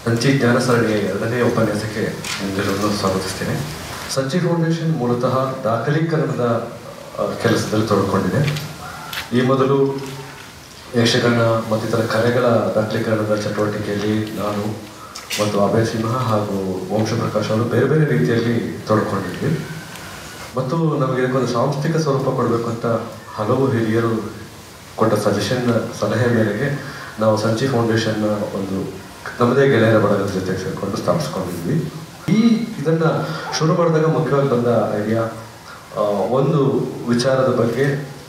ಸಂಚಿ ಜ್ಞಾನ ಸರಣಿಯ ಎರಡನೇ ಉಪನ್ಯಾಸಕ್ಕೆ ನಿಮ್ಮೆಲ್ಲರನ್ನು ಸ್ವಾಗತಿಸ್ತೇನೆ ಸಂಚಿ ಫೌಂಡೇಶನ್ ಮೂಲತಃ ದಾಖಲೀಕರಣದ ಆ, ಕೆಲಸದಲ್ಲಿ ತೊಡಕೊಂಡಿದೆ ಈ ಮೊದಲು ಯಕ್ಷಗಾನ ಮತ್ತಿತರ ಕಲೆಗಳ ದಾಖಲೀಕರಣದ ಚಟುವಟಿಕೆಯಲ್ಲಿ ನಾನು ಮತ್ತು ಅಭಯ ಸಿಂಹ ಹಾಗೂ ವಂಶಪ್ರಕಾಶ್ ಅವರು ಬೇರೆ ಬೇರೆ ರೀತಿಯಲ್ಲಿ ತೊಡ್ಕೊಂಡಿದ್ವಿ ಮತ್ತು ನಮಗೆ ಇದಕ್ಕೊಂದು ಸಾಂಸ್ಥಿಕ ಸ್ವರೂಪ ಕೊಡಬೇಕು ಅಂತ ಹಲವು ಹಿರಿಯರು ಕೊಟ್ಟ ಸಜೆಷನ್ ಸಲಹೆ ಮೇರೆಗೆ ನಾವು ಸಂಚಿ ಫೌಂಡೇಶನ್ನ ಒಂದು ನಮ್ಮದೇ ಗೆಳೆಯರ ಬಳಗದ ಜೊತೆ ಸೇರಿಕೊಂಡು ಸ್ಥಾಪಿಸ್ಕೊಂಡಿದ್ವಿ ಈ ಇದನ್ನ ಶುರು ಮಾಡಿದಾಗ ಮುಖ್ಯವಾಗಿ ಬಂದ ಐಡಿಯಾ ಒಂದು ವಿಚಾರದ ಬಗ್ಗೆ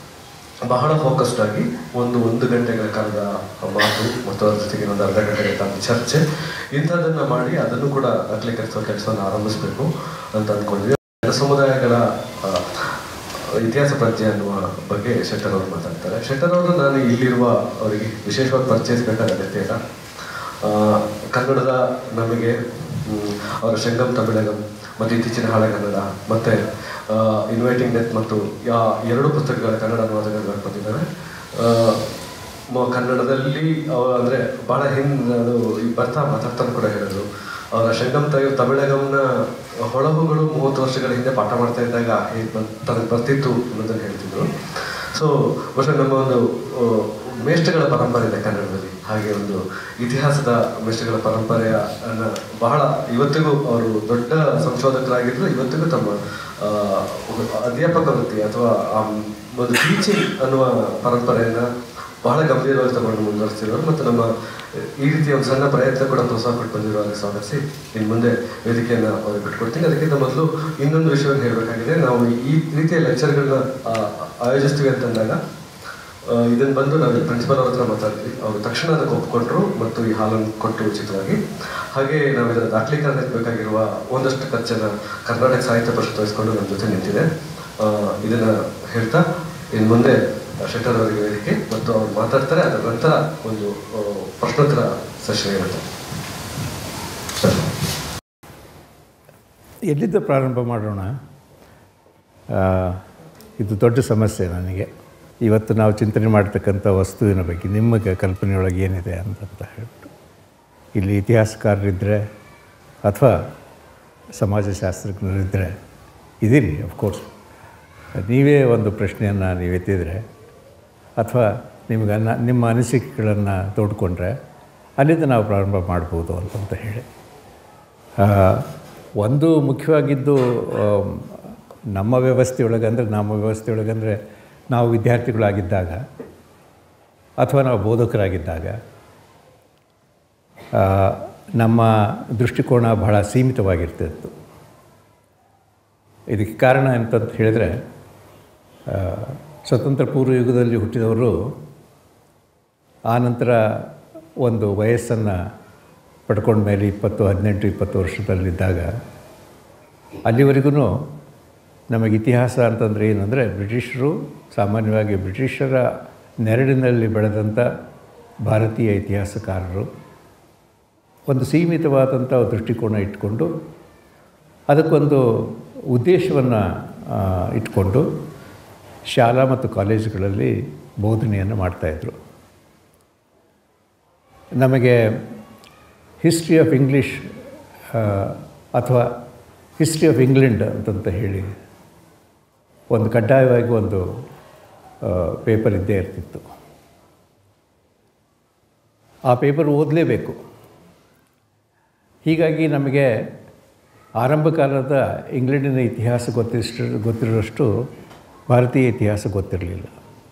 ಬಹಳ ಫೋಕಸ್ಡ್ ಆಗಿ ಒಂದು ಒಂದು ಗಂಟೆಗಳ ಕಾಲದ ಮಾತು ಮತ್ತು ಅದ್ರ ಜೊತೆಗೆ ಒಂದು ಅರ್ಧ ಗಂಟೆಗಳ ಕಾಲದ ಚರ್ಚೆ ಇಂಥದ್ದನ್ನ ಮಾಡಿ ಅದನ್ನು ಕೂಡ ದಾಖಲೀಕರಿಸುವ ಕೆಲಸವನ್ನು ಆರಂಭಿಸಬೇಕು ಅಂತ ಅಂದ್ಕೊಂಡಿದ್ವಿ ಜನ ಸಮುದಾಯಗಳ ಆ, ಇತಿಹಾಸ ಪ್ರಜ್ಞೆ ಅನ್ನುವ ಬಗ್ಗೆ ಶೆಟ್ಟರ್ ಅವರು ಮಾತಾಡ್ತಾರೆ ಶೆಟ್ಟರ್ ಅವರು ನಾನು ಇಲ್ಲಿರುವ ಅವರಿಗೆ ವಿಶೇಷವಾಗಿ ಪರಿಚಯಿಸಬೇಕಾದ ಅಗತ್ಯ ಇಲ್ಲ ಆ, ಕನ್ನಡದ ನಮಗೆ ಮ್, ಅವರ ಶಂಗಮ್ ತಮಿಳಗಂ ಮತ್ತು ಇತ್ತೀಚಿನ ಹಳೆಗನ್ನಡ ಮತ್ತೆ ಇನ್ವೈಟಿಂಗ್ ಡೆತ್ ಮತ್ತು ಯಾ ಎರಡು ಪುಸ್ತಕಗಳ ಕನ್ನಡ ಅನುವಾದಗಳು ಬರ್ಕೊಂಡಿದ್ದಾರೆ ಆ, ಮ- ಕನ್ನಡದಲ್ಲಿ ಅವ ಅಂದರೆ ಭಾಳ ಹಿಂದೆ ಅದು ಈ ಬರ್ತಾ ಮಾತಾಡ್ತಾನೆ ಕೂಡ ಹೇಳಿದ್ರು ಅವರ ಶಂಗಮ್ ತ ತಮಿಳಗಂನ ಹೊಳಹುಗಳು ಮೂವತ್ತು ವರ್ಷಗಳ ಹಿಂದೆ ಪಾಠ ಮಾಡ್ತಾ ಇದ್ದಾಗ ಹೇಗೆ ತನಗೆ ಬರ್ತಿತ್ತು ಅನ್ನೋದನ್ನು ಹೇಳ್ತಿದ್ರು ಸೊ ಬಹುಶಃ ನಮ್ಮ ಒಂದು ಆ, ಮೇಷ್ಟ್ರಗಳ ಪರಂಪರೆ ಇದೆ ಕನ್ನಡದಲ್ಲಿ ಹಾಗೆ ಒಂದು ಇತಿಹಾಸದ ಮೇಷ್ಟ್ರಗಳ ಪರಂಪರೆಯ ಅನ್ನ ಬಹಳ ಇವತ್ತಿಗೂ ಅವರು ದೊಡ್ಡ ಸಂಶೋಧಕರಾಗಿದ್ರು ಇವತ್ತಿಗೂ ತಮ್ಮ ಆ, ಅಧ್ಯಾಪಕ ವೃತ್ತಿ ಅಥವಾ ಆ ಒಂದು ಟೀಚಿಂಗ್ ಅನ್ನುವ ಪರಂಪರೆಯನ್ನ ಬಹಳ ಗಂಭೀರವಾಗಿ ತಗೊಂಡು ಮುಂದುವರಿಸ್ತಿರೋರು ಮತ್ತು ನಮ್ಮ ಈ ರೀತಿಯ ಒಂದು ಸಣ್ಣ ಪ್ರಯತ್ನ ಕೂಡ ಪ್ರೋತ್ಸಾಹ ಕೊಟ್ಟು ಬಂದಿರುವಾಗ ಸ್ವಾಗತಿಸಿ ಇನ್ನು ಮುಂದೆ ವೇದಿಕೆಯನ್ನು ಅವ್ರಿಗೆ ಬಿಟ್ಕೊಡ್ತೀನಿ ಅದಕ್ಕಿಂತ ಮೊದಲು ಇನ್ನೊಂದು ವಿಷಯವನ್ನು ಹೇಳಬೇಕಾಗಿದೆ ನಾವು ಈ ರೀತಿಯ ಲೆಕ್ಚರ್ಗಳನ್ನ ಆಯೋಜಿಸ್ತೀವಿ ಅಂತಂದಾಗ ಆ, ಇದನ್ನ ಬಂದು ನಾವು ಪ್ರಿನ್ಸಿಪಲ್ ಅವ್ರ ಹತ್ರ ಮಾತಾಡ್ತೀವಿ ಅವರು ತಕ್ಷಣ ಅದಕ್ಕೆ ಒಪ್ಕೊಂಡ್ರು ಮತ್ತು ಈ ಹಾಲನ್ನು ಕೊಟ್ಟು ಉಚಿತವಾಗಿ ಹಾಗೆ ನಾವು ಇದರ ದಾಖಲೀಕರಣಕ್ಕೆ ಬೇಕಾಗಿರುವ ಒಂದಷ್ಟು ಖರ್ಚನ್ನ ಕರ್ನಾಟಕ ಸಾಹಿತ್ಯ ಪರಿಷತ್ ವಹಿಸ್ಕೊಂಡು ನಮ್ಮ ಜೊತೆ ನಿಂತಿದೆ ಆ, ಇದನ್ನ ಹೇಳ್ತಾ ಇನ್ನು ಮುಂದೆ ಶೆಟ್ಟರ್ ಅವರಿಗೆ ವೇದಿಕೆ ಮತ್ತು ಅವ್ರು ಮಾತಾಡ್ತಾರೆ ಅದರ ನಂತರ ಒಂದು ಆ, ಪ್ರಶ್ನೋತ್ತರ ಸೆಷನ್ ಇರುತ್ತೆ ಸರ್ ಎಲ್ಲಿಂದ ಪ್ರಾರಂಭ ಮಾಡೋಣ ಆ, ಇದು ದೊಡ್ಡ ಸಮಸ್ಯೆ ನನಗೆ ಇವತ್ತು ನಾವು ಚಿಂತನೆ ಮಾಡ್ತಕ್ಕಂಥ ವಸ್ತುವಿನ ಬಗ್ಗೆ ನಿಮ್ಮ ಕಲ್ಪನೆಯೊಳಗೆ ಏನಿದೆ ಅಂತಂತ ಹೇಳ್ಬಿಟ್ಟು ಇಲ್ಲಿ ಇತಿಹಾಸಕಾರರಿದ್ದರೆ ಅಥವಾ ಸಮಾಜಶಾಸ್ತ್ರಜ್ಞರಿದ್ದರೆ ಇದ್ದೀರಿ ಅಫ್ಕೋರ್ಸ್ ನೀವೇ ಒಂದು ಪ್ರಶ್ನೆಯನ್ನು ನೀವು ಎತ್ತಿದರೆ ಅಥವಾ ನಿಮ್ಗೆ ಅನ್ನ ನಿಮ್ಮ ಅನಿಸಿಕೆಗಳನ್ನು ತೋಡ್ಕೊಂಡ್ರೆ ಅಲ್ಲಿಂದ ನಾವು ಪ್ರಾರಂಭ ಮಾಡ್ಬೋದು ಅಂತಂತ ಹೇಳಿ ಆ, ಒಂದು ಮುಖ್ಯವಾಗಿದ್ದು ಆಮ್, ನಮ್ಮ ವ್ಯವಸ್ಥೆಯೊಳಗೆ ಅಂದರೆ ನಮ್ಮ ವ್ಯವಸ್ಥೆಯೊಳಗೆ ಅಂದರೆ ನಾವು ವಿದ್ಯಾರ್ಥಿಗಳಾಗಿದ್ದಾಗ ಅಥವಾ ನಾವು ಬೋಧಕರಾಗಿದ್ದಾಗ ಆ, ನಮ್ಮ ದೃಷ್ಟಿಕೋನ ಬಹಳ ಸೀಮಿತವಾಗಿರ್ತಿತ್ತು ಇದಕ್ಕೆ ಕಾರಣ ಅಂತಂತ ಹೇಳಿದರೆ ಆ, ಸ್ವತಂತ್ರ ಪೂರ್ವ ಯುಗದಲ್ಲಿ ಹುಟ್ಟಿದವರು ಆ ನಂತರ ಒಂದು ವಯಸ್ಸನ್ನು ಪಡ್ಕೊಂಡ ಮೇಲೆ ಇಪ್ಪತ್ತು ಹದಿನೆಂಟು ಇಪ್ಪತ್ತು ವರ್ಷದಲ್ಲಿದ್ದಾಗ ಅಲ್ಲಿವರೆಗೂ ನಮಗೆ ಇತಿಹಾಸ ಅಂತಂದರೆ ಏನಂದರೆ ಬ್ರಿಟಿಷರು ಸಾಮಾನ್ಯವಾಗಿ ಬ್ರಿಟಿಷರ ನೆರಳಿನಲ್ಲಿ ಬೆಳೆದಂಥ ಭಾರತೀಯ ಇತಿಹಾಸಕಾರರು ಒಂದು ಸೀಮಿತವಾದಂಥ ದೃಷ್ಟಿಕೋನ ಇಟ್ಕೊಂಡು ಅದಕ್ಕೊಂದು ಉದ್ದೇಶವನ್ನು ಇಟ್ಕೊಂಡು ಶಾಲಾ ಮತ್ತು ಕಾಲೇಜುಗಳಲ್ಲಿ ಬೋಧನೆಯನ್ನು ಮಾಡ್ತಾಯಿದ್ರು ನಮಗೆ ಹಿಸ್ಟ್ರಿ ಆಫ್ ಇಂಗ್ಲೀಷ್ ಅಥವಾ ಹಿಸ್ಟ್ರಿ ಆಫ್ ಇಂಗ್ಲೆಂಡ್ ಅಂತಂತ ಹೇಳಿ ಒಂದು ಕಡ್ಡಾಯವಾಗಿ ಒಂದು ಪೇಪರ್ ಇದ್ದೇ ಇರ್ತಿತ್ತು ಆ ಪೇಪರ್ ಓದಲೇಬೇಕು ಹೀಗಾಗಿ ನಮಗೆ ಆರಂಭ ಕಾಲದ ಇಂಗ್ಲೆಂಡಿನ ಇತಿಹಾಸ ಗೊತ್ತಿಷ್ಟು ಗೊತ್ತಿರೋಷ್ಟು ಭಾರತೀಯ ಇತಿಹಾಸ ಗೊತ್ತಿರಲಿಲ್ಲ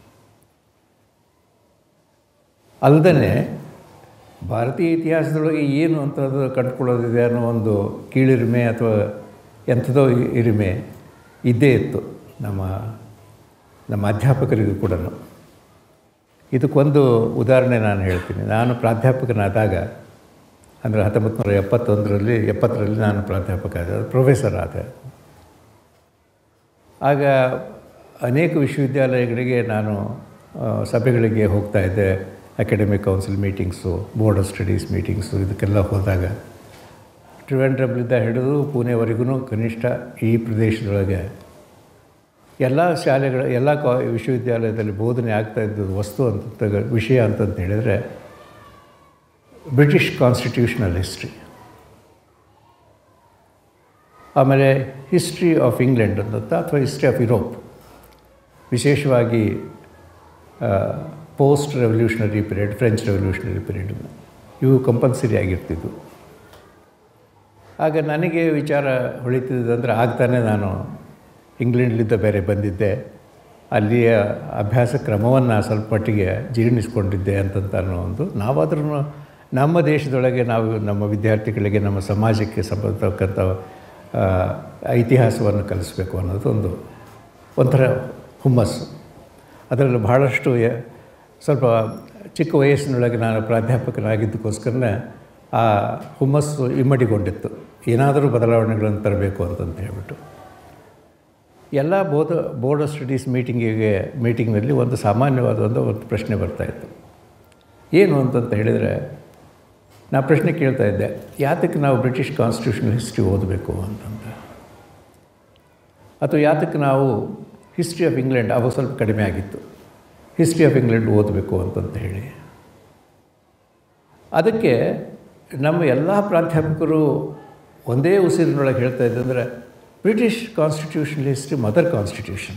ಅಲ್ಲದೇ ಭಾರತೀಯ ಇತಿಹಾಸದೊಳಗೆ ಏನು ಅಂತದ್ದು ಕಂಡುಕೊಳ್ಳೋದಿದೆ ಅನ್ನೋ ಒಂದು ಕೀಳಿರಿಮೆ ಅಥವಾ ಎಂಥದೋ ಇರಿಮೆ ಇದ್ದೇ ಇತ್ತು ನಮ್ಮ ನಮ್ಮ ಅಧ್ಯಾಪಕರಿಗೂ ಕೂಡ ಇದಕ್ಕೊಂದು ಉದಾಹರಣೆ ನಾನು ಹೇಳ್ತೀನಿ ನಾನು ಪ್ರಾಧ್ಯಾಪಕನಾದಾಗ ಅಂದರೆ ಹತ್ತೊಂಬತ್ತು ನೂರ ಎಪ್ಪತ್ತೊಂದರಲ್ಲಿ ಎಪ್ಪತ್ತರಲ್ಲಿ ನಾನು ಪ್ರಾಧ್ಯಾಪಕ ಆದ ಪ್ರೊಫೆಸರ್ ಆದೆ ಆಗ ಅನೇಕ ವಿಶ್ವವಿದ್ಯಾಲಯಗಳಿಗೆ ನಾನು ಆ, ಸಭೆಗಳಿಗೆ ಹೋಗ್ತಾ ಇದ್ದೆ academic council meetings board of studies meetings ಇದಕ್ಕೆಲ್ಲ ಹೋದಾಗ ಟ್ರಿವೆಂಡ್ರಮ್ಲಿಂದ ಹಿಡಿದು ಪುಣೆವರೆಗೂ ಕನಿಷ್ಠ ಈ ಪ್ರದೇಶದೊಳಗೆ ಎಲ್ಲ ಶಾಲೆಗಳ ಎಲ್ಲ ಕಾ ವಿಶ್ವವಿದ್ಯಾಲಯದಲ್ಲಿ ಬೋಧನೆ ಆಗ್ತಾ ಇದ್ದದ್ದು ವಸ್ತು ಅಂತ ವಿಷಯ ಅಂತಂತ ಹೇಳಿದರೆ ಬ್ರಿಟಿಷ್ ಕಾನ್ಸ್ಟಿಟ್ಯೂಷನಲ್ ಹಿಸ್ಟ್ರಿ ಆಮೇಲೆ ಹಿಸ್ಟ್ರಿ ಆಫ್ ಇಂಗ್ಲೆಂಡ್ ಅಂತ ಅಥವಾ ಹಿಸ್ಟ್ರಿ ಆಫ್ ಯುರೋಪ್ ವಿಶೇಷವಾಗಿ post revolutionary period French revolutionary period ಇವು ಕಂಪಲ್ಸರಿ ಆಗಿರ್ತಿದ್ವು ಆಗ ನನಗೆ ವಿಚಾರ ಹೊಳಿತಿದ್ದಂದರೆ ಆಗ್ತಾನೆ ನಾನು ಇಂಗ್ಲೆಂಡ್ಲಿಂದ ಬೇರೆ ಬಂದಿದ್ದೆ ಅಲ್ಲಿಯ ಅಭ್ಯಾಸ ಕ್ರಮವನ್ನು ಸ್ವಲ್ಪ ಮಟ್ಟಿಗೆ ಜೀರ್ಣಿಸ್ಕೊಂಡಿದ್ದೆ ಅಂತಂತ ಅನ್ನೋ ಒಂದು ನಾವಾದ್ರೂ ನಮ್ಮ ದೇಶದೊಳಗೆ ನಾವು ನಮ್ಮ ವಿದ್ಯಾರ್ಥಿಗಳಿಗೆ ನಮ್ಮ ಸಮಾಜಕ್ಕೆ ಸಂಬಂಧತಕ್ಕಂಥ ಆ, ಇತಿಹಾಸವನ್ನು ಕಲಿಸ್ಬೇಕು ಅನ್ನೋದು ಒಂದು ಒಂಥರ ಹುಮ್ಮಸ್ಸು ಅದರಲ್ಲಿ ಬಹಳಷ್ಟು ಯ- ಸ್ವಲ್ಪ ಚಿಕ್ಕ ವಯಸ್ಸಿನೊಳಗೆ ನಾನು ಪ್ರಾಧ್ಯಾಪಕನಾಗಿದ್ದಕ್ಕೋಸ್ಕರನೇ ಆ ಹುಮ್ಮಸ್ಸು ಇಮ್ಮಡಿಗೊಂಡಿತ್ತು ಏನಾದರೂ ಬದಲಾವಣೆಗಳನ್ನು ತರಬೇಕು ಅಂತಂತ ಹೇಳ್ಬಿಟ್ಟು ಎಲ್ಲ ಬೋಧ ಬೋರ್ಡ್ ಆಫ್ ಸ್ಟಡೀಸ್ ಮೀಟಿಂಗಿಗೆ ಮೀಟಿಂಗ್ನಲ್ಲಿ ಒಂದು ಸಾಮಾನ್ಯವಾದ ಒಂದು ಒಂದು ಪ್ರಶ್ನೆ ಬರ್ತಾಯಿತ್ತು ಏನು ಅಂತಂತ ಹೇಳಿದರೆ ನಾ ಪ್ರಶ್ನೆ ಕೇಳ್ತಾ ಇದ್ದೆ ಯಾತಕ್ಕೆ ನಾವು ಬ್ರಿಟಿಷ್ ಕಾನ್ಸ್ಟಿಟ್ಯೂಷನಲ್ ಹಿಸ್ಟ್ರಿ ಓದಬೇಕು ಅಂತಂತ ಅಥವಾ ಯಾತಕ್ಕೆ ನಾವು ಹಿಸ್ಟ್ರಿ ಆಫ್ ಇಂಗ್ಲೆಂಡ್ ಅವಾಗ ಸ್ವಲ್ಪ ಕಡಿಮೆ ಆಗಿತ್ತು ಹಿಸ್ಟ್ರಿ ಆಫ್ ಇಂಗ್ಲೆಂಡ್ ಓದಬೇಕು ಅಂತಂತ ಹೇಳಿ ಅದಕ್ಕೆ ನಮ್ಮ ಎಲ್ಲ ಪ್ರಾಧ್ಯಾಪಕರು ಒಂದೇ ಉಸಿರಿನೊಳಗೆ ಹೇಳ್ತಾ ಇದ್ದಂದರೆ British constitutional history mother constitution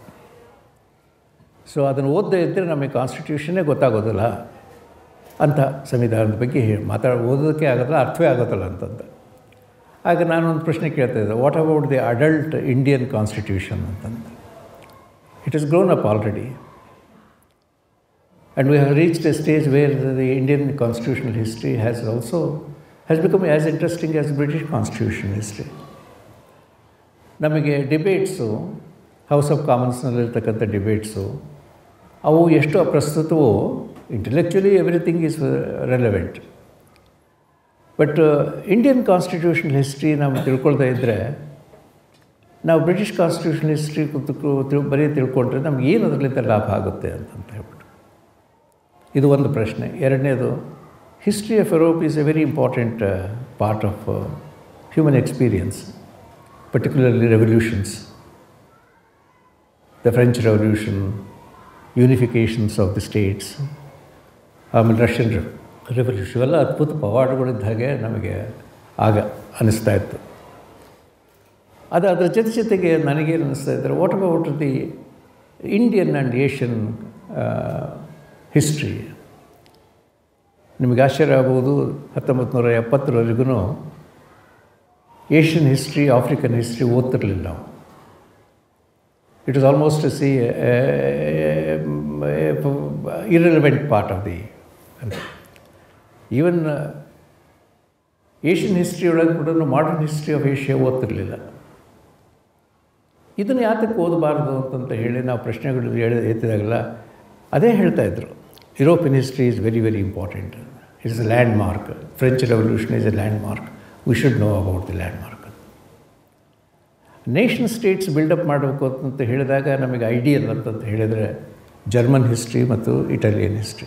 so ಅದನ್ನು ಓದದೇ ಇದ್ದರೆ ನಮಗೆ ಕಾನ್ಸ್ಟಿಟ್ಯೂಷನ್ನೇ ಗೊತ್ತಾಗೋದಿಲ್ಲ ಅಂತ ಸಂವಿಧಾನದ ಬಗ್ಗೆ ಹೇಳಿ ಮಾತಾಡ ಓದೋದಕ್ಕೆ ಆಗೋದಿಲ್ಲ ಅರ್ಥವೇ ಆಗೋದಿಲ್ಲ ಅಂತಂದ ಆಗ ನಾನೊಂದು ಪ್ರಶ್ನೆ ಕೇಳ್ತಾ ಇದ್ದೆ what about the adult Indian constitution ಅಂತಂದು it is grown up already And we have reached a stage where the Indian constitutional history has also has become as interesting as British constitutional history. ನಮಗೆ ಡಿಬೇಟ್ಸು house of ಕಾಮನ್ಸ್ನಲ್ಲಿರ್ತಕ್ಕಂಥ debates ಅವು ಎಷ್ಟು ಅಪ್ರಸ್ತುತವೋ intellectually everything is relevant but Indian constitutional history ನಾವು ತಿಳ್ಕೊಳ್ತಾ ಇದ್ದರೆ ನಾವು British constitution history ಕುತು ಬರೀ ತಿಳ್ಕೊಂಡ್ರೆ ನಮ್ಗೆ ಏನು ಅದರಲ್ಲಿಂದ ಲಾಭ ಆಗುತ್ತೆ ಅಂತಂತ ಹೇಳ್ಬಿಟ್ಟು ಇದು ಒಂದು ಪ್ರಶ್ನೆ ಎರಡನೇದು history of Europe is a very important part of human experience particularly revolutions the French revolution unifications of the states ಆಮೇಲೆ ರಷ್ಯನ್ ರೆವಲ್ಯೂಷನ್ ಇವೆಲ್ಲ ಅದ್ಭುತ ಪವಾಡಗಳಿದ್ದ ಹಾಗೆ ನಮಗೆ ಆಗ ಅನ್ನಿಸ್ತಾ ಇತ್ತು ಅದು ಅದರ ಜೊತೆ ಜೊತೆಗೆ ನನಗೇನು ಅನ್ನಿಸ್ತಾ ಇದ್ದರೆ what about the Indian and Asian history ನಿಮಗೆ ಆಶ್ಚರ್ಯ ಆಗ್ಬೋದು ಹತ್ತೊಂಬತ್ತು ನೂರ ಎಪ್ಪತ್ತರವರೆಗೂ ಏಷ್ಯನ್ ಹಿಸ್ಟ್ರಿ ಆಫ್ರಿಕನ್ ಹಿಸ್ಟ್ರಿ ಓದ್ತಿರಲಿಲ್ಲ ನಾವು it is almost see irrelevant part of the ಅಂತ ಈವನ್ ಏಷ್ಯನ್ ಹಿಸ್ಟ್ರಿ ಒಳಗೆ ಕೂಡ ಮಾಡರ್ನ್ ಹಿಸ್ಟ್ರಿ ಆಫ್ ಏಷ್ಯಾ ಓದ್ತಿರಲಿಲ್ಲ ಇದನ್ನು ಯಾತಕ್ಕೆ ಓದಬಾರ್ದು ಅಂತಂತ ಹೇಳಿ ನಾವು ಪ್ರಶ್ನೆಗಳು ಹೇಳಿ ಎತ್ತಿದಾಗಲ್ಲ ಅದೇ ಹೇಳ್ತಾ ಇದ್ರು European history is very very important it's a landmark French revolution is a landmark we should know about the landmark nation states build up ಮಾಡಬೇಕು ಅಂತ ಹೇಳಿದಾಗ ನಮಗೆ ಐಡಿಯಲ್ ಅಂತಂತ ಹೇಳಿದರೆ ಜರ್ಮನ್ ಹಿಸ್ಟ್ರಿ ಮತ್ತು Italian history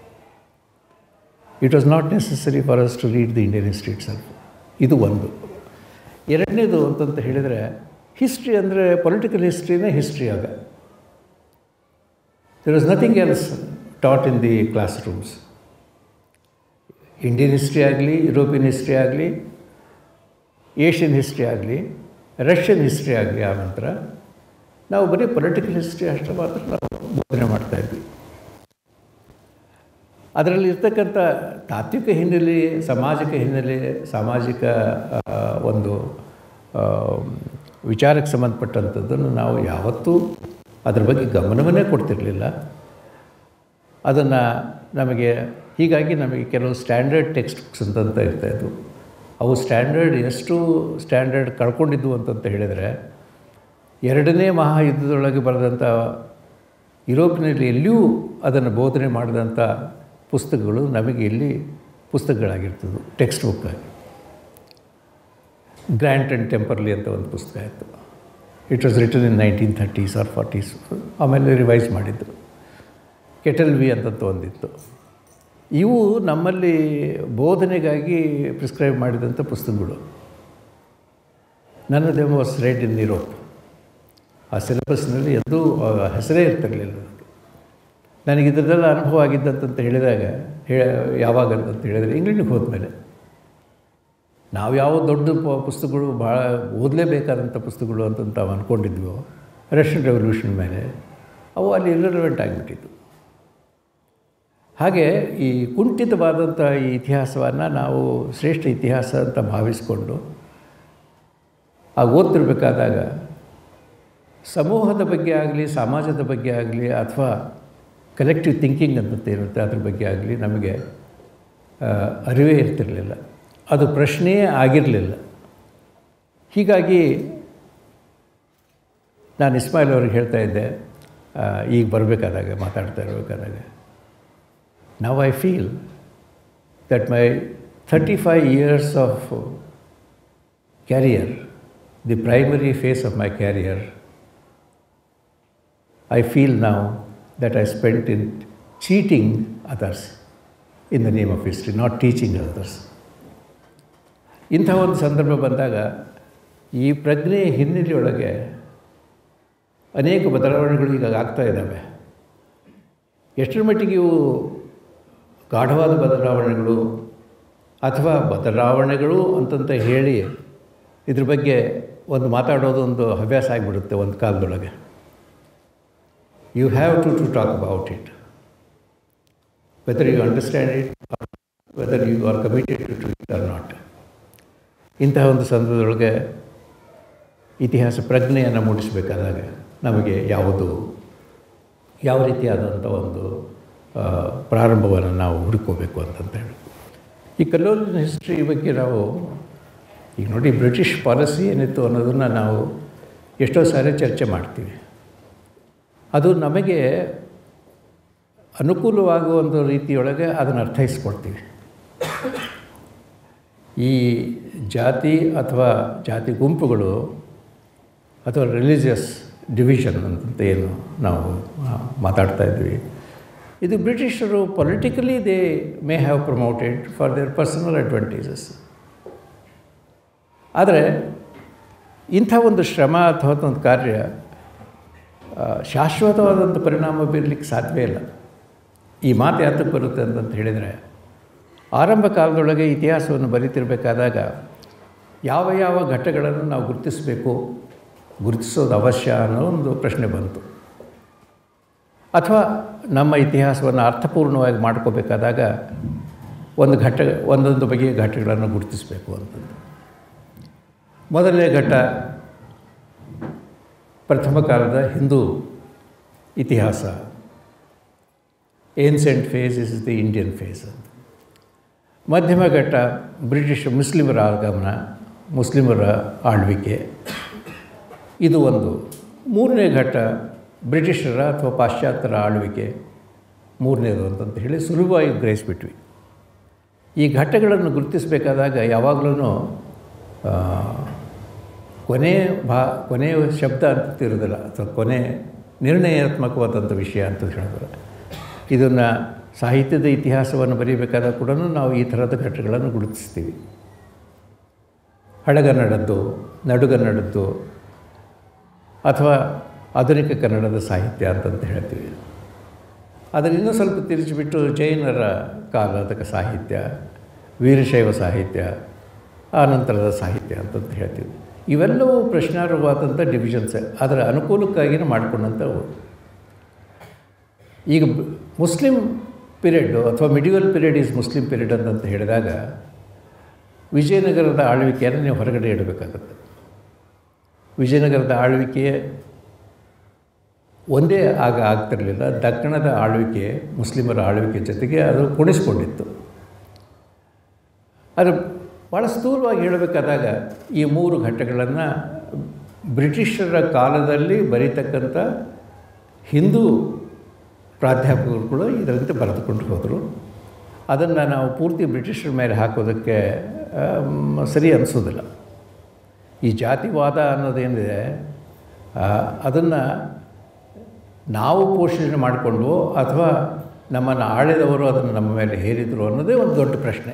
it was not necessary for us to read the Indian history itself ಇದು ಒಂದು ಎರಡನೇದು ಅಂತಂತ ಹೇಳಿದರೆ ಹಿಸ್ಟ್ರಿ ಅಂದರೆ ಪೊಲಿಟಿಕಲ್ ಹಿಸ್ಟ್ರಿನೇ ಹಿಸ್ಟ್ರಿ ಆಗ there is nothing else taught in the classrooms Indian history ಆಗಲಿ ಯುರೋಪಿಯನ್ ಹಿಸ್ಟ್ರಿ ಆಗಲಿ ಏಷ್ಯನ್ ಹಿಸ್ಟ್ರಿ ಆಗಲಿ ರಷ್ಯನ್ ಹಿಸ್ಟ್ರಿ ಆಗಲಿ ಆ ನಂತರ ನಾವು ಬರೀ ಪೊಲಿಟಿಕಲ್ ಹಿಸ್ಟ್ರಿ ಅಷ್ಟೇ ಮಾತ್ರ ನಾವು ಬೋಧನೆ ಮಾಡ್ತಾಯಿದ್ವಿ ಅದರಲ್ಲಿ ಇರ್ತಕ್ಕಂಥ ತಾತ್ವಿಕ ಹಿನ್ನೆಲೆ ಸಾಮಾಜಿಕ ಹಿನ್ನೆಲೆ ಸಾಮಾಜಿಕ ಆ, ಒಂದು ಆ, ವಿಚಾರಕ್ಕೆ ಸಂಬಂಧಪಟ್ಟಂಥದ್ದನ್ನು ನಾವು ಯಾವತ್ತೂ ಅದ್ರ ಬಗ್ಗೆ ಗಮನವನ್ನೇ ಕೊಡ್ತಿರಲಿಲ್ಲ ಅದನ್ನು ನಮಗೆ ಹೀಗಾಗಿ ನಮಗೆ ಕೆಲವು ಸ್ಟ್ಯಾಂಡರ್ಡ್ ಟೆಕ್ಸ್ಟ್ ಬುಕ್ಸ್ ಅಂತಂತ ಇರ್ತಾಯಿದ್ವು ಅವು ಸ್ಟ್ಯಾಂಡರ್ಡ್ ಎಷ್ಟು ಸ್ಟ್ಯಾಂಡರ್ಡ್ ಕಳ್ಕೊಂಡಿದ್ವು ಅಂತಂತ ಹೇಳಿದರೆ ಎರಡನೇ ಮಹಾಯುದ್ಧದೊಳಗೆ ಬರೆದಂಥ ಯುರೋಪಿನಲ್ಲಿ ಎಲ್ಲಿಯೂ ಅದನ್ನು ಬೋಧನೆ ಮಾಡಿದಂಥ ಪುಸ್ತಕಗಳು ನಮಗೆ ಎಲ್ಲಿ ಪುಸ್ತಕಗಳಾಗಿರ್ತದೆ ಟೆಕ್ಸ್ಟ್ ಬುಕ್ ಆಗಿ ಗ್ರ್ಯಾಂಟ್ ಆ್ಯಂಡ್ ಟೆಂಪರ್ಲಿ ಅಂತ ಒಂದು ಪುಸ್ತಕ ಇತ್ತು it was written in nineteen thirties or forties ಆಮೇಲೆ ರಿವೈಸ್ ಮಾಡಿದ್ದು ಕೆಟಲ್ ವಿ ಅಂತಂತ ಒಂದಿತ್ತು ಇವು ನಮ್ಮಲ್ಲಿ ಬೋಧನೆಗಾಗಿ ಪ್ರಿಸ್ಕ್ರೈಬ್ ಮಾಡಿದಂಥ ಪುಸ್ತಕಗಳು ನನ್ನ them was read in Europe ಆ ಸಿಲೆಬಸ್ನಲ್ಲಿ ಎಂದೂ ಆ ಹೆಸರೇ ಇರ್ತಿರಲಿಲ್ಲ ನನಗೆ ನನಗೆ ಇದರದೆಲ್ಲ ಅನುಭವ ಆಗಿದ್ದಂತ ಹೇಳಿದಾಗ ಹೇ ಯಾವಾಗ ಅಂತ ಹೇಳಿದರೆ ಇಂಗ್ಲೆಂಡಿಗೆ ಹೋದ್ಮೇಲೆ ನಾವು ಯಾವ ದೊಡ್ಡ ಪ- ಪುಸ್ತಕಗಳು ಭಾಳ ಓದಲೇಬೇಕಾದಂಥ ಪುಸ್ತಕಗಳು ಅಂತ ನಾವು ಅಂದ್ಕೊಂಡಿದ್ವೋ ರಷ್ಯನ್ ರೆವಲ್ಯೂಷನ್ ಮೇಲೆ ಅವು ಅಲ್ಲಿ ಇರ್ರೆಲೆವೆಂಟ್ ಆಗಿಬಿಟ್ಟಿತ್ತು ಹಾಗೆ ಈ ಕುಂಠಿತವಾದಂಥ ಈ ಇತಿಹಾಸವನ್ನು ನಾವು ಶ್ರೇಷ್ಠ ಇತಿಹಾಸ ಅಂತ ಭಾವಿಸಿಕೊಂಡು ಆ ಓದ್ತಿರ್ಬೇಕಾದಾಗ ಸಮೂಹದ ಬಗ್ಗೆ ಆಗಲಿ ಸಮಾಜದ ಬಗ್ಗೆ ಆಗಲಿ ಅಥವಾ ಕಲೆಕ್ಟಿವ್ ಥಿಂಕಿಂಗ್ ಅಂತ ಇರುತ್ತೆ ಅದ್ರ ಬಗ್ಗೆ ಆಗಲಿ ನಮಗೆ ಆ, ಅರಿವೇ ಇರ್ತಿರಲಿಲ್ಲ ಅದು ಪ್ರಶ್ನೆಯೇ ಆಗಿರಲಿಲ್ಲ ಹೀಗಾಗಿ ನಾನು ಇಸ್ಮಾಯಿಲ್ ಅವ್ರಿಗೆ ಹೇಳ್ತಾ ಇದ್ದೆ ಆ, ಈಗ ಬರಬೇಕಾದಾಗ ಮಾತಾಡ್ತಾ ಇರಬೇಕಾದಾಗ ನಾವು I feel that my thirty five years of career the primary phase of my career I feel now that I spent in cheating others in the name of history, not teaching others. ಇಂಥ ಒಂದು ಸಂದರ್ಭ ಬಂದಾಗ ಈ ಪ್ರಜ್ಞೆಯ ಹಿನ್ನೆಲೆಯೊಳಗೆ ಅನೇಕ ಬದಲಾವಣೆಗಳು ಈಗ ಆಗ್ತಾ ಇದ್ದಾವೆ ಎಷ್ಟರ ಮಟ್ಟಿಗೆ ಇವು ಗಾಢವಾದ ಬದಲಾವಣೆಗಳು ಅಥವಾ ಬದಲಾವಣೆಗಳು ಅಂತಂತ ಹೇಳಿ ಇದ್ರ ಬಗ್ಗೆ ಒಂದು ಮಾತಾಡೋದು ಒಂದು ಹವ್ಯಾಸ ಆಗಿಬಿಡುತ್ತೆ ಒಂದು ಕಾಲದೊಳಗೆ you have to, to talk about it. Whether you understand it or whether you are committed to it or not. ಇಂತಹ ಒಂದು ಸಂದರ್ಭದೊಳಗೆ ಇತಿಹಾಸ ಪ್ರಜ್ಞೆಯನ್ನು ಮೂಡಿಸಬೇಕಾದಾಗ ನಮಗೆ ಯಾವುದು ಯಾವ ರೀತಿಯಾದಂಥ ಒಂದು ಆ, ಪ್ರಾರಂಭವನ್ನು ನಾವು ಹುಡುಕೋಬೇಕು ಅಂತಂತೇಳಿ ಈ ಕಲೋನಿಯಲ್ ಹಿಸ್ಟ್ರಿ ಬಗ್ಗೆ ನಾವು ಈಗ ನೋಡಿ ಬ್ರಿಟಿಷ್ ಪಾಲಿಸಿ ಏನಿತ್ತು ಅನ್ನೋದನ್ನು ನಾವು ಎಷ್ಟೋ ಸಾರಿ ಚರ್ಚೆ ಮಾಡ್ತೀವಿ ಅದು ನಮಗೆ ಅನುಕೂಲವಾಗುವಂಥ ರೀತಿಯೊಳಗೆ ಅದನ್ನು ಅರ್ಥೈಸ್ಕೊಳ್ತೀವಿ ಈ ಜಾತಿ ಅಥವಾ ಜಾತಿ ಗುಂಪುಗಳು ಅಥವಾ ರಿಲಿಜಿಯಸ್ ಡಿವಿಷನ್ ಅಂತ ಏನು ನಾವು ಆ, ಮಾತಾಡ್ತಾ ಇದ್ವಿ ಇದು ಬ್ರಿಟಿಷರು politically they may have promoted for their personal advantages ಆದರೆ ಇಂಥ ಒಂದು ಶ್ರಮ ಅಥವಾ ಒಂದು ಕಾರ್ಯ ಆ, ಶಾಶ್ವತವಾದಂಥ ಪರಿಣಾಮ ಬೀರಲಿಕ್ಕೆ ಸಾಧ್ಯವೇ ಇಲ್ಲ ಈ ಮಾತು ಯಾತಕ್ಕೆ ಬರುತ್ತೆ ಅಂತಂತ ಹೇಳಿದರೆ ಆರಂಭ ಕಾಲದೊಳಗೆ ಇತಿಹಾಸವನ್ನು ಬರೀತಿರಬೇಕಾದಾಗ ಯಾವ ಯಾವ ಘಟ್ಟಗಳನ್ನು ನಾವು ಗುರುತಿಸಬೇಕು ಗುರುತಿಸೋದು ಅವಶ್ಯ ಅನ್ನೋ ಒಂದು ಪ್ರಶ್ನೆ ಬಂತು ಅಥವಾ ನಮ್ಮ ಇತಿಹಾಸವನ್ನು ಅರ್ಥಪೂರ್ಣವಾಗಿ ಮಾಡ್ಕೋಬೇಕಾದಾಗ ಒಂದು ಘಟ್ಟ ಒಂದೊಂದು ಬಗೆಯ ಘಟ್ಟಗಳನ್ನು ಗುರುತಿಸಬೇಕು ಅಂತಂದು ಮೊದಲನೇ ಘಟ್ಟ ಪ್ರಥಮ ಕಾಲದ ಹಿಂದೂ ಇತಿಹಾಸ ancient phase is the Indian phase ಅಂತ ಮಧ್ಯಮ ಘಟ್ಟ ಬ್ರಿಟಿಷ್ ಮುಸ್ಲಿಮರ ಆಗಮನ ಮುಸ್ಲಿಮರ ಆಳ್ವಿಕೆ ಇದು ಒಂದು ಮೂರನೇ ಘಟ್ಟ ಬ್ರಿಟಿಷರ ಅಥವಾ ಪಾಶ್ಚಾತ್ಯರ ಆಳ್ವಿಕೆ ಮೂರನೇದು ಅಂತಂತ ಹೇಳಿ ಸುಲಭವಾಗಿ ಗ್ರಹಿಸ್ಬಿಟ್ವಿ ಈ ಘಟ್ಟಗಳನ್ನು ಗುರುತಿಸಬೇಕಾದಾಗ ಯಾವಾಗಲೂ ಕೊನೆ ಭಾ ಕೊನೆಯ ಶಬ್ದ ಅಂತ ಇರೋದಿಲ್ಲ ಅಥವಾ ಕೊನೆ ನಿರ್ಣಯಾತ್ಮಕವಾದಂಥ ವಿಷಯ ಅಂತ ಹೇಳಿದ್ರೆ ಇದನ್ನು ಸಾಹಿತ್ಯದ ಇತಿಹಾಸವನ್ನು ಬರೀಬೇಕಾದಾಗ ಕೂಡ ನಾವು ಈ ಥರದ ಘಟ್ಟಗಳನ್ನು ಗುರುತಿಸ್ತೀವಿ ಹಳಗನ್ನಡದ್ದು ನಡುಗನ್ನಡದ್ದು ಅಥವಾ ಆಧುನಿಕ ಕನ್ನಡದ ಸಾಹಿತ್ಯ ಅಂತಂತ ಹೇಳ್ತೀವಿ ಅದನ್ನು ಇನ್ನೂ ಸ್ವಲ್ಪ ತಿರುಚಿಬಿಟ್ಟು ಜೈನರ ಕಾಲದ ಸಾಹಿತ್ಯ ವೀರಶೈವ ಸಾಹಿತ್ಯ ಆ ನಂತರದ ಸಾಹಿತ್ಯ ಅಂತಂತ ಹೇಳ್ತೀವಿ ಇವೆಲ್ಲವೂ ಪ್ರಶ್ನಾರ್ಹವಾದಂಥ ಡಿವಿಷನ್ಸ್ ಅದರ ಅನುಕೂಲಕ್ಕಾಗಿಯೇ ಮಾಡಿಕೊಂಡಂಥವು ಈಗ ಬ- ಮುಸ್ಲಿಂ ಪೀರಿಯಡ್ಡು ಅಥವಾ medieval period is Muslim period ಅಂತಂತ ಹೇಳಿದಾಗ ವಿಜಯನಗರದ ಆಳ್ವಿಕೆಯನ್ನು ನೀವು ಹೊರಗಡೆ ಇಡಬೇಕಾಗುತ್ತೆ ವಿಜಯನಗರದ ಆಳ್ವಿಕೆ ಒಂದೇ ಆಗ ಆಗ್ತಿರಲಿಲ್ಲ ದಕ್ಕಣದ ಆಳ್ವಿಕೆ ಮುಸ್ಲಿಮರ ಆಳ್ವಿಕೆ ಜೊತೆಗೆ ಅದು ಕುಣಿಸ್ಕೊಂಡಿತ್ತು ಅದು ಭಾಳ ಸ್ಥೂಲವಾಗಿ ಹೇಳಬೇಕಾದಾಗ ಈ ಮೂರು ಘಟ್ಟಗಳನ್ನು ಬ್ರಿಟಿಷರ ಕಾಲದಲ್ಲಿ ಬರೀತಕ್ಕಂಥ ಹಿಂದೂ ಪ್ರಾಧ್ಯಾಪಕರುಗಳು ಇದರಂತೆ ಬರೆದುಕೊಂಡು ಹೋದರು ಅದನ್ನು ನಾವು ಪೂರ್ತಿ ಬ್ರಿಟಿಷರ ಮೇಲೆ ಹಾಕೋದಕ್ಕೆ ಆಮ್, ಸರಿ ಅನಿಸೋದಿಲ್ಲ ಈ ಜಾತಿವಾದ ಅನ್ನೋದೇನಿದೆ ಅದನ್ನು ನಾವು ಪೋಷಣೆ ಮಾಡಿಕೊಂಡು ಅಥವಾ ನಮ್ಮನ್ನು ಆಳಿದವರು ಅದನ್ನು ನಮ್ಮ ಮೇಲೆ ಹೇರಿದರು ಅನ್ನೋದೇ ಒಂದು ದೊಡ್ಡ ಪ್ರಶ್ನೆ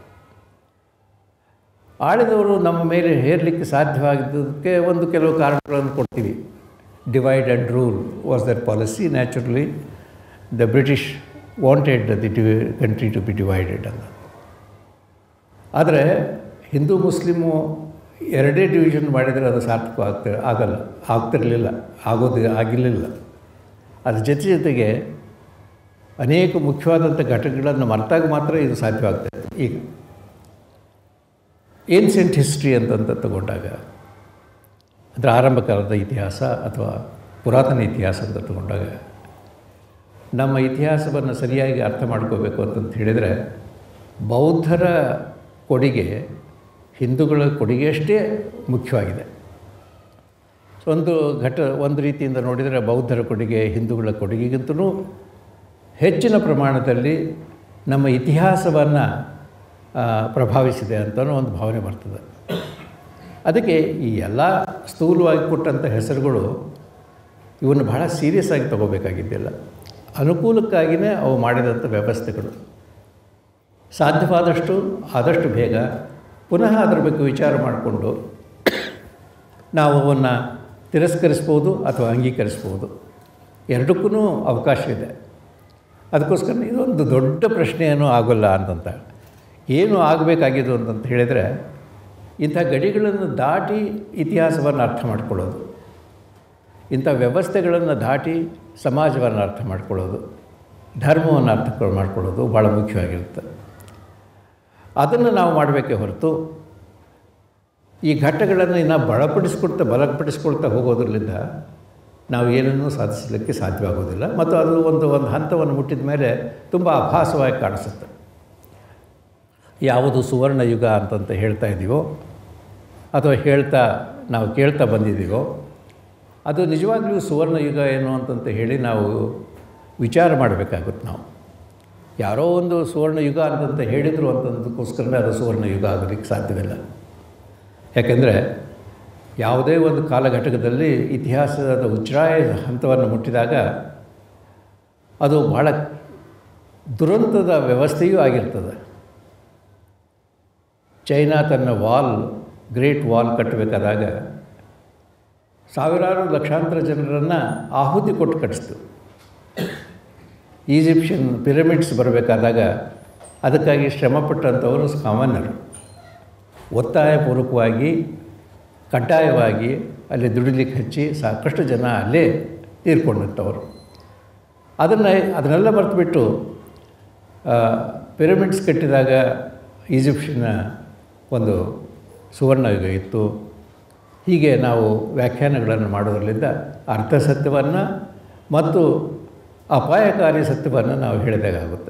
ಆಳಿದವರು ನಮ್ಮ ಮೇಲೆ ಹೇರಲಿಕ್ಕೆ ಸಾಧ್ಯವಾಗಿದ್ದದಕ್ಕೆ ಒಂದು ಕೆಲವು ಕಾರಣಗಳನ್ನು ಕೊಡ್ತೀವಿ divide and rule was their policy naturally the British wanted the the country to be divided ಅಂತ ಆದರೆ ಹಿಂದೂ ಮುಸ್ಲಿಮು ಎರಡೇ ಡಿವಿಷನ್ ಮಾಡಿದರೆ ಅದು ಸಾರ್ಥಕ ಆಗ್ತಾ ಆಗಲ್ಲ ಆಗ್ತಿರಲಿಲ್ಲ ಆಗೋದು ಆಗಿರಲಿಲ್ಲ ಅದ್ರ ಜೊತೆ ಜೊತೆಗೆ ಅನೇಕ ಮುಖ್ಯವಾದಂಥ ಘಟಕಗಳನ್ನು ಮರೆತಾಗ ಮಾತ್ರ ಇದು ಸಾಧ್ಯವಾಗ್ತದೆ ಈಗ ಏನ್ಸೆಂಟ್ ಹಿಸ್ಟ್ರಿ ಅಂತಂತ ತಗೊಂಡಾಗ ಅದರ ಆರಂಭ ಕಾಲದ ಇತಿಹಾಸ ಅಥವಾ ಪುರಾತನ ಇತಿಹಾಸ ಅಂತ ತಗೊಂಡಾಗ ನಮ್ಮ ಇತಿಹಾಸವನ್ನು ಸರಿಯಾಗಿ ಅರ್ಥ ಮಾಡ್ಕೋಬೇಕು ಅಂತಂತ ಹೇಳಿದರೆ ಬೌದ್ಧರ ಕೊಡುಗೆ ಹಿಂದೂಗಳ ಕೊಡುಗೆಯಷ್ಟೇ ಮುಖ್ಯವಾಗಿದೆ ಸೊ ಒಂದು ಘಟ ಒಂದು ರೀತಿಯಿಂದ ನೋಡಿದರೆ ಬೌದ್ಧರ ಕೊಡುಗೆ ಹಿಂದೂಗಳ ಕೊಡುಗೆಗಿಂತಲೂ ಹೆಚ್ಚಿನ ಪ್ರಮಾಣದಲ್ಲಿ ನಮ್ಮ ಇತಿಹಾಸವನ್ನು ಪ್ರಭಾವಿಸಿದೆ ಅಂತಲೂ ಒಂದು ಭಾವನೆ ಬರ್ತದೆ ಅದಕ್ಕೆ ಈ ಎಲ್ಲ ಸ್ಥೂಲವಾಗಿ ಕೊಟ್ಟಂಥ ಹೆಸರುಗಳು ಇವನ್ನು ಬಹಳ ಸೀರಿಯಸ್ ಆಗಿ ತಗೋಬೇಕಾಗಿದ್ದಿಲ್ಲ ಅನುಕೂಲಕ್ಕಾಗಿಯೇ ಅವು ಮಾಡಿದಂಥ ವ್ಯವಸ್ಥೆಗಳು ಸಾಧ್ಯವಾದಷ್ಟು ಆದಷ್ಟು ಬೇಗ ಪುನಃ ಅದರ ಬಗ್ಗೆ ವಿಚಾರ ಮಾಡಿಕೊಂಡು ನಾವು ಅವನ್ನು ತಿರಸ್ಕರಿಸ್ಬೋದು ಅಥವಾ ಅಂಗೀಕರಿಸ್ಬೋದು ಎರಡಕ್ಕೂ ಅವಕಾಶ ಇದೆ ಅದಕ್ಕೋಸ್ಕರ ಇದೊಂದು ದೊಡ್ಡ ಪ್ರಶ್ನೆ ಏನೂ ಆಗೋಲ್ಲ ಅಂತಂತ ಏನು ಆಗಬೇಕಾಗಿದ್ದು ಅಂತಂತ ಹೇಳಿದರೆ ಇಂಥ ಗಡಿಗಳನ್ನು ದಾಟಿ ಇತಿಹಾಸವನ್ನು ಅರ್ಥ ಮಾಡ್ಕೊಳ್ಳೋದು ಇಂಥ ವ್ಯವಸ್ಥೆಗಳನ್ನು ದಾಟಿ ಸಮಾಜವನ್ನು ಅರ್ಥ ಮಾಡ್ಕೊಳ್ಳೋದು ಧರ್ಮವನ್ನು ಅರ್ಥ ಮಾಡ್ಕೊಳ್ಳೋದು ಭಾಳ ಮುಖ್ಯವಾಗಿರುತ್ತೆ ಅದನ್ನು ನಾವು ಮಾಡಬೇಕೇ ಹೊರತು ಈ ಘಟ್ಟಗಳನ್ನು ಇನ್ನು ಬಲಪಡಿಸ್ಕೊಳ್ತಾ ಬಲಪಡಿಸ್ಕೊಳ್ತಾ ಹೋಗೋದ್ರಿಂದ ನಾವು ಏನನ್ನೂ ಸಾಧಿಸಲಿಕ್ಕೆ ಸಾಧ್ಯವಾಗೋದಿಲ್ಲ ಮತ್ತು ಅದು ಒಂದು ಒಂದು ಹಂತವನ್ನು ಮುಟ್ಟಿದ ಮೇಲೆ ತುಂಬ ಅಭಾಸವಾಗಿ ಕಾಣಿಸುತ್ತೆ ಯಾವುದು ಸುವರ್ಣ ಯುಗ ಅಂತಂತ ಹೇಳ್ತಾ ಇದ್ದೀವೋ ಅಥವಾ ಹೇಳ್ತಾ ನಾವು ಕೇಳ್ತಾ ಬಂದಿದ್ದೀವೋ ಅದು ನಿಜವಾಗ್ಲೂ ಸುವರ್ಣ ಯುಗ ಏನು ಅಂತಂತ ಹೇಳಿ ನಾವು ವಿಚಾರ ಮಾಡಬೇಕಾಗುತ್ತೆ ನಾವು ಯಾರೋ ಒಂದು ಸುವರ್ಣ ಯುಗ ಅಂತಂತ ಹೇಳಿದರು ಅಂತಂದಕ್ಕೋಸ್ಕರನೇ ಅದು ಸುವರ್ಣ ಯುಗ ಆಗೋದಕ್ಕೆ ಸಾಧ್ಯವಿಲ್ಲ ಯಾಕೆಂದರೆ ಯಾವುದೇ ಒಂದು ಕಾಲಘಟಕದಲ್ಲಿ ಇತಿಹಾಸದ ಉಚ್ಛ್ರಾಯ ಹಂತವನ್ನು ಮುಟ್ಟಿದಾಗ ಅದು ಭಾಳ ದುರಂತದ ವ್ಯವಸ್ಥೆಯೂ ಆಗಿರ್ತದೆ ಚೈನಾ ತನ್ನ ವಾಲ್ ಗ್ರೇಟ್ ವಾಲ್ ಕಟ್ಟಬೇಕಾದಾಗ ಸಾವಿರಾರು ಲಕ್ಷಾಂತರ ಜನರನ್ನು ಆಹುತಿ ಕೊಟ್ಟು ಕಟ್ಟಿಸ್ತು ಈಜಿಪ್ಷಿಯನ್ ಪಿರಮಿಡ್ಸ್ ಬರಬೇಕಾದಾಗ ಅದಕ್ಕಾಗಿ ಶ್ರಮಪಟ್ಟಂಥವರು ಸಾಮಾನ್ಯರು ಒತ್ತಾಯಪೂರ್ವಕವಾಗಿ ಕಡ್ಡಾಯವಾಗಿ ಅಲ್ಲಿ ದುಡಿಲಿಕ್ಕೆ ಹಚ್ಚಿ ಸಾಕಷ್ಟು ಜನ ಅಲ್ಲೇ ತೀರ್ಕೊಂಡಂಥವರು ಅದನ್ನು ಅದನ್ನೆಲ್ಲ ಮರೆತುಬಿಟ್ಟು ಪಿರಮಿಡ್ಸ್ ಕಟ್ಟಿದಾಗ ಈಜಿಪ್ಷಿನ ಒಂದು ಸುವರ್ಣ ಯುಗ ಇತ್ತು ಹೀಗೆ ನಾವು ವ್ಯಾಖ್ಯಾನಗಳನ್ನು ಮಾಡೋದ್ರಿಂದ ಅರ್ಧ ಸತ್ಯವನ್ನು ಮತ್ತು ಅಪಾಯಕಾರಿ ಸತ್ಯವನ್ನು ನಾವು ಹೇಳಿದಾಗುತ್ತೆ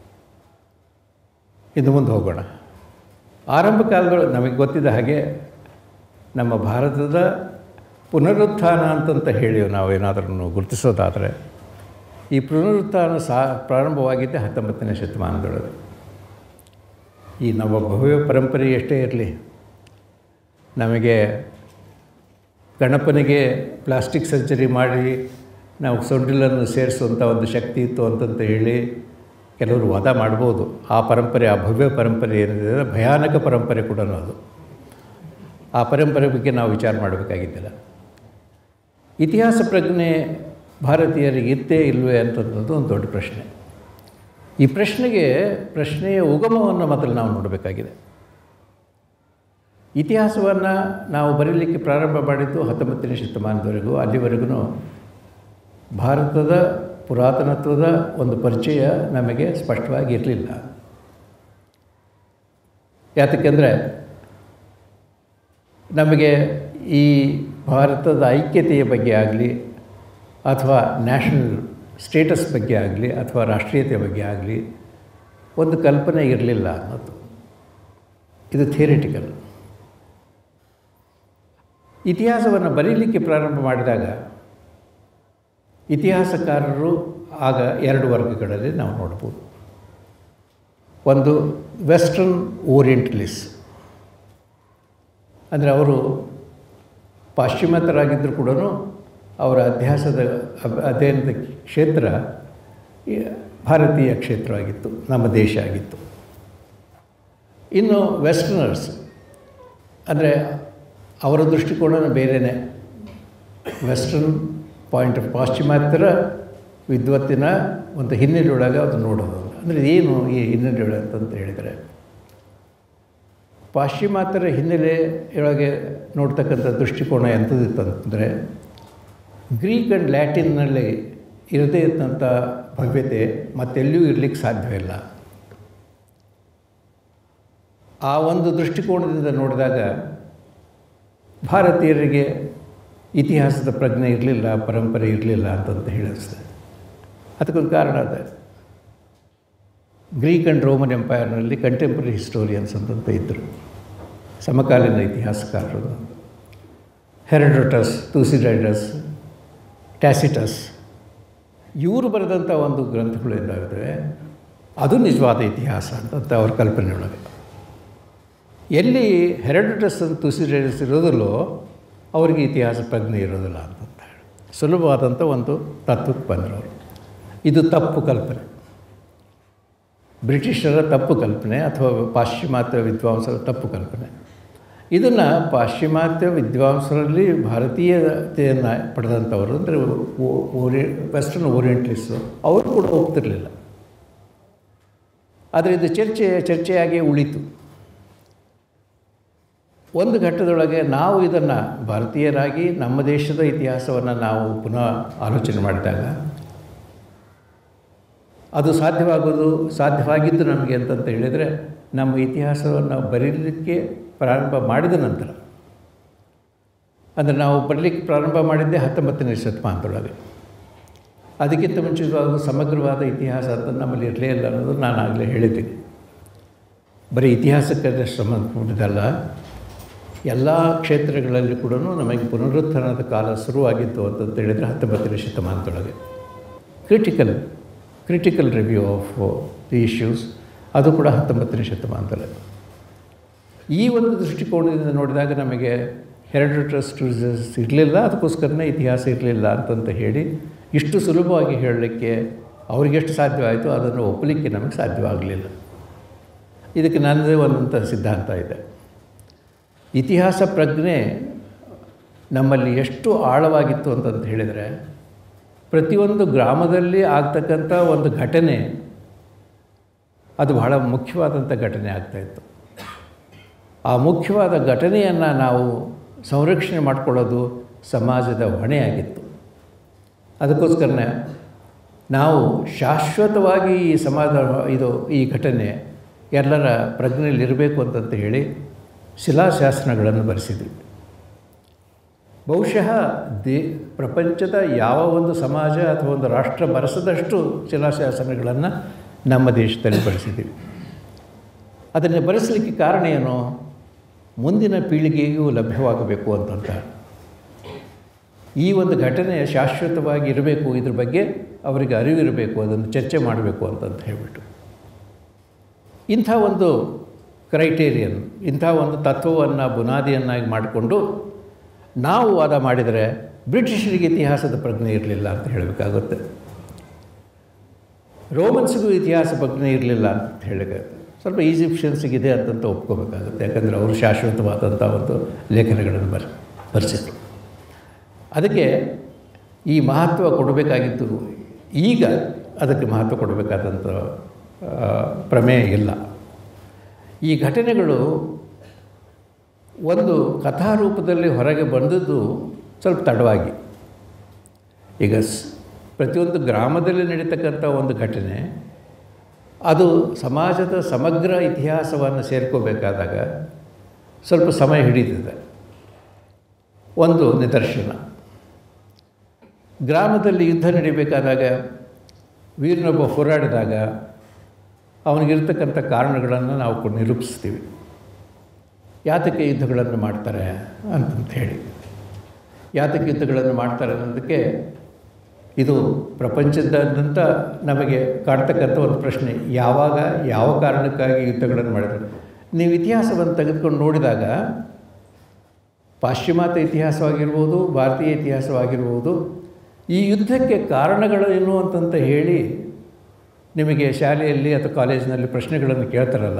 ಇನ್ನು ಮುಂದೆ ಹೋಗೋಣ ಆರಂಭ ಕಾಲಗಳು ನಮಗೆ ಗೊತ್ತಿದ್ದ ಹಾಗೆ ನಮ್ಮ ಭಾರತದ ಪುನರುತ್ಥಾನ ಅಂತಂತ ಹೇಳಿ ನಾವು ಏನಾದರೂ ಗುರುತಿಸೋದಾದರೆ ಈ ಪುನರುತ್ಥಾನ ಸಾ ಪ್ರಾರಂಭವಾಗಿದ್ದೆ ಹತ್ತೊಂಬತ್ತನೇ ಶತಮಾನದೊಳಗೆ ಈ ನಮ್ಮ ಭವ್ಯ ಪರಂಪರೆ ಎಷ್ಟೇ ಇರಲಿ ನಮಗೆ ಗಣಪನಿಗೆ ಪ್ಲಾಸ್ಟಿಕ್ ಸರ್ಜರಿ ಮಾಡಿ ನಾವು ಸೊಂಡಿಲನ್ನು ಸೇರಿಸುವಂಥ ಒಂದು ಶಕ್ತಿ ಇತ್ತು ಅಂತಂತ ಹೇಳಿ ಕೆಲವರು ವಾದ ಮಾಡ್ಬೋದು ಆ ಪರಂಪರೆ ಆ ಭವ್ಯ ಪರಂಪರೆ ಏನಿದೆ ಭಯಾನಕ ಪರಂಪರೆ ಕೂಡ ಅದು ಆ ಪರಂಪರೆ ಬಗ್ಗೆ ನಾವು ವಿಚಾರ ಮಾಡಬೇಕಾಗಿದ್ದಿಲ್ಲ ಇತಿಹಾಸ ಪ್ರಜ್ಞೆ ಭಾರತೀಯರಿಗೆ ಇತ್ತೇ ಇಲ್ವೇ ಅಂತಂಥದ್ದು ಒಂದು ದೊಡ್ಡ ಪ್ರಶ್ನೆ ಈ ಪ್ರಶ್ನೆಗೆ ಪ್ರಶ್ನೆಯ ಉಗಮವನ್ನು ಮೊದಲು ನಾವು ನೋಡಬೇಕಾಗಿದೆ ಇತಿಹಾಸವನ್ನು ನಾವು ಬರೀಲಿಕ್ಕೆ ಪ್ರಾರಂಭ ಮಾಡಿದ್ದು ಹತ್ತೊಂಬತ್ತನೇ ಶತಮಾನದವರೆಗೂ ಅಲ್ಲಿವರೆಗೂ ಭಾರತದ ಪುರಾತನತ್ವದ ಒಂದು ಪರಿಚಯ ನಮಗೆ ಸ್ಪಷ್ಟವಾಗಿ ಇರಲಿಲ್ಲ ಯಾತಕ್ಕೆಂದರೆ ನಮಗೆ ಈ ಭಾರತದ ಐಕ್ಯತೆಯ ಬಗ್ಗೆ ಆಗಲಿ ಅಥವಾ ನ್ಯಾಷನಲ್ ಸ್ಟೇಟಸ್ ಬಗ್ಗೆ ಆಗಲಿ ಅಥವಾ ರಾಷ್ಟ್ರೀಯತೆ ಬಗ್ಗೆ ಆಗಲಿ ಒಂದು ಕಲ್ಪನೆ ಇರಲಿಲ್ಲ ಅನ್ನೋದು ಇದು ಥಿಯರಿಟಿಕಲ್ ಇತಿಹಾಸವನ್ನು ಬರೀಲಿಕ್ಕೆ ಪ್ರಾರಂಭ ಮಾಡಿದಾಗ ಇತಿಹಾಸಕಾರರು ಆಗ ಎರಡು ವರ್ಗಗಳಲ್ಲಿ ನಾವು ನೋಡ್ಬೋದು ಒಂದು ವೆಸ್ಟರ್ನ್ ಓರಿಯೆಂಟಲಿಸ್ ಅಂದರೆ ಅವರು ಪಾಶ್ಚಿಮಾತ್ಯರಾಗಿದ್ದರೂ ಕೂಡ ಅವರ ಅಧ್ಯಾಸದ ಅಧ್ಯಯನದ ಕ್ಷೇತ್ರ ಭಾರತೀಯ ಕ್ಷೇತ್ರವಾಗಿತ್ತು ನಮ್ಮ ದೇಶ ಆಗಿತ್ತು ಇನ್ನು ವೆಸ್ಟರ್ನರ್ಸ್ ಅಂದರೆ ಅವರ ದೃಷ್ಟಿಕೋನ ಬೇರೆಯೇ ವೆಸ್ಟರ್ನ್ ಪಾಯಿಂಟ್ ಆಫ್ ಪಾಶ್ಚಿಮಾತ್ಯರ ವಿದ್ವತ್ತಿನ ಒಂದು ಹಿನ್ನೆಲೆಯೊಳಗೆ ಅದು ನೋಡೋದು ಅಂದರೆ ಏನು ಈ ಹಿನ್ನೆಲೆಯೊಳಗೆ ಅಂತಂತ ಹೇಳಿದರೆ ಪಾಶ್ಚಿಮಾತ್ಯರ ಹಿನ್ನೆಲೆಯೊಳಗೆ ನೋಡ್ತಕ್ಕಂಥ ದೃಷ್ಟಿಕೋನ ಎಂಥದಿತ್ತಂತಂದರೆ ಗ್ರೀಕ್ ಆ್ಯಂಡ್ ಲ್ಯಾಟಿನ್ನಲ್ಲಿ ಇರದೇ ಇದ್ದಂಥ ಭವ್ಯತೆ ಮತ್ತೆಲ್ಲಿಯೂ ಇರಲಿಕ್ಕೆ ಸಾಧ್ಯವಿಲ್ಲ ಆ ಒಂದು ದೃಷ್ಟಿಕೋನದಿಂದ ನೋಡಿದಾಗ ಭಾರತೀಯರಿಗೆ ಇತಿಹಾಸದ ಪ್ರಜ್ಞೆ ಇರಲಿಲ್ಲ ಪರಂಪರೆ ಇರಲಿಲ್ಲ ಅಂತಂತ ಹೇಳಿಸ್ತದೆ ಅದಕ್ಕೊಂದು ಕಾರಣ ಅದ ಗ್ರೀಕ್ ಆ್ಯಂಡ್ ರೋಮನ್ ಎಂಪೈರ್ನಲ್ಲಿ ಕಂಟೆಂಪ್ರರಿ ಹಿಸ್ಟೋರಿಯನ್ಸ್ ಅಂತಂತ ಇದ್ದರು ಸಮಕಾಲೀನ ಇತಿಹಾಸಕಾರರು ಹೆರಡೋಟಸ್ ತುಸಿಡೈಡಸ್ ಟ್ಯಾಸಿಟಸ್ ಇವರು ಬರೆದಂಥ ಒಂದು ಗ್ರಂಥಗಳು ಏನಾಗಿದ್ದಾವೆ ಅದು ನಿಜವಾದ ಇತಿಹಾಸ ಅಂತಂತ ಅವ್ರ ಕಲ್ಪನೆಯೊಳಗೆ ಎಲ್ಲಿ ಹೆರಡಟಸ್ ಅಂತ ತುಸಿಡೈಡಸ್ ಇರೋದಿಲ್ಲೋ ಅವರಿಗೆ ಇತಿಹಾಸ ಪ್ರಜ್ಞೆ ಇರೋದಿಲ್ಲ ಅಂತಂತ ಹೇಳಿ ಸುಲಭವಾದಂಥ ಒಂದು ತತ್ವಕ್ಕೆ ಬಂದರು ಅವರು ಇದು ತಪ್ಪು ಕಲ್ಪನೆ ಬ್ರಿಟಿಷರ ತಪ್ಪು ಕಲ್ಪನೆ ಅಥವಾ ಪಾಶ್ಚಿಮಾತ್ಯ ವಿದ್ವಾಂಸರ ತಪ್ಪು ಕಲ್ಪನೆ ಇದನ್ನು ಪಾಶ್ಚಿಮಾತ್ಯ ವಿದ್ವಾಂಸರಲ್ಲಿ ಭಾರತೀಯತೆಯನ್ನು ಪಡೆದಂಥವರು ಅಂದರೆ ಓರಿ ವೆಸ್ಟರ್ನ್ ಓರಿಯೆಂಟ್ಲಿಸ್ಟು ಅವರು ಕೂಡ ಹೋಗ್ತಿರಲಿಲ್ಲ ಆದರೆ ಇದು ಚರ್ಚೆ ಚರ್ಚೆಯಾಗಿ ಉಳಿತು ಒಂದು ಘಟ್ಟದೊಳಗೆ ನಾವು ಇದನ್ನು ಭಾರತೀಯರಾಗಿ ನಮ್ಮ ದೇಶದ ಇತಿಹಾಸವನ್ನು ನಾವು ಪುನಃ ಆಲೋಚನೆ ಮಾಡಿದಾಗ ಅದು ಸಾಧ್ಯವಾಗೋದು ಸಾಧ್ಯವಾಗಿದ್ದು ನಮಗೆ ಅಂತಂತ ಹೇಳಿದರೆ ನಮ್ಮ ಇತಿಹಾಸವನ್ನು ಬರೀಲಿಕ್ಕೆ ಪ್ರಾರಂಭ ಮಾಡಿದ ನಂತರ ಅಂದರೆ ನಾವು ಬರಲಿಕ್ಕೆ ಪ್ರಾರಂಭ ಮಾಡಿದ್ದೇ ಹತ್ತೊಂಬತ್ತನೇ ಶತಮಾನದೊಳಗೆ ಅದಕ್ಕಿಂತ ಮುಂಚಿತವಾಗಿ ಸಮಗ್ರವಾದ ಇತಿಹಾಸ ಅಂತ ನಮ್ಮಲ್ಲಿ ಇರಲೇ ಇಲ್ಲ ಅನ್ನೋದು ನಾನು ಆಗಲೇ ಹೇಳಿದ್ದೀನಿ ಬರೀ ಇತಿಹಾಸಕ್ಕೆ ಸಂಬಂಧಪಟ್ಟಿದ್ದಲ್ಲ ಎಲ್ಲ ಕ್ಷೇತ್ರಗಳಲ್ಲಿ ಕೂಡ ನಮಗೆ ಪುನರುತ್ಥಾನದ ಕಾಲ ಶುರುವಾಗಿತ್ತು ಅಂತಂತ ಹೇಳಿದರೆ ಹತ್ತೊಂಬತ್ತನೇ ಶತಮಾನದೊಳಗೆ critical critical review of the issues ಅದು ಕೂಡ ಹತ್ತೊಂಬತ್ತನೇ ಶತಮಾನದಲ್ಲೇ ಈ ಒಂದು ದೃಷ್ಟಿಕೋನದಿಂದ ನೋಡಿದಾಗ ನಮಗೆ ಹೆರಡಟಸ್ ಟೂರಿಸಸ್ ಇರಲಿಲ್ಲ ಅದಕ್ಕೋಸ್ಕರನೇ ಇತಿಹಾಸ ಇರಲಿಲ್ಲ ಅಂತಂತ ಹೇಳಿ ಇಷ್ಟು ಸುಲಭವಾಗಿ ಹೇಳಲಿಕ್ಕೆ ಅವರಿಗೆಷ್ಟು ಸಾಧ್ಯವಾಯಿತು ಅದನ್ನು ಒಪ್ಪಲಿಕ್ಕೆ ನಮಗೆ ಸಾಧ್ಯವಾಗಲಿಲ್ಲ ಇದಕ್ಕೆ ನನ್ನದೇ ಒಂದಂಥ ಸಿದ್ಧಾಂತ ಇದೆ ಇತಿಹಾಸ ಪ್ರಜ್ಞೆ ನಮ್ಮಲ್ಲಿ ಎಷ್ಟು ಆಳವಾಗಿತ್ತು ಅಂತಂತ ಹೇಳಿದರೆ ಪ್ರತಿಯೊಂದು ಗ್ರಾಮದಲ್ಲಿ ಆಗ್ತಕ್ಕಂಥ ಒಂದು ಘಟನೆ ಅದು ಬಹಳ ಮುಖ್ಯವಾದಂಥ ಘಟನೆ ಆಗ್ತಾಯಿತ್ತು ಆ ಮುಖ್ಯವಾದ ಘಟನೆಯನ್ನು ನಾವು ಸಂರಕ್ಷಣೆ ಮಾಡಿಕೊಳ್ಳೋದು ಸಮಾಜದ ಹೊಣೆಯಾಗಿತ್ತು ಅದಕ್ಕೋಸ್ಕರನೇ ನಾವು ಶಾಶ್ವತವಾಗಿ ಈ ಸಮಾಜ ಇದು ಈ ಘಟನೆ ಎಲ್ಲರ ಪ್ರಜ್ಞೆಯಲ್ಲಿರಬೇಕು ಅಂತಂತ ಹೇಳಿ ಶಿಲಾಶಾಸನಗಳನ್ನು ಬರೆಸಿದ್ವಿ ಬಹುಶಃ ದೇ ಪ್ರಪಂಚದ ಯಾವ ಒಂದು ಸಮಾಜ ಅಥವಾ ಒಂದು ರಾಷ್ಟ್ರ ಬರೆಸದಷ್ಟು ಶಿಲಾಶಾಸನಗಳನ್ನು ನಮ್ಮ ದೇಶದಲ್ಲಿ ಬಳಸಿದ್ದೀವಿ ಅದನ್ನು ಬರೆಸಲಿಕ್ಕೆ ಕಾರಣ ಏನು ಮುಂದಿನ ಪೀಳಿಗೆಗೂ ಲಭ್ಯವಾಗಬೇಕು ಅಂತಂತ ಈ ಒಂದು ಘಟನೆ ಶಾಶ್ವತವಾಗಿ ಇರಬೇಕು ಇದ್ರ ಬಗ್ಗೆ ಅವರಿಗೆ ಅರಿವಿರಬೇಕು ಅದನ್ನು ಚರ್ಚೆ ಮಾಡಬೇಕು ಅಂತಂತ ಹೇಳಿಬಿಟ್ಟು ಇಂಥ ಒಂದು ಕ್ರೈಟೇರಿಯನ್ ಇಂಥ ಒಂದು ತತ್ವವನ್ನು ಬುನಾದಿಯನ್ನಾಗಿ ಮಾಡಿಕೊಂಡು ನಾವು ವಾದ ಮಾಡಿದರೆ ಬ್ರಿಟಿಷರಿಗೆ ಇತಿಹಾಸದ ಪ್ರಜ್ಞೆ ಇರಲಿಲ್ಲ ಅಂತ ಹೇಳಬೇಕಾಗುತ್ತೆ ರೋಮನ್ಸ್ಗೂ ಇತಿಹಾಸ ಪ್ರಜ್ಞೆ ಇರಲಿಲ್ಲ ಅಂತ ಹೇಳಬೇಕಾಗುತ್ತೆ ಸ್ವಲ್ಪ ಈಜಿಪ್ಷಿಯನ್ಸಿಗಿದೆ ಅಂತಂತ ಒಪ್ಕೋಬೇಕಾಗುತ್ತೆ ಯಾಕಂದರೆ ಅವರು ಶಾಶ್ವತವಾದಂಥ ಒಂದು ಲೇಖನಗಳನ್ನು ಬರ್ ಬರೆಸಿದ್ರು ಅದಕ್ಕೆ ಈ ಮಹತ್ವ ಕೊಡಬೇಕಾಗಿತ್ತು ಈಗ ಅದಕ್ಕೆ ಮಹತ್ವ ಕೊಡಬೇಕಾದಂಥ ಪ್ರಮೇಯ ಇಲ್ಲ ಈ ಘಟನೆಗಳು ಒಂದು ಕಥಾರೂಪದಲ್ಲಿ ಹೊರಗೆ ಬಂದದ್ದು ಸ್ವಲ್ಪ ತಡವಾಗಿ ಈಗ ಸ್ ಪ್ರತಿಯೊಂದು ಗ್ರಾಮದಲ್ಲಿ ನಡೀತಕ್ಕಂಥ ಒಂದು ಘಟನೆ ಅದು ಸಮಾಜದ ಸಮಗ್ರ ಇತಿಹಾಸವನ್ನು ಸೇರ್ಕೋಬೇಕಾದಾಗ ಸ್ವಲ್ಪ ಸಮಯ ಹಿಡಿತದೆ ಒಂದು ನಿದರ್ಶನ ಗ್ರಾಮದಲ್ಲಿ ಯುದ್ಧ ನಡೀಬೇಕಾದಾಗ ವೀರನೊಬ್ಬ ಹೋರಾಡಿದಾಗ ಅವನಿಗಿರ್ತಕ್ಕಂಥ ಕಾರಣಗಳನ್ನು ನಾವು ನಿರೂಪಿಸ್ತೀವಿ ಯಾತಕ್ಕೆ ಯುದ್ಧಗಳನ್ನು ಮಾಡ್ತಾರೆ ಅಂತಂತ ಹೇಳಿ ಯಾತಕ್ಕೆ ಯುದ್ಧಗಳನ್ನು ಮಾಡ್ತಾರೆ ಅನ್ನೋದಕ್ಕೆ ಇದು ಪ್ರಪಂಚದಾದ್ಯಂತ ನಮಗೆ ಕಾಡ್ತಕ್ಕಂಥ ಒಂದು ಪ್ರಶ್ನೆ ಯಾವಾಗ ಯಾವ ಕಾರಣಕ್ಕಾಗಿ ಯುದ್ಧಗಳನ್ನು ಮಾಡಿದ್ರು ನೀವು ಇತಿಹಾಸವನ್ನು ತೆಗೆದುಕೊಂಡು ನೋಡಿದಾಗ ಪಾಶ್ಚಿಮಾತ್ಯ ಇತಿಹಾಸವಾಗಿರ್ಬೋದು ಭಾರತೀಯ ಇತಿಹಾಸವಾಗಿರ್ಬೋದು ಈ ಯುದ್ಧಕ್ಕೆ ಕಾರಣಗಳೇನು ಅಂತಂತ ಹೇಳಿ ನಿಮಗೆ ಶಾಲೆಯಲ್ಲಿ ಅಥವಾ ಕಾಲೇಜಿನಲ್ಲಿ ಪ್ರಶ್ನೆಗಳನ್ನು ಕೇಳ್ತಾರಲ್ಲ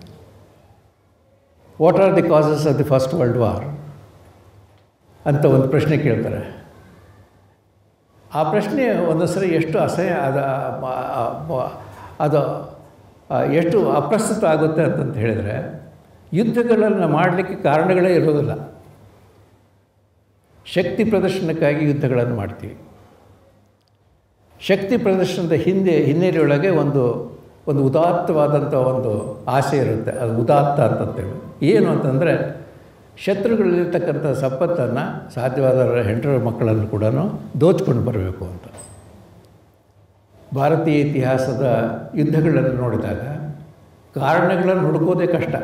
what are the causes of the first world war ಅಂತ ಒಂದು ಪ್ರಶ್ನೆ ಕೇಳ್ತಾರೆ ಆ ಪ್ರಶ್ನೆ ಒಂದು ಸರಿ ಎಷ್ಟು ಅಸಹ್ಯ ಅದ ಅದು ಆ, ಎಷ್ಟು ಅಪ್ರಸ್ತುತ ಆಗುತ್ತೆ ಅಂತಂತ ಹೇಳಿದರೆ ಯುದ್ಧಗಳನ್ನು ಮಾಡಲಿಕ್ಕೆ ಕಾರಣಗಳೇ ಇರೋದಿಲ್ಲ ಶಕ್ತಿ ಪ್ರದರ್ಶನಕ್ಕಾಗಿ ಯುದ್ಧಗಳನ್ನು ಮಾಡ್ತೀವಿ ಶಕ್ತಿ ಪ್ರದರ್ಶನದ ಹಿಂದೆ ಹಿನ್ನೆಲೆಯೊಳಗೆ ಒಂದು ಒಂದು ಉದಾತ್ತವಾದಂಥ ಒಂದು ಆಸೆ ಇರುತ್ತೆ ಅದು ಉದಾತ್ತ ಅಂತಂತೇಳಿ ಏನು ಅಂತಂದರೆ ಶತ್ರುಗಳಲ್ಲಿರ್ತಕ್ಕಂಥ ಸಂಪತ್ತನ್ನು ಸಾಧ್ಯವಾದ ಹೆಂಡರ ಮಕ್ಕಳನ್ನು ಕೂಡ ದೋಚ್ಕೊಂಡು ಬರಬೇಕು ಅಂತ ಭಾರತೀಯ ಇತಿಹಾಸದ ಯುದ್ಧಗಳನ್ನು ನೋಡಿದಾಗ ಕಾರಣಗಳನ್ನು ಹುಡುಕೋದೇ ಕಷ್ಟ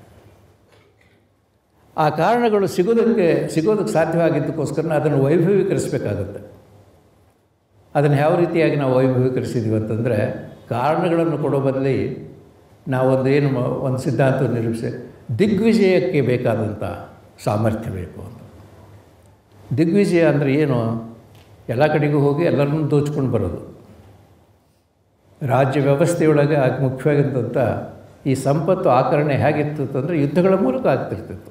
ಆ ಕಾರಣಗಳು ಸಿಗೋದಕ್ಕೆ ಸಿಗೋದಕ್ಕೆ ಸಾಧ್ಯವಾಗಿದ್ದಕ್ಕೋಸ್ಕರ ಅದನ್ನು ವೈಭವೀಕರಿಸಬೇಕಾಗುತ್ತೆ ಅದನ್ನು ಯಾವ ರೀತಿಯಾಗಿ ನಾವು ವೈಭವೀಕರಿಸಿದ್ದೀವಿ ಅಂತಂದರೆ ಕಾರಣಗಳನ್ನು ಕೊಡೋ ಬದಲಿ ನಾವೊಂದು ಏನು ಮ- ಒಂದು ಸಿದ್ಧಾಂತ ನಿರೂಪಿಸಿ ದಿಗ್ವಿಜಯಕ್ಕೆ ಬೇಕಾದಂಥ ಸಾಮರ್ಥ್ಯ ಬೇಕು ಅಂತ ದಿಗ್ವಿಜಯ ಅಂದರೆ ಏನು ಎಲ್ಲ ಕಡೆಗೂ ಹೋಗಿ ಎಲ್ಲರನ್ನೂ ದೋಚ್ಕೊಂಡು ಬರೋದು ರಾಜ್ಯ ವ್ಯವಸ್ಥೆಯೊಳಗೆ ಆಗ ಮುಖ್ಯವಾಗಿದ್ದಂಥ ಈ ಸಂಪತ್ತು ಆಕರಣೆ ಹೇಗಿತ್ತು ಅಂತಂದರೆ ಯುದ್ಧಗಳ ಮೂಲಕ ಆಗ್ತಿರ್ತಿತ್ತು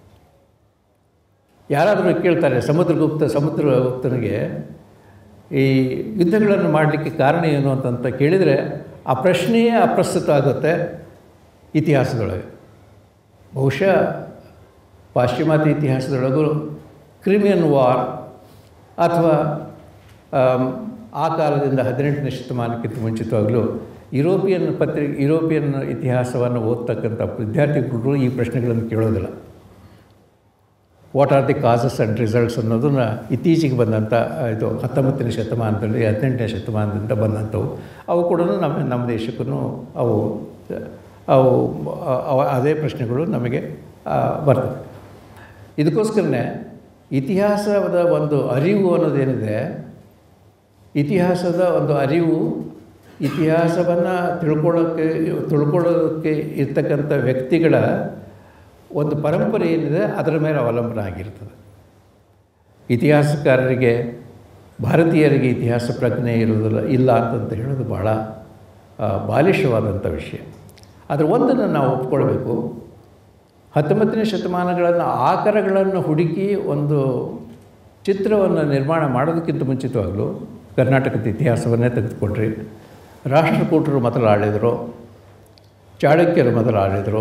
ಯಾರಾದರೂ ಕೇಳ್ತಾರೆ ಸಮುದ್ರಗುಪ್ತ ಸಮುದ್ರಗುಪ್ತನಿಗೆ ಈ ಯುದ್ಧಗಳನ್ನು ಮಾಡಲಿಕ್ಕೆ ಕಾರಣ ಏನು ಅಂತಂತ ಕೇಳಿದರೆ ಆ ಪ್ರಶ್ನೆಯೇ ಅಪ್ರಸ್ತುತ ಆಗುತ್ತೆ ಇತಿಹಾಸದೊಳಗೆ ಬಹುಶಃ ಪಾಶ್ಚಿಮಾತ್ಯ ಇತಿಹಾಸದೊಳಗೂ ಕ್ರಿಮಿಯನ್ ವಾರ್ ಅಥವಾ ಆಮ್, ಆ ಕಾಲದಿಂದ ಹದಿನೆಂಟನೇ ಶತಮಾನಕ್ಕಿಂತ ಮುಂಚಿತವಾಗಲೂ ಯುರೋಪಿಯನ್ ಪತ್ರಿಕೆ ಯುರೋಪಿಯನ್ ಇತಿಹಾಸವನ್ನು ಓದ್ತಕ್ಕಂಥ ವಿದ್ಯಾರ್ಥಿಗಳು ಈ ಪ್ರಶ್ನೆಗಳನ್ನು ಕೇಳೋದಿಲ್ಲ what are the causes and results ಅನ್ನೋದನ್ನ ಇತ್ತೀಚೆಗೆ ಬಂದಂಥ ಇದು ಹತ್ತೊಂಬತ್ತನೇ ಶತಮಾನದಲ್ಲಿ ಹದಿನೆಂಟನೇ ಶತಮಾನದಿಂದ ಬಂದಂಥವು ಅವು ಕೂಡ ನಮ್ಮ ನಮ್ಮ ದೇಶಕ್ಕೂ ಅವು ಅವು ಅವ- ಅದೇ ಪ್ರಶ್ನೆಗಳು ನಮಗೆ ಆ, ಬರ್ತವೆ ಇದಕ್ಕೋಸ್ಕರನೇ ಇತಿಹಾಸದ ಒಂದು ಅರಿವು ಅನ್ನೋದೇನಿದೆ ಇತಿಹಾಸದ ಒಂದು ಅರಿವು ಇತಿಹಾಸವನ್ನು ತಿಳ್ಕೊಳ್ಳೋಕ್ಕೆ ತಿಳ್ಕೊಳ್ಳೋದಕ್ಕೆ ಇರ್ತಕ್ಕಂಥ ವ್ಯಕ್ತಿಗಳ ಒಂದು ಪರಂಪರೆ ಏನಿದೆ ಅದರ ಮೇಲೆ ಅವಲಂಬನೆ ಆಗಿರ್ತದೆ ಇತಿಹಾಸಕಾರರಿಗೆ ಭಾರತೀಯರಿಗೆ ಇತಿಹಾಸ ಪ್ರಜ್ಞೆ ಇರುವುದಿಲ್ಲ ಇಲ್ಲ ಅಂತಂತ ಹೇಳೋದು ಭಾಳ ಆ, ಬಾಲಿಶವಾದಂಥ ವಿಷಯ ಅದರ ಒಂದನ್ನು ನಾವು ಒಪ್ಕೊಳ್ಬೇಕು ಹತ್ತೊಂಬತ್ತನೇ ಶತಮಾನಗಳನ್ನು ಆಕರಗಳನ್ನು ಹುಡುಕಿ ಒಂದು ಚಿತ್ರವನ್ನು ನಿರ್ಮಾಣ ಮಾಡೋದಕ್ಕಿಂತ ಮುಂಚಿತವಾಗಲೂ ಕರ್ನಾಟಕದ ಇತಿಹಾಸವನ್ನೇ ತೆಗೆದುಕೊಂಡ್ರಿ ರಾಷ್ಟ್ರಕೂಟರು ಮೊದಲು ಆಳಿದರು ಚಾಳುಕ್ಯರು ಮೊದಲು ಆಳಿದರು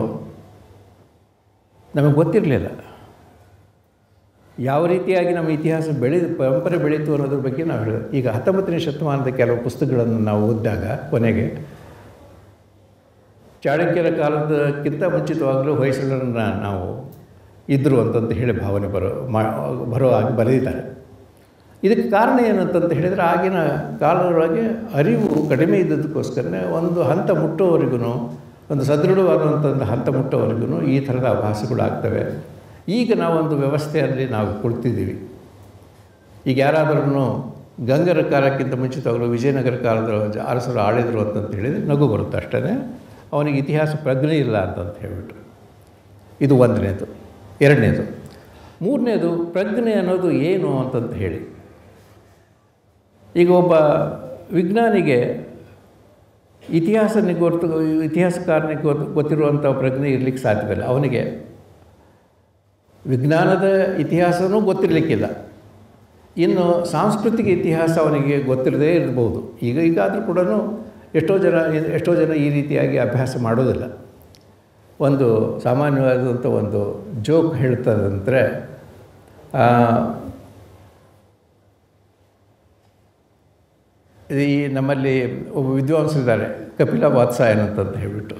ನಮಗೆ ಗೊತ್ತಿರಲಿಲ್ಲ ಯಾವ ರೀತಿಯಾಗಿ ನಮ್ಮ ಇತಿಹಾಸ ಬೆಳೆ ಪರಂಪರೆ ಬೆಳೀತು ಅನ್ನೋದ್ರ ಬಗ್ಗೆ ನಾವು ಹೇಳಿದ್ವಿ ಈಗ ಹತ್ತೊಂಬತ್ತನೇ ಶತಮಾನದ ಕೆಲವು ಪುಸ್ತಕಗಳನ್ನು ನಾವು ಓದಿದಾಗ ಕೊನೆಗೆ ಚಾಣಕ್ಯರ ಕಾಲದಕ್ಕಿಂತ ಮುಂಚಿತವಾಗಲೂ ಹೊಯ್ಸಳರನ್ನ ನಾವು ಇದ್ದರು ಅಂತಂತ ಹೇಳಿ ಭಾವನೆ ಬರೋ ಮಾ ಬರೋ ಹಾಗೆ ಬರೆದಿದ್ದಾರೆ ಇದಕ್ಕೆ ಕಾರಣ ಏನಂತಂತ ಹೇಳಿದರೆ ಆಗಿನ ಕಾಲದೊಳಗೆ ಅರಿವು ಕಡಿಮೆ ಇದ್ದದಕ್ಕೋಸ್ಕರನೇ ಒಂದು ಹಂತ ಮುಟ್ಟೋವರೆಗೂ ಒಂದು ಸದೃಢವಾದಂಥ ಒಂದು ಹಂತ ಮುಟ್ಟೋವರೆಗೂ ಈ ಥರದ ಆಭಾಸಗಳು ಆಗ್ತವೆ ಈಗ ನಾವೊಂದು ವ್ಯವಸ್ಥೆಯಲ್ಲಿ ನಾವು ಕುಳಿತಿದ್ದೀವಿ ಈಗ ಯಾರಾದ್ರೂ ಗಂಗರ ಕಾಲಕ್ಕಿಂತ ಮುಂಚಿತವಾಗಲೂ ವಿಜಯನಗರ ಕಾಲದ ಜ- ಅರಸರು ಆಳಿದರು ಅಂತಂತ ಹೇಳಿದರೆ ನಗು ಬರುತ್ತೆ ಅಷ್ಟೇ ಅವನಿಗೆ ಇತಿಹಾಸ ಪ್ರಜ್ಞೆ ಇಲ್ಲ ಅಂತಂತ ಹೇಳ್ಬಿಟ್ಟು ಇದು ಒಂದನೇದು ಎರಡನೇದು ಮೂರನೇದು ಪ್ರಜ್ಞೆ ಅನ್ನೋದು ಏನು ಅಂತಂತ ಹೇಳಿ ಈಗ ಒಬ್ಬ ವಿಜ್ಞಾನಿಗೆ ಇತಿಹಾಸನಿಗೆ ಗೊತ್ತು ಇತಿಹಾಸಕಾರನಿಗೆ ಗೊತ್ತು ಗೊತ್ತಿರುವಂಥ ಪ್ರಜ್ಞೆ ಇರಲಿಕ್ಕೆ ಸಾಧ್ಯವಿಲ್ಲ ಅವನಿಗೆ ವಿಜ್ಞಾನದ ಇತಿಹಾಸವೂ ಗೊತ್ತಿರಲಿಕ್ಕಿಲ್ಲ ಇನ್ನು ಸಾಂಸ್ಕೃತಿಕ ಇತಿಹಾಸ ಅವನಿಗೆ ಗೊತ್ತಿರದೇ ಇರ್ಬೋದು ಈಗ ಈಗಾದರೂ ಕೂಡ ಎಷ್ಟೋ ಜನ ಎಷ್ಟೋ ಜನ ಈ ರೀತಿಯಾಗಿ ಅಭ್ಯಾಸ ಮಾಡೋದಿಲ್ಲ ಒಂದು ಸಾಮಾನ್ಯವಾದಂಥ ಒಂದು ಜೋಕ್ ಹೇಳ್ತದಂದರೆ ಈ ನಮ್ಮಲ್ಲಿ ಒಬ್ಬ ವಿದ್ವಾಂಸರಿದ್ದಾರೆ ಕಪಿಲ ವಾತ್ಸಾಯನ್ ಅಂತಂತ ಹೇಳಿಬಿಟ್ಟು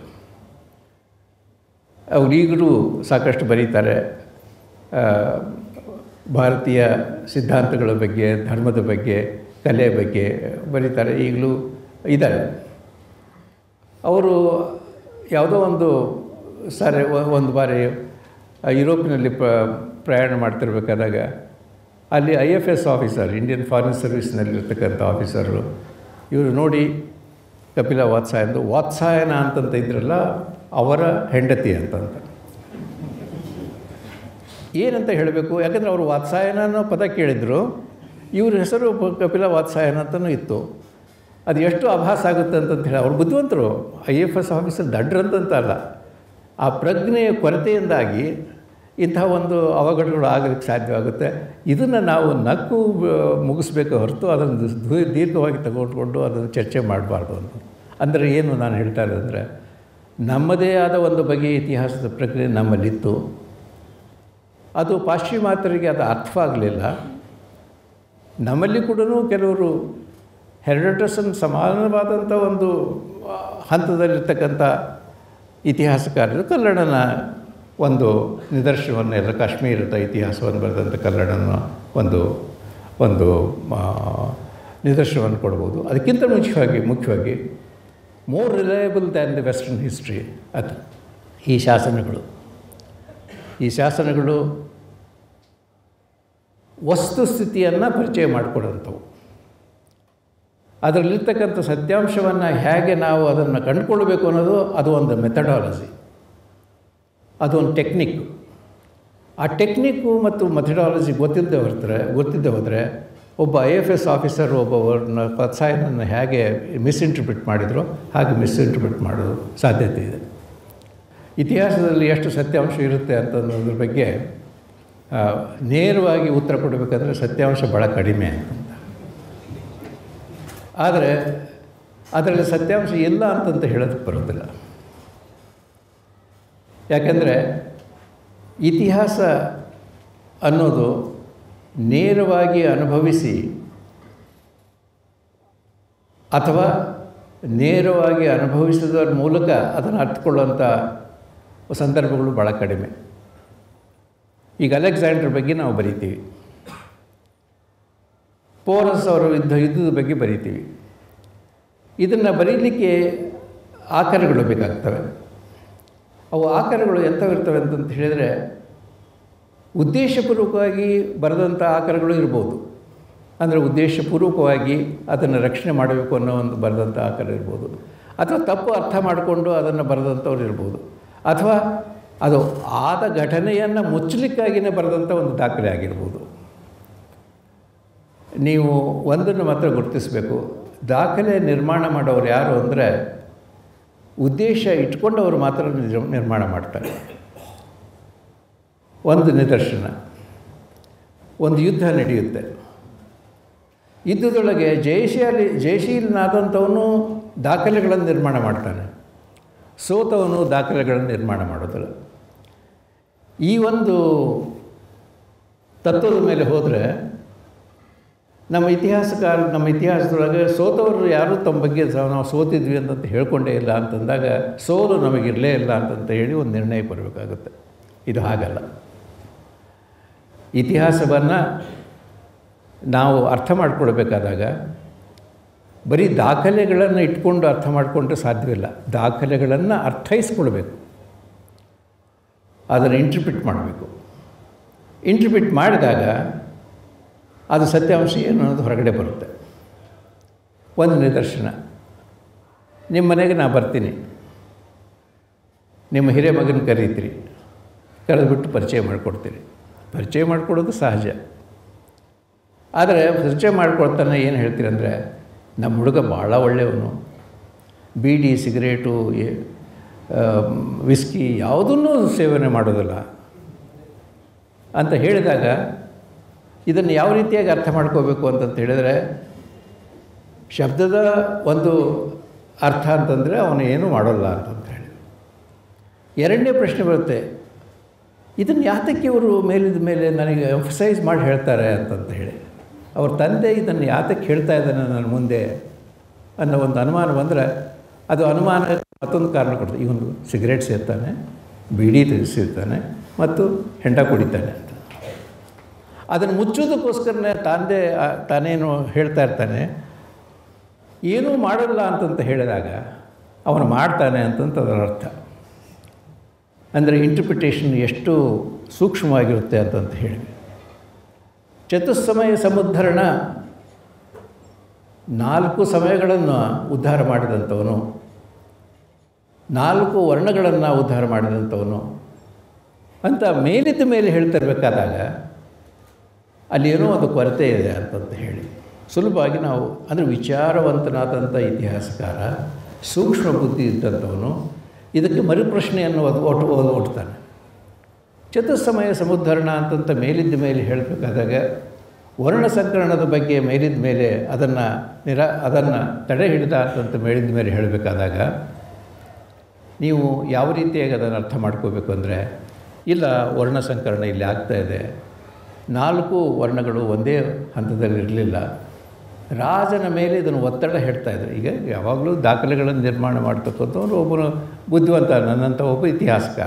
ಅವ್ರು ಈಗಲೂ ಸಾಕಷ್ಟು ಬರೀತಾರೆ ಆ, ಭಾರತೀಯ ಸಿದ್ಧಾಂತಗಳ ಬಗ್ಗೆ ಧರ್ಮದ ಬಗ್ಗೆ ಕಲೆ ಬಗ್ಗೆ ಬರೀತಾರೆ ಈಗಲೂ ಇದ್ದಾರೆ ಅವರು ಯಾವುದೋ ಒಂದು ಸಾರಿ ಒ- ಒಂದು ಬಾರಿ ಆ, ಯುರೋಪಿನಲ್ಲಿ ಪ್ರ ಪ್ರಯಾಣ ಮಾಡ್ತಿರ್ಬೇಕಾದಾಗ ಅಲ್ಲಿ I F S officer Indian foreign ಸರ್ವಿಸ್ನಲ್ಲಿರ್ತಕ್ಕಂಥ ಆಫೀಸರು ಇವರು ನೋಡಿ ಕಪಿಲ ವಾತ್ಸಾಯನದು ವಾತ್ಸಾಯನ ಅಂತಂತ ಇದ್ರಲ್ಲ ಅವರ ಹೆಂಡತಿ ಅಂತಂತ ಏನಂತ ಹೇಳಬೇಕು ಯಾಕಂದರೆ ಅವರು ವಾತ್ಸಾಯನ ಅನ್ನೋ ಪದ ಕೇಳಿದರು ಇವ್ರ ಹೆಸರು ಪ- ಕಪಿಲ ವಾತ್ಸಾಯನ ಅಂತಲೂ ಇತ್ತು ಅದು ಎಷ್ಟು ಆಭಾಸ ಆಗುತ್ತೆ ಅಂತಂತ ಹೇಳಿ ಅವ್ರು ಬುದ್ಧಿವಂತರು ಐ ಎಫ್ ಎಸ್ ಆಫೀಸರ್ ದಡ್ರಂತಂತ ಅಲ್ಲ ಆ ಪ್ರಜ್ಞೆಯ ಕೊರತೆಯಿಂದಾಗಿ ಇಂಥ ಒಂದು ಅವಘಡಗಳು ಆಗಲಿಕ್ಕೆ ಸಾಧ್ಯವಾಗುತ್ತೆ ಇದನ್ನು ನಾವು ನಕ್ಕು ಆ, ಮುಗಿಸ್ಬೇಕು ಹೊರತು ಅದನ್ನು ದು- ದೀರ್ಘವಾಗಿ ತಗೊಂಡ್ಕೊಂಡು ಅದನ್ನು ಚರ್ಚೆ ಮಾಡಬಾರ್ದು ಅಂತ ಅಂದರೆ ಏನು ನಾನು ಹೇಳ್ತಾ ಇರೋದಂದರೆ ನಮ್ಮದೇ ಆದ ಒಂದು ಬಗೆಯ ಇತಿಹಾಸದ ಪ್ರಕ್ರಿಯೆ ನಮ್ಮಲ್ಲಿತ್ತು ಅದು ಪಾಶ್ಚಿಮಾತ್ಯರಿಗೆ ಅದು ಅರ್ಥವಾಗಲಿಲ್ಲ ನಮ್ಮಲ್ಲಿ ಕೂಡ ಕೆಲವರು ಹೆರಡಟಸನ್ ಸಮಾನವಾದಂಥ ಒಂದು ಆ, ಹಂತದಲ್ಲಿರ್ತಕ್ಕಂಥ ಇತಿಹಾಸಕಾರರು ಕನ್ನಡನ ಒಂದು ನಿದರ್ಶನವನ್ನು ಎಲ್ಲ ಕಾಶ್ಮೀರದ ಇತಿಹಾಸವನ್ನು ಬರೆದಂಥ ಕನ್ನಡನ ಒಂದು ಒಂದು ಆ, ನಿದರ್ಶನವನ್ನು ಕೊಡ್ಬೋದು ಅದಕ್ಕಿಂತ ಮುಖ್ಯವಾಗಿ ಮುಖ್ಯವಾಗಿ more reliable than the western history ಅದು ಈ ಶಾಸನಗಳು ಈ ಶಾಸನಗಳು ವಸ್ತುಸ್ಥಿತಿಯನ್ನು ಪರಿಚಯ ಮಾಡಿಕೊಡೋಂಥವು ಅದರಲ್ಲಿರ್ತಕ್ಕಂಥ ಸತ್ಯಾಂಶವನ್ನು ಹೇಗೆ ನಾವು ಅದನ್ನು ಕಂಡುಕೊಳ್ಬೇಕು ಅನ್ನೋದು ಅದು ಒಂದು ಮೆಥಡಾಲಜಿ ಅದು ಒಂದು ಟೆಕ್ನಿಕ್ ಆ ಟೆಕ್ನಿಕ್ಕು ಮತ್ತು ಮೆಥಡಾಲಜಿ ಗೊತ್ತಿಲ್ಲದೆ ಹೊರತಾರೆ ಗೊತ್ತಿದ್ದೆ ಹೋದರೆ ಒಬ್ಬ ಐ ಎಫ್ ಎಸ್ ಆಫೀಸರ್ ಒಬ್ಬವ್ರನ್ನ ಕತ್ಸಾಯನನ್ನು ಹೇಗೆ ಮಿಸ್ಇಂಟರ್ಪ್ರಿಟ್ ಮಾಡಿದ್ರು ಹಾಗೆ ಮಿಸ್ಇಂಟರ್ಪ್ರಿಟ್ ಮಾಡೋದು ಸಾಧ್ಯತೆ ಇದೆ ಇತಿಹಾಸದಲ್ಲಿ ಎಷ್ಟು ಸತ್ಯಾಂಶ ಇರುತ್ತೆ ಅಂತನ್ನೋದ್ರ ಬಗ್ಗೆ ಆ, ನೇರವಾಗಿ ಉತ್ತರ ಕೊಡಬೇಕಾದ್ರೆ ಸತ್ಯಾಂಶ ಭಾಳ ಕಡಿಮೆ ಅಂತ ಆದರೆ ಅದರಲ್ಲಿ ಸತ್ಯಾಂಶ ಇಲ್ಲ ಅಂತಂತ ಹೇಳೋದಕ್ಕೆ ಬರೋದಿಲ್ಲ ಯಾಕೆಂದರೆ ಇತಿಹಾಸ ಅನ್ನೋದು ನೇರವಾಗಿ ಅನುಭವಿಸಿ ಅಥವಾ ನೇರವಾಗಿ ಅನುಭವಿಸೋದ್ರ ಮೂಲಕ ಅದನ್ನು ಅರ್ಥಕೊಳ್ಳುವಂಥ ಸಂದರ್ಭಗಳು ಭಾಳ ಕಡಿಮೆ ಈಗ ಅಲೆಕ್ಸಾಂಡರ್ ಬಗ್ಗೆ ನಾವು ಬರಿತೀವಿ ಪೋರಸ್ ಅವರ ಯುದ್ಧ ಯುದ್ಧದ ಬಗ್ಗೆ ಬರಿತೀವಿ ಇದನ್ನು ಬರೀಲಿಕ್ಕೆ ಆಕಾರಗಳು ಬೇಕಾಗ್ತವೆ ಅವು ಆಕಾರಗಳು ಎಂಥವಿರ್ತವೆ ಅಂತಂತ ಹೇಳಿದರೆ ಉದ್ದೇಶಪೂರ್ವಕವಾಗಿ ಬರೆದಂಥ ಆಕಾರಗಳು ಇರ್ಬೋದು ಅಂದರೆ ಉದ್ದೇಶಪೂರ್ವಕವಾಗಿ ಅದನ್ನು ರಕ್ಷಣೆ ಮಾಡಬೇಕು ಅನ್ನೋ ಒಂದು ಬರೆದಂಥ ಆಕಾರ ಇರ್ಬೋದು ಅಥವಾ ತಪ್ಪು ಅರ್ಥ ಮಾಡಿಕೊಂಡು ಅದನ್ನು ಬರೆದಂಥವ್ರು ಇರ್ಬೋದು ಅಥವಾ ಅದು ಆದ ಘಟನೆಯನ್ನು ಮುಚ್ಚಲಿಕ್ಕಾಗಿಯೇ ಬರೆದಂಥ ಒಂದು ದಾಖಲೆ ಆಗಿರ್ಬೋದು ನೀವು ಒಂದನ್ನು ಮಾತ್ರ ಗುರುತಿಸಬೇಕು ದಾಖಲೆ ನಿರ್ಮಾಣ ಮಾಡೋರು ಯಾರು ಅಂದರೆ ಉದ್ದೇಶ ಇಟ್ಕೊಂಡವರು ಮಾತ್ರ ನಿರ್- ನಿರ್ಮಾಣ ಮಾಡ್ತಾರೆ ಒಂದು ನಿದರ್ಶನ ಒಂದು ಯುದ್ಧ ನಡೆಯುತ್ತೆ ಯುದ್ಧದೊಳಗೆ ಜಯಶಾಲಿ ಜಯಶೀಲನಾದಂಥವನು ದಾಖಲೆಗಳನ್ನು ನಿರ್ಮಾಣ ಮಾಡ್ತಾನೆ ಸೋತವನು ದಾಖಲೆಗಳನ್ನು ನಿರ್ಮಾಣ ಮಾಡೋದಿಲ್ಲ ಈ ಒಂದು ತತ್ವದ ಮೇಲೆ ಹೋದರೆ ನಮ್ಮ ಇತಿಹಾಸಕಾರ ನಮ್ಮ ಇತಿಹಾಸದೊಳಗೆ ಸೋತವರು ಯಾರೂ ತಮ್ಮ ಬಗ್ಗೆ ಸ- ನಾವು ಸೋತಿದ್ವಿ ಅಂತಂತ ಹೇಳ್ಕೊಂಡೇ ಇಲ್ಲ ಅಂತಂದಾಗ ಸೋಲು ನಮಗಿರಲೇ ಇಲ್ಲ ಅಂತಂತ ಹೇಳಿ ಒಂದು ನಿರ್ಣಯ ಬರಬೇಕಾಗುತ್ತೆ ಇದು ಹಾಗಲ್ಲ ಇತಿಹಾಸವನ್ನು ನಾವು ಅರ್ಥ ಮಾಡಿಕೊಳ್ಬೇಕಾದಾಗ ಬರೀ ದಾಖಲೆಗಳನ್ನು ಇಟ್ಕೊಂಡು ಅರ್ಥ ಮಾಡಿಕೊಂಡ್ರೆ ಸಾಧ್ಯವಿಲ್ಲ ದಾಖಲೆಗಳನ್ನು ಅರ್ಥೈಸ್ಕೊಳ್ಬೇಕು ಅದನ್ನು ಇಂಟರ್ಪ್ರಿಟ್ ಮಾಡಬೇಕು ಇಂಟರ್ಪ್ರಿಟ್ ಮಾಡಿದಾಗ ಅದು ಸತ್ಯಾಂಶ ಏನು ಅನ್ನೋದು ಹೊರಗಡೆ ಬರುತ್ತೆ ಒಂದು ನಿದರ್ಶನ ನಿಮ್ಮ ಮನೆಗೆ ನಾ ಬರ್ತೀನಿ ನಿಮ್ಮ ಹಿರಿಯ ಮಗನ ಕರೀತೀರಿ ಕರೆದುಬಿಟ್ಟು ಪರಿಚಯ ಮಾಡಿಕೊಡ್ತೀರಿ ಪರಿಚಯ ಮಾಡಿಕೊಡೋದು ಸಹಜ ಆದರೆ ಪರಿಚಯ ಮಾಡ್ಕೊಳ್ತಾನೆ ಏನು ಹೇಳ್ತೀರಿ ಅಂದರೆ ನಮ್ಮ ಹುಡುಗ ಭಾಳ ಒಳ್ಳೆಯವನು ಬೀಡಿ ಸಿಗರೇಟು ಎ- ಆ, ವಿಸ್ಕಿ ಯಾವುದನ್ನೂ ಸೇವನೆ ಮಾಡೋದಿಲ್ಲ ಅಂತ ಹೇಳಿದಾಗ ಇದನ್ನು ಯಾವ ರೀತಿಯಾಗಿ ಅರ್ಥ ಮಾಡ್ಕೋಬೇಕು ಅಂತಂತ ಹೇಳಿದರೆ ಶಬ್ದದ ಒಂದು ಅರ್ಥ ಅಂತಂದರೆ ಅವನು ಏನೂ ಮಾಡೋಲ್ಲ ಅಂತಂತ ಹೇಳಿ ಎರಡನೇ ಪ್ರಶ್ನೆ ಬರುತ್ತೆ ಇದನ್ನು ಯಾತಕ್ಕೆ ಇವರು ಮೇಲಿದ ಮೇಲೆ ನನಗೆ ಎಂಫಸೈಸ್ ಮಾಡಿ ಹೇಳ್ತಾರೆ ಅಂತಂತ ಹೇಳಿ ಅವ್ರ ತಂದೆ ಇದನ್ನು ಯಾತಕ್ಕೆ ಹೇಳ್ತಾ ಇದ್ದಾನೆ ನನ್ನ ಮುಂದೆ ಅನ್ನೋ ಒಂದು ಅನುಮಾನ ಬಂದರೆ ಅದು ಅನುಮಾನ ಮತ್ತೊಂದು ಕಾರಣ ಕೊಡ್ತದೆ ಇವನು ಸಿಗರೇಟ್ ಸೇರ್ತಾನೆ ಬೀಡಿ ಸೇರ್ತಾನೆ ಮತ್ತು ಹೆಂಡ ಕುಡಿತಾನೆ ಅಂತ ಅದನ್ನು ಮುಚ್ಚೋದಕ್ಕೋಸ್ಕರನೇ ತಾಂದೇ ಆ- ತಾನೇನು ಹೇಳ್ತಾ ಇರ್ತಾನೆ ಏನೂ ಮಾಡಲ್ಲ ಅಂತಂತ ಹೇಳಿದಾಗ ಅವನು ಮಾಡ್ತಾನೆ ಅಂತಂತ ಅದರ ಅರ್ಥ ಅಂದರೆ ಇಂಟರ್ಪ್ರಿಟೇಷನ್ ಎಷ್ಟು ಸೂಕ್ಷ್ಮವಾಗಿರುತ್ತೆ ಅಂತಂತ ಹೇಳಿ ಚತುಸ್ಸಮಯ ಸಮುದ್ಧರಣ ನಾಲ್ಕು ಸಮಯಗಳನ್ನು ಉದ್ಧಾರ ಮಾಡಿದಂಥವನು ನಾಲ್ಕು ವರ್ಣಗಳನ್ನು ಉದ್ಧಾರ ಮಾಡಿದಂಥವನು ಅಂತ ಮೇಲಿದ್ದ ಮೇಲೆ ಹೇಳ್ತಿರ್ಬೇಕಾದಾಗ ಅಲ್ಲಿ ಏನೋ ಒಂದು ಕೊರತೆ ಇದೆ ಅಂತಂತ ಹೇಳಿ ಸುಲಭವಾಗಿ ನಾವು ಅಂದರೆ ವಿಚಾರವಂತನಾದಂಥ ಇತಿಹಾಸಕಾರ ಸೂಕ್ಷ್ಮ ಬುದ್ಧಿ ಇದ್ದಂಥವನು ಇದಕ್ಕೆ ಮರುಪ್ರಶ್ನೆಯನ್ನು ಒದ್- ಒಟ್ಟು ಓದ್- ಒಡ್ತಾನೆ ಚತುಸ್ಸಮಯ ಸಮುದ್ಧರಣ ಅಂತಂತ ಮೇಲಿದ್ದ ಮೇಲೆ ಹೇಳಬೇಕಾದಾಗ ವರ್ಣ ಸಂಕರಣದ ಬಗ್ಗೆ ಮೇಲಿದ್ದ ಮೇಲೆ ಅದನ್ನು ನಿರ ಅದನ್ನು ತಡೆ ಹಿಡಿದ ಅಂತಂತ ಮೇಲಿದ್ದ ಮೇಲೆ ಹೇಳಬೇಕಾದಾಗ ನೀವು ಯಾವ ರೀತಿಯಾಗಿ ಅದನ್ನು ಅರ್ಥ ಮಾಡ್ಕೋಬೇಕು ಅಂದರೆ ಇಲ್ಲ ವರ್ಣ ಸಂಕರಣ ಇಲ್ಲಿ ಆಗ್ತಾ ಇದೆ ನಾಲ್ಕು ವರ್ಣಗಳು ಒಂದೇ ಹಂತದಲ್ಲಿ ಇರಲಿಲ್ಲ ರಾಜನ ಮೇಲೆ ಇದನ್ನು ಒತ್ತಡ ಹೇಳ್ತಾ ಇದ್ರು ಈಗ ಯಾವಾಗಲೂ ದಾಖಲೆಗಳನ್ನು ನಿರ್ಮಾಣ ಮಾಡ್ತಕ್ಕಂಥವ್ರು ಒಬ್ಬನು ಬುದ್ಧಿವಂತ ನನ್ನಂಥ ಒಬ್ಬ ಇತಿಹಾಸಕಾರ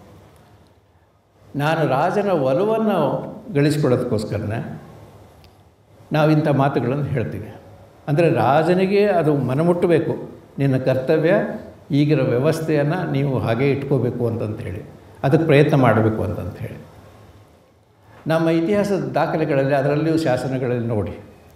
ನಾನು ರಾಜನ ಒಲವನ್ನು ಗಳಿಸ್ಕೊಳ್ಳೋದಕ್ಕೋಸ್ಕರನೇ ನಾವು ಇಂಥ ಮಾತುಗಳನ್ನು ಹೇಳ್ತೀವಿ ಅಂದರೆ ರಾಜನಿಗೆ ಅದು ಮನಮುಟ್ಟಬೇಕು ನಿನ್ನ ಕರ್ತವ್ಯ ಈಗಿರೋ ವ್ಯವಸ್ಥೆಯನ್ನು ನೀವು ಹಾಗೆ ಇಟ್ಕೋಬೇಕು ಅಂತಂತ ಹೇಳಿ ಅದಕ್ಕೆ ಪ್ರಯತ್ನ ಮಾಡಬೇಕು ಅಂತಂತ ಹೇಳಿ ನಮ್ಮ ಇತಿಹಾಸದ ದಾಖಲೆಗಳಲ್ಲಿ ಅದರಲ್ಲಿಯೂ ಶಾಸನಗಳಲ್ಲಿ ನೋಡಿ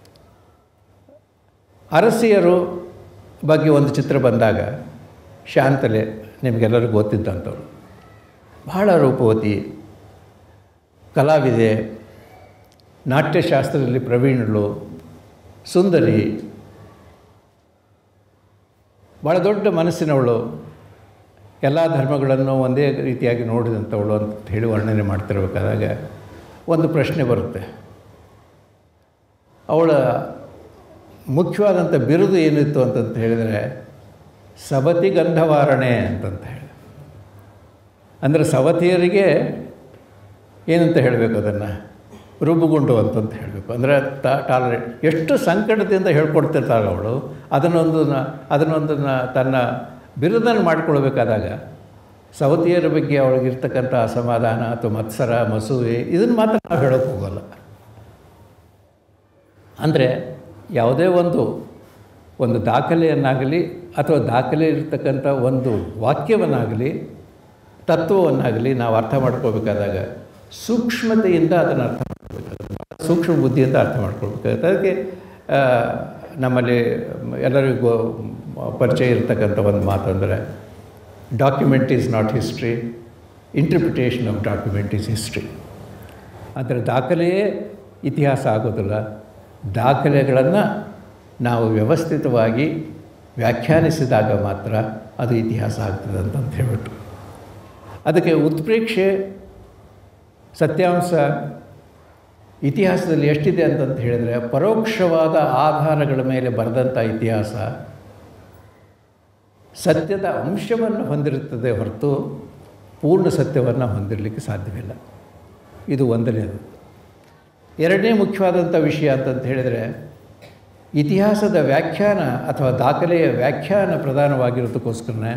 ಅರಸಿಯರು ಬಗ್ಗೆ ಒಂದು ಚಿತ್ರ ಬಂದಾಗ ಶಾಂತಲೆ ನಿಮಗೆಲ್ಲರಿಗೂ ಗೊತ್ತಿದ್ದಂಥವ್ರು ಬಹಳ ರೂಪವತಿ ಕಲಾವಿದೆ ನಾಟ್ಯಶಾಸ್ತ್ರದಲ್ಲಿ ಪ್ರವೀಣಳು ಸುಂದರಿ ಭಾಳ ದೊಡ್ಡ ಮನಸ್ಸಿನವಳು ಎಲ್ಲ ಧರ್ಮಗಳನ್ನು ಒಂದೇ ರೀತಿಯಾಗಿ ನೋಡಿದಂಥವಳು ಅಂತ ಹೇಳಿ ವರ್ಣನೆ ಮಾಡ್ತಿರ್ಬೇಕಾದಾಗ ಒಂದು ಪ್ರಶ್ನೆ ಬರುತ್ತೆ ಅವಳ ಮುಖ್ಯವಾದಂಥ ಬಿರುದು ಏನಿತ್ತು ಅಂತಂತ ಹೇಳಿದರೆ ಸವತಿ ಗಂಧವಾರಣೆ ಅಂತಂತ ಹೇಳಿ ಅಂದರೆ ಸವತಿಯರಿಗೆ ಏನಂತ ಹೇಳಬೇಕು ಅದನ್ನು ರುಬ್ಬುಗುಂಡು ಅಂತಂತ ಹೇಳಬೇಕು ಅಂದರೆ ತ ಟಾಲರೇಟ್ ಎಷ್ಟು ಸಂಕಟದಿಂದ ಹೇಳ್ಕೊಡ್ತಿರ್ತಾಳೆ ಅವಳು ಅದನ್ನೊಂದು ಅದನ್ನೊಂದು ತನ್ನ ಬಿರುದನ್ನು ಮಾಡಿಕೊಳ್ಬೇಕಾದಾಗ ಸವತಿಯರ ಬಗ್ಗೆ ಅವಳಿಗಿರ್ತಕ್ಕಂಥ ಅಸಮಾಧಾನ ಅಥವಾ ಮತ್ಸರ ಮಸೂವೆ ಇದನ್ನು ಮಾತ್ರ ನಾವು ಹೇಳೋಕ್ಕೆ ಹೋಗೋಲ್ಲ ಅಂದರೆ ಯಾವುದೇ ಒಂದು ಒಂದು ದಾಖಲೆಯನ್ನಾಗಲಿ ಅಥವಾ ದಾಖಲೆ ಇರತಕ್ಕಂಥ ಒಂದು ವಾಕ್ಯವನ್ನಾಗಲಿ ತತ್ವವನ್ನಾಗಲಿ ನಾವು ಅರ್ಥ ಮಾಡ್ಕೋಬೇಕಾದಾಗ ಸೂಕ್ಷ್ಮತೆಯಿಂದ ಅದನ್ನು ಅರ್ಥ ಮಾಡ್ಕೋಬೇಕಾಗುತ್ತೆ ಸೂಕ್ಷ್ಮ ಬುದ್ಧಿಯಿಂದ ಅರ್ಥ ಮಾಡ್ಕೊಳ್ಬೇಕಾಗುತ್ತೆ ಅದಕ್ಕೆ ನಮ್ಮಲ್ಲಿ ಎಲ್ಲರಿಗೂ ಪರಿಚಯ ಇರತಕ್ಕಂಥ ಒಂದು ಮಾತು ಅಂದರೆ document is not history interpretation of document is history ಆದರೆ ದಾಖಲೆಯೇ ಇತಿಹಾಸ ಆಗೋದಿಲ್ಲ ದಾಖಲೆಗಳನ್ನು ನಾವು ವ್ಯವಸ್ಥಿತವಾಗಿ ವ್ಯಾಖ್ಯಾನಿಸಿದಾಗ ಮಾತ್ರ ಅದು ಇತಿಹಾಸ ಆಗ್ತದೆ ಅಂತಂತ ಹೇಳ್ಬಿಟ್ಟು ಅದಕ್ಕೆ ಉತ್ಪ್ರೇಕ್ಷೆ ಸತ್ಯಾಂಶ ಇತಿಹಾಸದಲ್ಲಿ ಎಷ್ಟಿದೆ ಅಂತಂತ ಹೇಳಿದರೆ ಪರೋಕ್ಷವಾದ ಆಧಾರಗಳ ಮೇಲೆ ಬರೆದಂಥ ಇತಿಹಾಸ ಸತ್ಯದ ಅಂಶವನ್ನು ಹೊಂದಿರುತ್ತದೆ ಹೊರತು ಪೂರ್ಣ ಸತ್ಯವನ್ನು ಹೊಂದಿರಲಿಕ್ಕೆ ಸಾಧ್ಯವಿಲ್ಲ ಇದು ಒಂದನೇದು ಎರಡನೇ ಮುಖ್ಯವಾದಂಥ ವಿಷಯ ಅಂತಂತ ಹೇಳಿದರೆ ಇತಿಹಾಸದ ವ್ಯಾಖ್ಯಾನ ಅಥವಾ ದಾಖಲೆಯ ವ್ಯಾಖ್ಯಾನ ಪ್ರಧಾನವಾಗಿರೋದಕ್ಕೋಸ್ಕರನೇ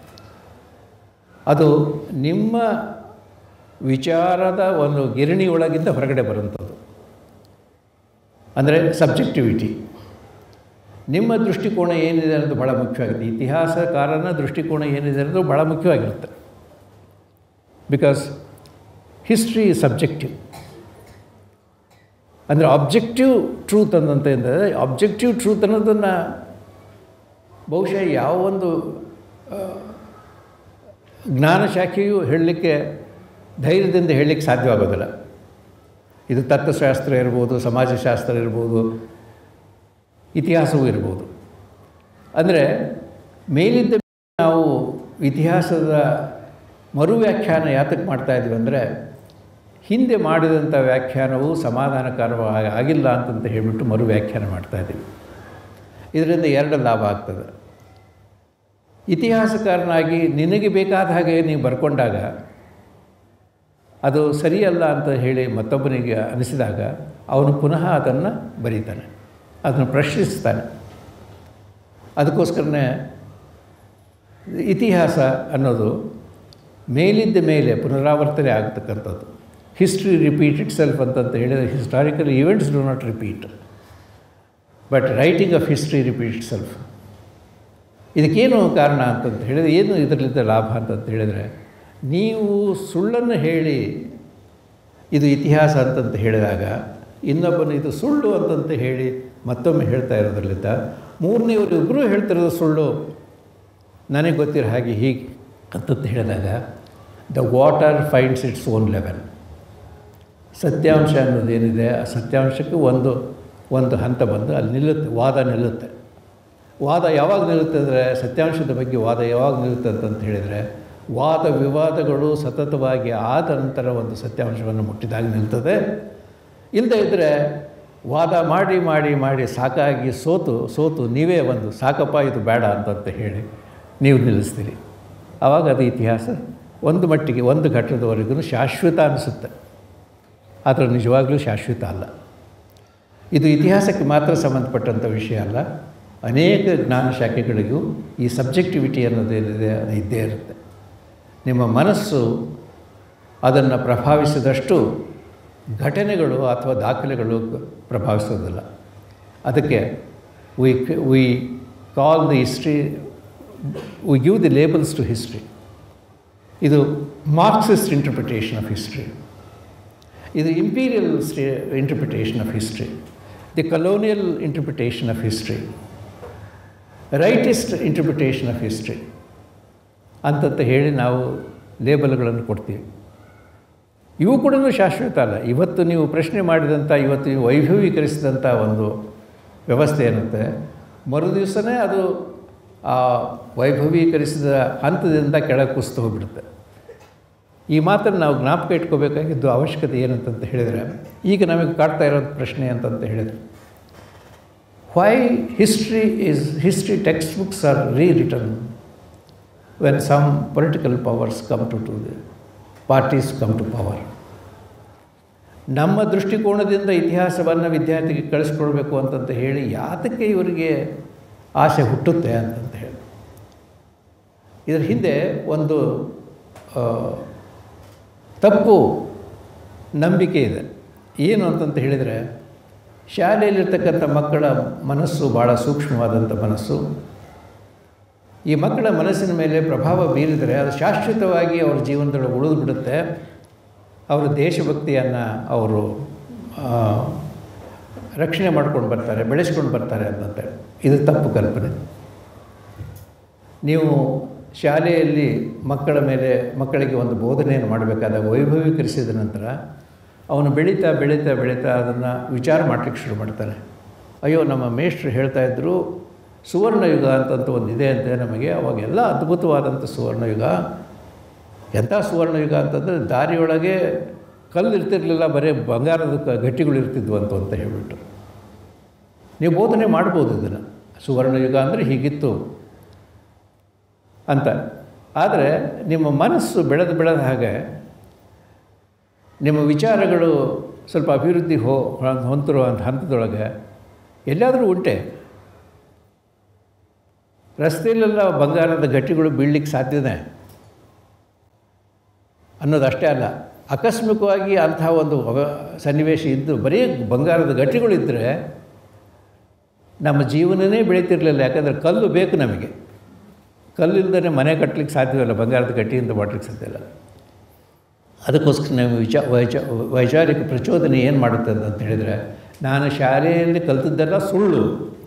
ಅದು ನಿಮ್ಮ ವಿಚಾರದ ಒಂದು ಗಿರಣಿ ಒಳಗಿಂದ ಹೊರಗಡೆ ಬರುವಂಥದ್ದು ಅಂದರೆ ಸಬ್ಜೆಕ್ಟಿವಿಟಿ ನಿಮ್ಮ ದೃಷ್ಟಿಕೋನ ಏನಿದೆ ಅನ್ನೋದು ಭಾಳ ಮುಖ್ಯವಾಗಿದೆ ಇತಿಹಾಸಕಾರನ ದೃಷ್ಟಿಕೋನ ಏನಿದೆ ಅನ್ನೋದು ಭಾಳ ಮುಖ್ಯವಾಗಿರುತ್ತೆ ಬಿಕಾಸ್ ಹಿಸ್ಟ್ರಿ ಈಸ್ ಸಬ್ಜೆಕ್ಟಿವ್ ಅಂದರೆ ಆಬ್ಜೆಕ್ಟಿವ್ ಟ್ರೂತ್ ಅನ್ನಂತ ಅಂದರೆ ಆಬ್ಜೆಕ್ಟಿವ್ ಟ್ರೂತ್ ಅನ್ನೋದನ್ನು ಬಹುಶಃ ಯಾವ ಒಂದು ಜ್ಞಾನ ಶಾಖೆಯು ಹೇಳಲಿಕ್ಕೆ ಧೈರ್ಯದಿಂದ ಹೇಳಲಿಕ್ಕೆ ಸಾಧ್ಯವಾಗೋದಿಲ್ಲ ಇದು ತತ್ವಶಾಸ್ತ್ರ ಇರ್ಬೋದು ಸಮಾಜಶಾಸ್ತ್ರ ಇರ್ಬೋದು ಇತಿಹಾಸವೂ ಇರ್ಬೋದು ಅಂದರೆ ಮೇಲಿದ್ದ ನಾವು ಇತಿಹಾಸದ ಮರು ವ್ಯಾಖ್ಯಾನ ಯಾತಕ್ಕೆ ಮಾಡ್ತಾಯಿದ್ವಿ ಅಂದರೆ ಹಿಂದೆ ಮಾಡಿದಂಥ ವ್ಯಾಖ್ಯಾನವು ಸಮಾಧಾನಕರವಾಗಿ ಆಗಿಲ್ಲ ಅಂತಂತ ಹೇಳಿಬಿಟ್ಟು ಮರು ವ್ಯಾಖ್ಯಾನ ಮಾಡ್ತಾಯಿದ್ದೀವಿ ಇದರಿಂದ ಎರಡು ಲಾಭ ಆಗ್ತದೆ ಇತಿಹಾಸಕಾರನಾಗಿ ನಿನಗೆ ಬೇಕಾದ ಹಾಗೆ ನೀವು ಬರ್ಕೊಂಡಾಗ ಅದು ಸರಿಯಲ್ಲ ಅಂತ ಹೇಳಿ ಮತ್ತೊಬ್ಬನಿಗೆ ಅನಿಸಿದಾಗ ಅವನು ಪುನಃ ಅದನ್ನು ಬರೀತಾನೆ ಅದನ್ನು ಪ್ರಶ್ನಿಸ್ತಾನೆ ಅದಕ್ಕೋಸ್ಕರನೇ ಇತಿಹಾಸ ಅನ್ನೋದು ಮೇಲಿದ್ದ ಮೇಲೆ ಪುನರಾವರ್ತನೆ ಆಗ್ತಕ್ಕಂಥದ್ದು ಹಿಸ್ಟ್ರಿ ರಿಪೀಟ್ ಇಟ್ ಸೆಲ್ಫ್ ಅಂತಂತ ಹೇಳಿದರೆ historical events do not repeat but writing of history repeat itself ಇದಕ್ಕೇನು ಕಾರಣ ಅಂತಂತ ಹೇಳಿದರೆ ಏನು ಇದರಲ್ಲಿದ್ದ ಲಾಭ ಅಂತಂತ ಹೇಳಿದರೆ ನೀವು ಸುಳ್ಳನ್ನು ಹೇಳಿ ಇದು ಇತಿಹಾಸ ಅಂತಂತ ಹೇಳಿದಾಗ ಇನ್ನೊಬ್ಬನು ಇದು ಸುಳ್ಳು ಅಂತಂತ ಹೇಳಿ ಮತ್ತೊಮ್ಮೆ ಹೇಳ್ತಾ ಇರೋದ್ರಲ್ಲಿದ್ದ ಮೂರನೇವರು ಇಬ್ಬರೂ ಹೇಳ್ತಿರೋದು ಸುಳ್ಳು ನನಗೆ ಗೊತ್ತಿರೋ ಹಾಗೆ ಹೀಗೆ ಅಂತಂತ ಹೇಳಿದಾಗ the water finds its own level ಸತ್ಯಾಂಶ ಅನ್ನೋದೇನಿದೆ ಆ ಸತ್ಯಾಂಶಕ್ಕೆ ಒಂದು ಒಂದು ಹಂತ ಬಂದು ಅಲ್ಲಿ ನಿಲ್ಲುತ್ತೆ ವಾದ ನಿಲ್ಲುತ್ತೆ ವಾದ ಯಾವಾಗ ನಿಲ್ಲುತ್ತೆ ಅಂದರೆ ಸತ್ಯಾಂಶದ ಬಗ್ಗೆ ವಾದ ಯಾವಾಗ ನಿಲ್ಲುತ್ತೆ ಅಂತಂತ ಹೇಳಿದರೆ ವಾದ ವಿವಾದಗಳು ಸತತವಾಗಿ ಆದ ನಂತರ ಒಂದು ಸತ್ಯಾಂಶವನ್ನು ಮುಟ್ಟಿದಾಗ ನಿಲ್ತದೆ ಇಲ್ಲದೇ ಇದ್ದರೆ ವಾದ ಮಾಡಿ ಮಾಡಿ ಮಾಡಿ ಸಾಕಾಗಿ ಸೋತು ಸೋತು ನೀವೇ ಒಂದು ಸಾಕಪ್ಪ ಇದು ಬೇಡ ಅಂತಂತ ಹೇಳಿ ನೀವು ನಿಲ್ಲಿಸ್ತೀರಿ ಆವಾಗ ಅದು ಇತಿಹಾಸ ಒಂದು ಮಟ್ಟಿಗೆ ಒಂದು ಘಟ್ಟದವರೆಗೂ ಶಾಶ್ವತ ಅನಿಸುತ್ತೆ ಆದರೆ ನಿಜವಾಗಲೂ ಶಾಶ್ವತ ಅಲ್ಲ ಇದು ಇತಿಹಾಸಕ್ಕೆ ಮಾತ್ರ ಸಂಬಂಧಪಟ್ಟಂಥ ವಿಷಯ ಅಲ್ಲ ಅನೇಕ ಜ್ಞಾನ ಶಾಖೆಗಳಿಗೂ ಈ ಸಬ್ಜೆಕ್ಟಿವಿಟಿ ಅನ್ನೋದೇನಿದೆ ಅದು ಇದ್ದೇ ಇರುತ್ತೆ ನಿಮ್ಮ ಮನಸ್ಸು ಅದನ್ನು ಪ್ರಭಾವಿಸಿದಷ್ಟು ಘಟನೆಗಳು ಅಥವಾ ದಾಖಲೆಗಳು ಪ್ರಭಾವಿಸೋದಿಲ್ಲ ಅದಕ್ಕೆ we we call the history we give the labels to history ಇದು ಮಾರ್ಕ್ಸಿಸ್ಟ್ ಇಂಟರ್ಪ್ರಿಟೇಷನ್ ಆಫ್ ಹಿಸ್ಟ್ರಿ ಇದು imperial interpretation of history the colonial interpretation of history rightist interpretation of history ಅಂತಂತ ಹೇಳಿ ನಾವು ಲೇಬಲ್ಗಳನ್ನು ಕೊಡ್ತೀವಿ ಇವು ಕೂಡ ಶಾಶ್ವತ ಅಲ್ಲ ಇವತ್ತು ನೀವು ಪ್ರಶ್ನೆ ಮಾಡಿದಂಥ ಇವತ್ತು ನೀವು ವೈಭವೀಕರಿಸಿದಂಥ ಒಂದು ವ್ಯವಸ್ಥೆ ಏನುತ್ತೆ ಮರು ದಿವಸನೇ ಅದು ಆ ವೈಭವೀಕರಿಸಿದ ಹಂತದಿಂದ ಕೆಳಗೆ ಕುಸಿದು ಹೋಗ್ಬಿಡುತ್ತೆ ಈ ಮಾತನ್ನು ನಾವು ಜ್ಞಾಪಕ ಇಟ್ಕೋಬೇಕಾಗಿದ್ದು ಅವಶ್ಯಕತೆ ಏನಂತಂತ ಹೇಳಿದರೆ ಈಗ ನಮಗೆ ಕಾಡ್ತಾ ಇರೋ ಪ್ರಶ್ನೆ ಅಂತಂತ ಹೇಳಿದರೆ why history is history text books are re return when some political powers come to to the parties come to power ನಮ್ಮ ದೃಷ್ಟಿಕೋನದಿಂದ ಇತಿಹಾಸವನ್ನು ವಿದ್ಯಾರ್ಥಿಗೆ ಕಳಿಸ್ಕೊಡ್ಬೇಕು ಅಂತಂತ ಹೇಳಿ ಯಾತಕ್ಕೆ ಇವರಿಗೆ ಆಸೆ ಹುಟ್ಟುತ್ತೆ ಅಂತಂತ ಹೇಳಿ ಇದರ ಹಿಂದೆ ಒಂದು ತಪ್ಪು ನಂಬಿಕೆ ಇದೆ ಏನು ಅಂತಂತ ಹೇಳಿದರೆ ಶಾಲೆಯಲ್ಲಿರ್ತಕ್ಕಂಥ ಮಕ್ಕಳ ಮನಸ್ಸು ಭಾಳ ಸೂಕ್ಷ್ಮವಾದಂಥ ಮನಸ್ಸು ಈ ಮಕ್ಕಳ ಮನಸ್ಸಿನ ಮೇಲೆ ಪ್ರಭಾವ ಬೀರಿದರೆ ಅದು ಶಾಶ್ವತವಾಗಿ ಅವ್ರ ಜೀವನದೊಳಗೆ ಉಳಿದು ಬಿಡುತ್ತೆ ಅವರ ದೇಶಭಕ್ತಿಯನ್ನು ಅವರು ರಕ್ಷಣೆ ಮಾಡ್ಕೊಂಡು ಬರ್ತಾರೆ ಬೆಳೆಸ್ಕೊಂಡು ಬರ್ತಾರೆ ಅಂತಂತೇಳಿ ಇದು ತಪ್ಪು ಕಲ್ಪನೆ ನೀವು ಶಾಲೆಯಲ್ಲಿ ಮಕ್ಕಳ ಮೇಲೆ ಮಕ್ಕಳಿಗೆ ಒಂದು ಬೋಧನೆಯನ್ನು ಮಾಡಬೇಕಾದ ವೈಭವೀಕರಿಸಿದ ನಂತರ ಅವನು ಬೆಳೀತಾ ಬೆಳೀತಾ ಬೆಳೀತಾ ಅದನ್ನು ವಿಚಾರ ಮಾಡಲಿಕ್ಕೆ ಶುರು ಮಾಡ್ತಾನೆ ಅಯ್ಯೋ ನಮ್ಮ ಮೇಷ್ಟ್ರು ಹೇಳ್ತಾಯಿದ್ರು ಸುವರ್ಣಯುಗ ಅಂತಂತ ಒಂದು ಇದೆ ಅಂತೆ ನಮಗೆ ಅವಾಗೆಲ್ಲ ಅದ್ಭುತವಾದಂಥ ಸುವರ್ಣಯುಗ ಎಂಥ ಸುವರ್ಣಯುಗ ಅಂತಂದರೆ ದಾರಿಯೊಳಗೆ ಕಲ್ಲು ಇರ್ತಿರ್ಲಿಲ್ಲ ಬರೀ ಬಂಗಾರದ ಕ ಗಟ್ಟಿಗಳು ಇರ್ತಿದ್ವು ಅಂತ ಅಂತ ಹೇಳಿಬಿಟ್ಟು ನೀವು ಬೋಧನೆ ಮಾಡ್ಬೋದು ಇದನ್ನು ಸುವರ್ಣಯುಗ ಅಂದರೆ ಹೀಗಿತ್ತು ಅಂತ ಆದರೆ ನಿಮ್ಮ ಮನಸ್ಸು ಬೆಳೆದು ಬೆಳೆದ ಹಾಗೆ ನಿಮ್ಮ ವಿಚಾರಗಳು ಸ್ವಲ್ಪ ಅಭಿವೃದ್ಧಿ ಹೋ ಹೊಂದಿರುವಂಥ ಹಂತದೊಳಗೆ ಎಲ್ಲಾದರೂ ಉಂಟೆ ರಸ್ತೆಯಲ್ಲೆಲ್ಲ ಬಂಗಾರದ ಗಟ್ಟಿಗಳು ಬೀಳಲಿಕ್ಕೆ ಸಾಧ್ಯತೆ ಅನ್ನೋದಷ್ಟೇ ಅಲ್ಲ ಆಕಸ್ಮಿಕವಾಗಿ ಅಂಥ ಒಂದು ಸನ್ನಿವೇಶ ಇದ್ದು ಬರೀ ಬಂಗಾರದ ಗಟ್ಟಿಗಳಿದ್ದರೆ ನಮ್ಮ ಜೀವನನೇ ಬೆಳೀತಿರಲಿಲ್ಲ ಯಾಕಂದರೆ ಕಲ್ಲು ಬೇಕು ನಮಗೆ ಕಲ್ಲಿಲ್ಲದೇ ಮನೆ ಕಟ್ಟಲಿಕ್ಕೆ ಸಾಧ್ಯವಿಲ್ಲ ಬಂಗಾರದ ಗಟ್ಟಿಯಿಂದ ಮಾಡಲಿಕ್ಕೆ ಸಾಧ್ಯ ಇಲ್ಲ ಅದಕ್ಕೋಸ್ಕರ ನಾವು ವಿಚಾ ವೈಚ ವೈಚಾರಿಕ ಪ್ರಚೋದನೆ ಏನು ಮಾಡುತ್ತೆ ಅಂತ ಹೇಳಿದರೆ ನಾನು ಶಾಲೆಯಲ್ಲಿ ಕಲ್ತದ್ದೆಲ್ಲ ಸುಳ್ಳು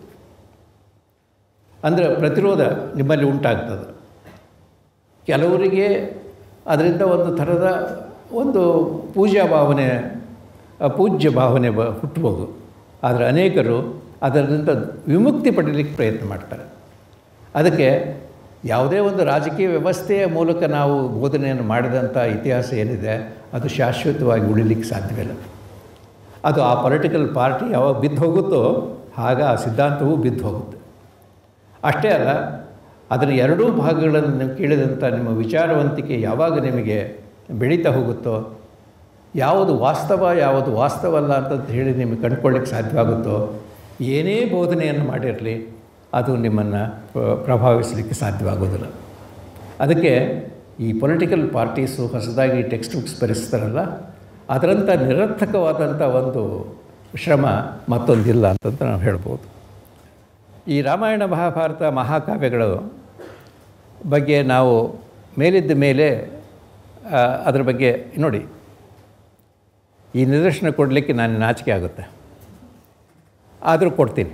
ಅಂದರೆ ಪ್ರತಿರೋಧ ನಿಮ್ಮಲ್ಲಿ ಉಂಟಾಗ್ತದೆ ಕೆಲವರಿಗೆ ಅದರಿಂದ ಒಂದು ಥರದ ಒಂದು ಪೂಜಾ ಭಾವನೆ ಪೂಜ್ಯ ಭಾವನೆ ಬ ಹುಟ್ಟಬಹುದು ಆದರೆ ಅನೇಕರು ಅದರಿಂದ ವಿಮುಕ್ತಿ ಪಡೀಲಿಕ್ಕೆ ಪ್ರಯತ್ನ ಮಾಡ್ತಾರೆ ಅದಕ್ಕೆ ಯಾವುದೇ ಒಂದು ರಾಜಕೀಯ ವ್ಯವಸ್ಥೆಯ ಮೂಲಕ ನಾವು ಬೋಧನೆಯನ್ನು ಮಾಡಿದಂಥ ಇತಿಹಾಸ ಏನಿದೆ ಅದು ಶಾಶ್ವತವಾಗಿ ಉಳಿಲಿಕ್ಕೆ ಸಾಧ್ಯವಿಲ್ಲ ಅದು ಆ ಪೊಲಿಟಿಕಲ್ ಪಾರ್ಟಿ ಯಾವಾಗ ಬಿದ್ದು ಹೋಗುತ್ತೋ ಆಗ ಆ ಸಿದ್ಧಾಂತವೂ ಬಿದ್ದು ಹೋಗುತ್ತೆ ಅಷ್ಟೇ ಅಲ್ಲ ಅದರ ಎರಡೂ ಭಾಗಗಳನ್ನು ನೀವು ಕೇಳಿದಂಥ ನಿಮ್ಮ ವಿಚಾರವಂತಿಕೆ ಯಾವಾಗ ನಿಮಗೆ ಬೆಳೀತಾ ಹೋಗುತ್ತೋ ಯಾವುದು ವಾಸ್ತವ ಯಾವುದು ವಾಸ್ತವಲ್ಲ ಅಂತಂತ ಹೇಳಿ ನಿಮಗೆ ಕಂಡುಕೊಳ್ಳಿಕ್ಕೆ ಸಾಧ್ಯವಾಗುತ್ತೋ ಏನೇ ಬೋಧನೆಯನ್ನು ಮಾಡಿರಲಿ ಅದು ನಿಮ್ಮನ್ನು ಪ್ರಭಾವಿಸಲಿಕ್ಕೆ ಸಾಧ್ಯವಾಗೋದಿಲ್ಲ ಅದಕ್ಕೆ ಈ ಪೊಲಿಟಿಕಲ್ ಪಾರ್ಟೀಸು ಹೊಸದಾಗಿ ಟೆಕ್ಸ್ಟ್ ಬುಕ್ಸ್ ಬರೆಸ್ತಾರಲ್ಲ ಅದರಂಥ ನಿರರ್ಥಕವಾದಂಥ ಒಂದು ಶ್ರಮ ಮತ್ತೊಂದಿಲ್ಲ ಅಂತಂತ ನಾವು ಹೇಳ್ಬೋದು ಈ ರಾಮಾಯಣ ಮಹಾಭಾರತ ಮಹಾಕಾವ್ಯಗಳು ಬಗ್ಗೆ ನಾವು ಮೇಲಿದ್ದ ಮೇಲೆ ಅದರ ಬಗ್ಗೆ ನೋಡಿ ಈ ನಿದರ್ಶನ ಕೊಡಲಿಕ್ಕೆ ನಾನು ನಾಚಿಕೆ ಆಗುತ್ತೆ ಆದರೂ ಕೊಡ್ತೀನಿ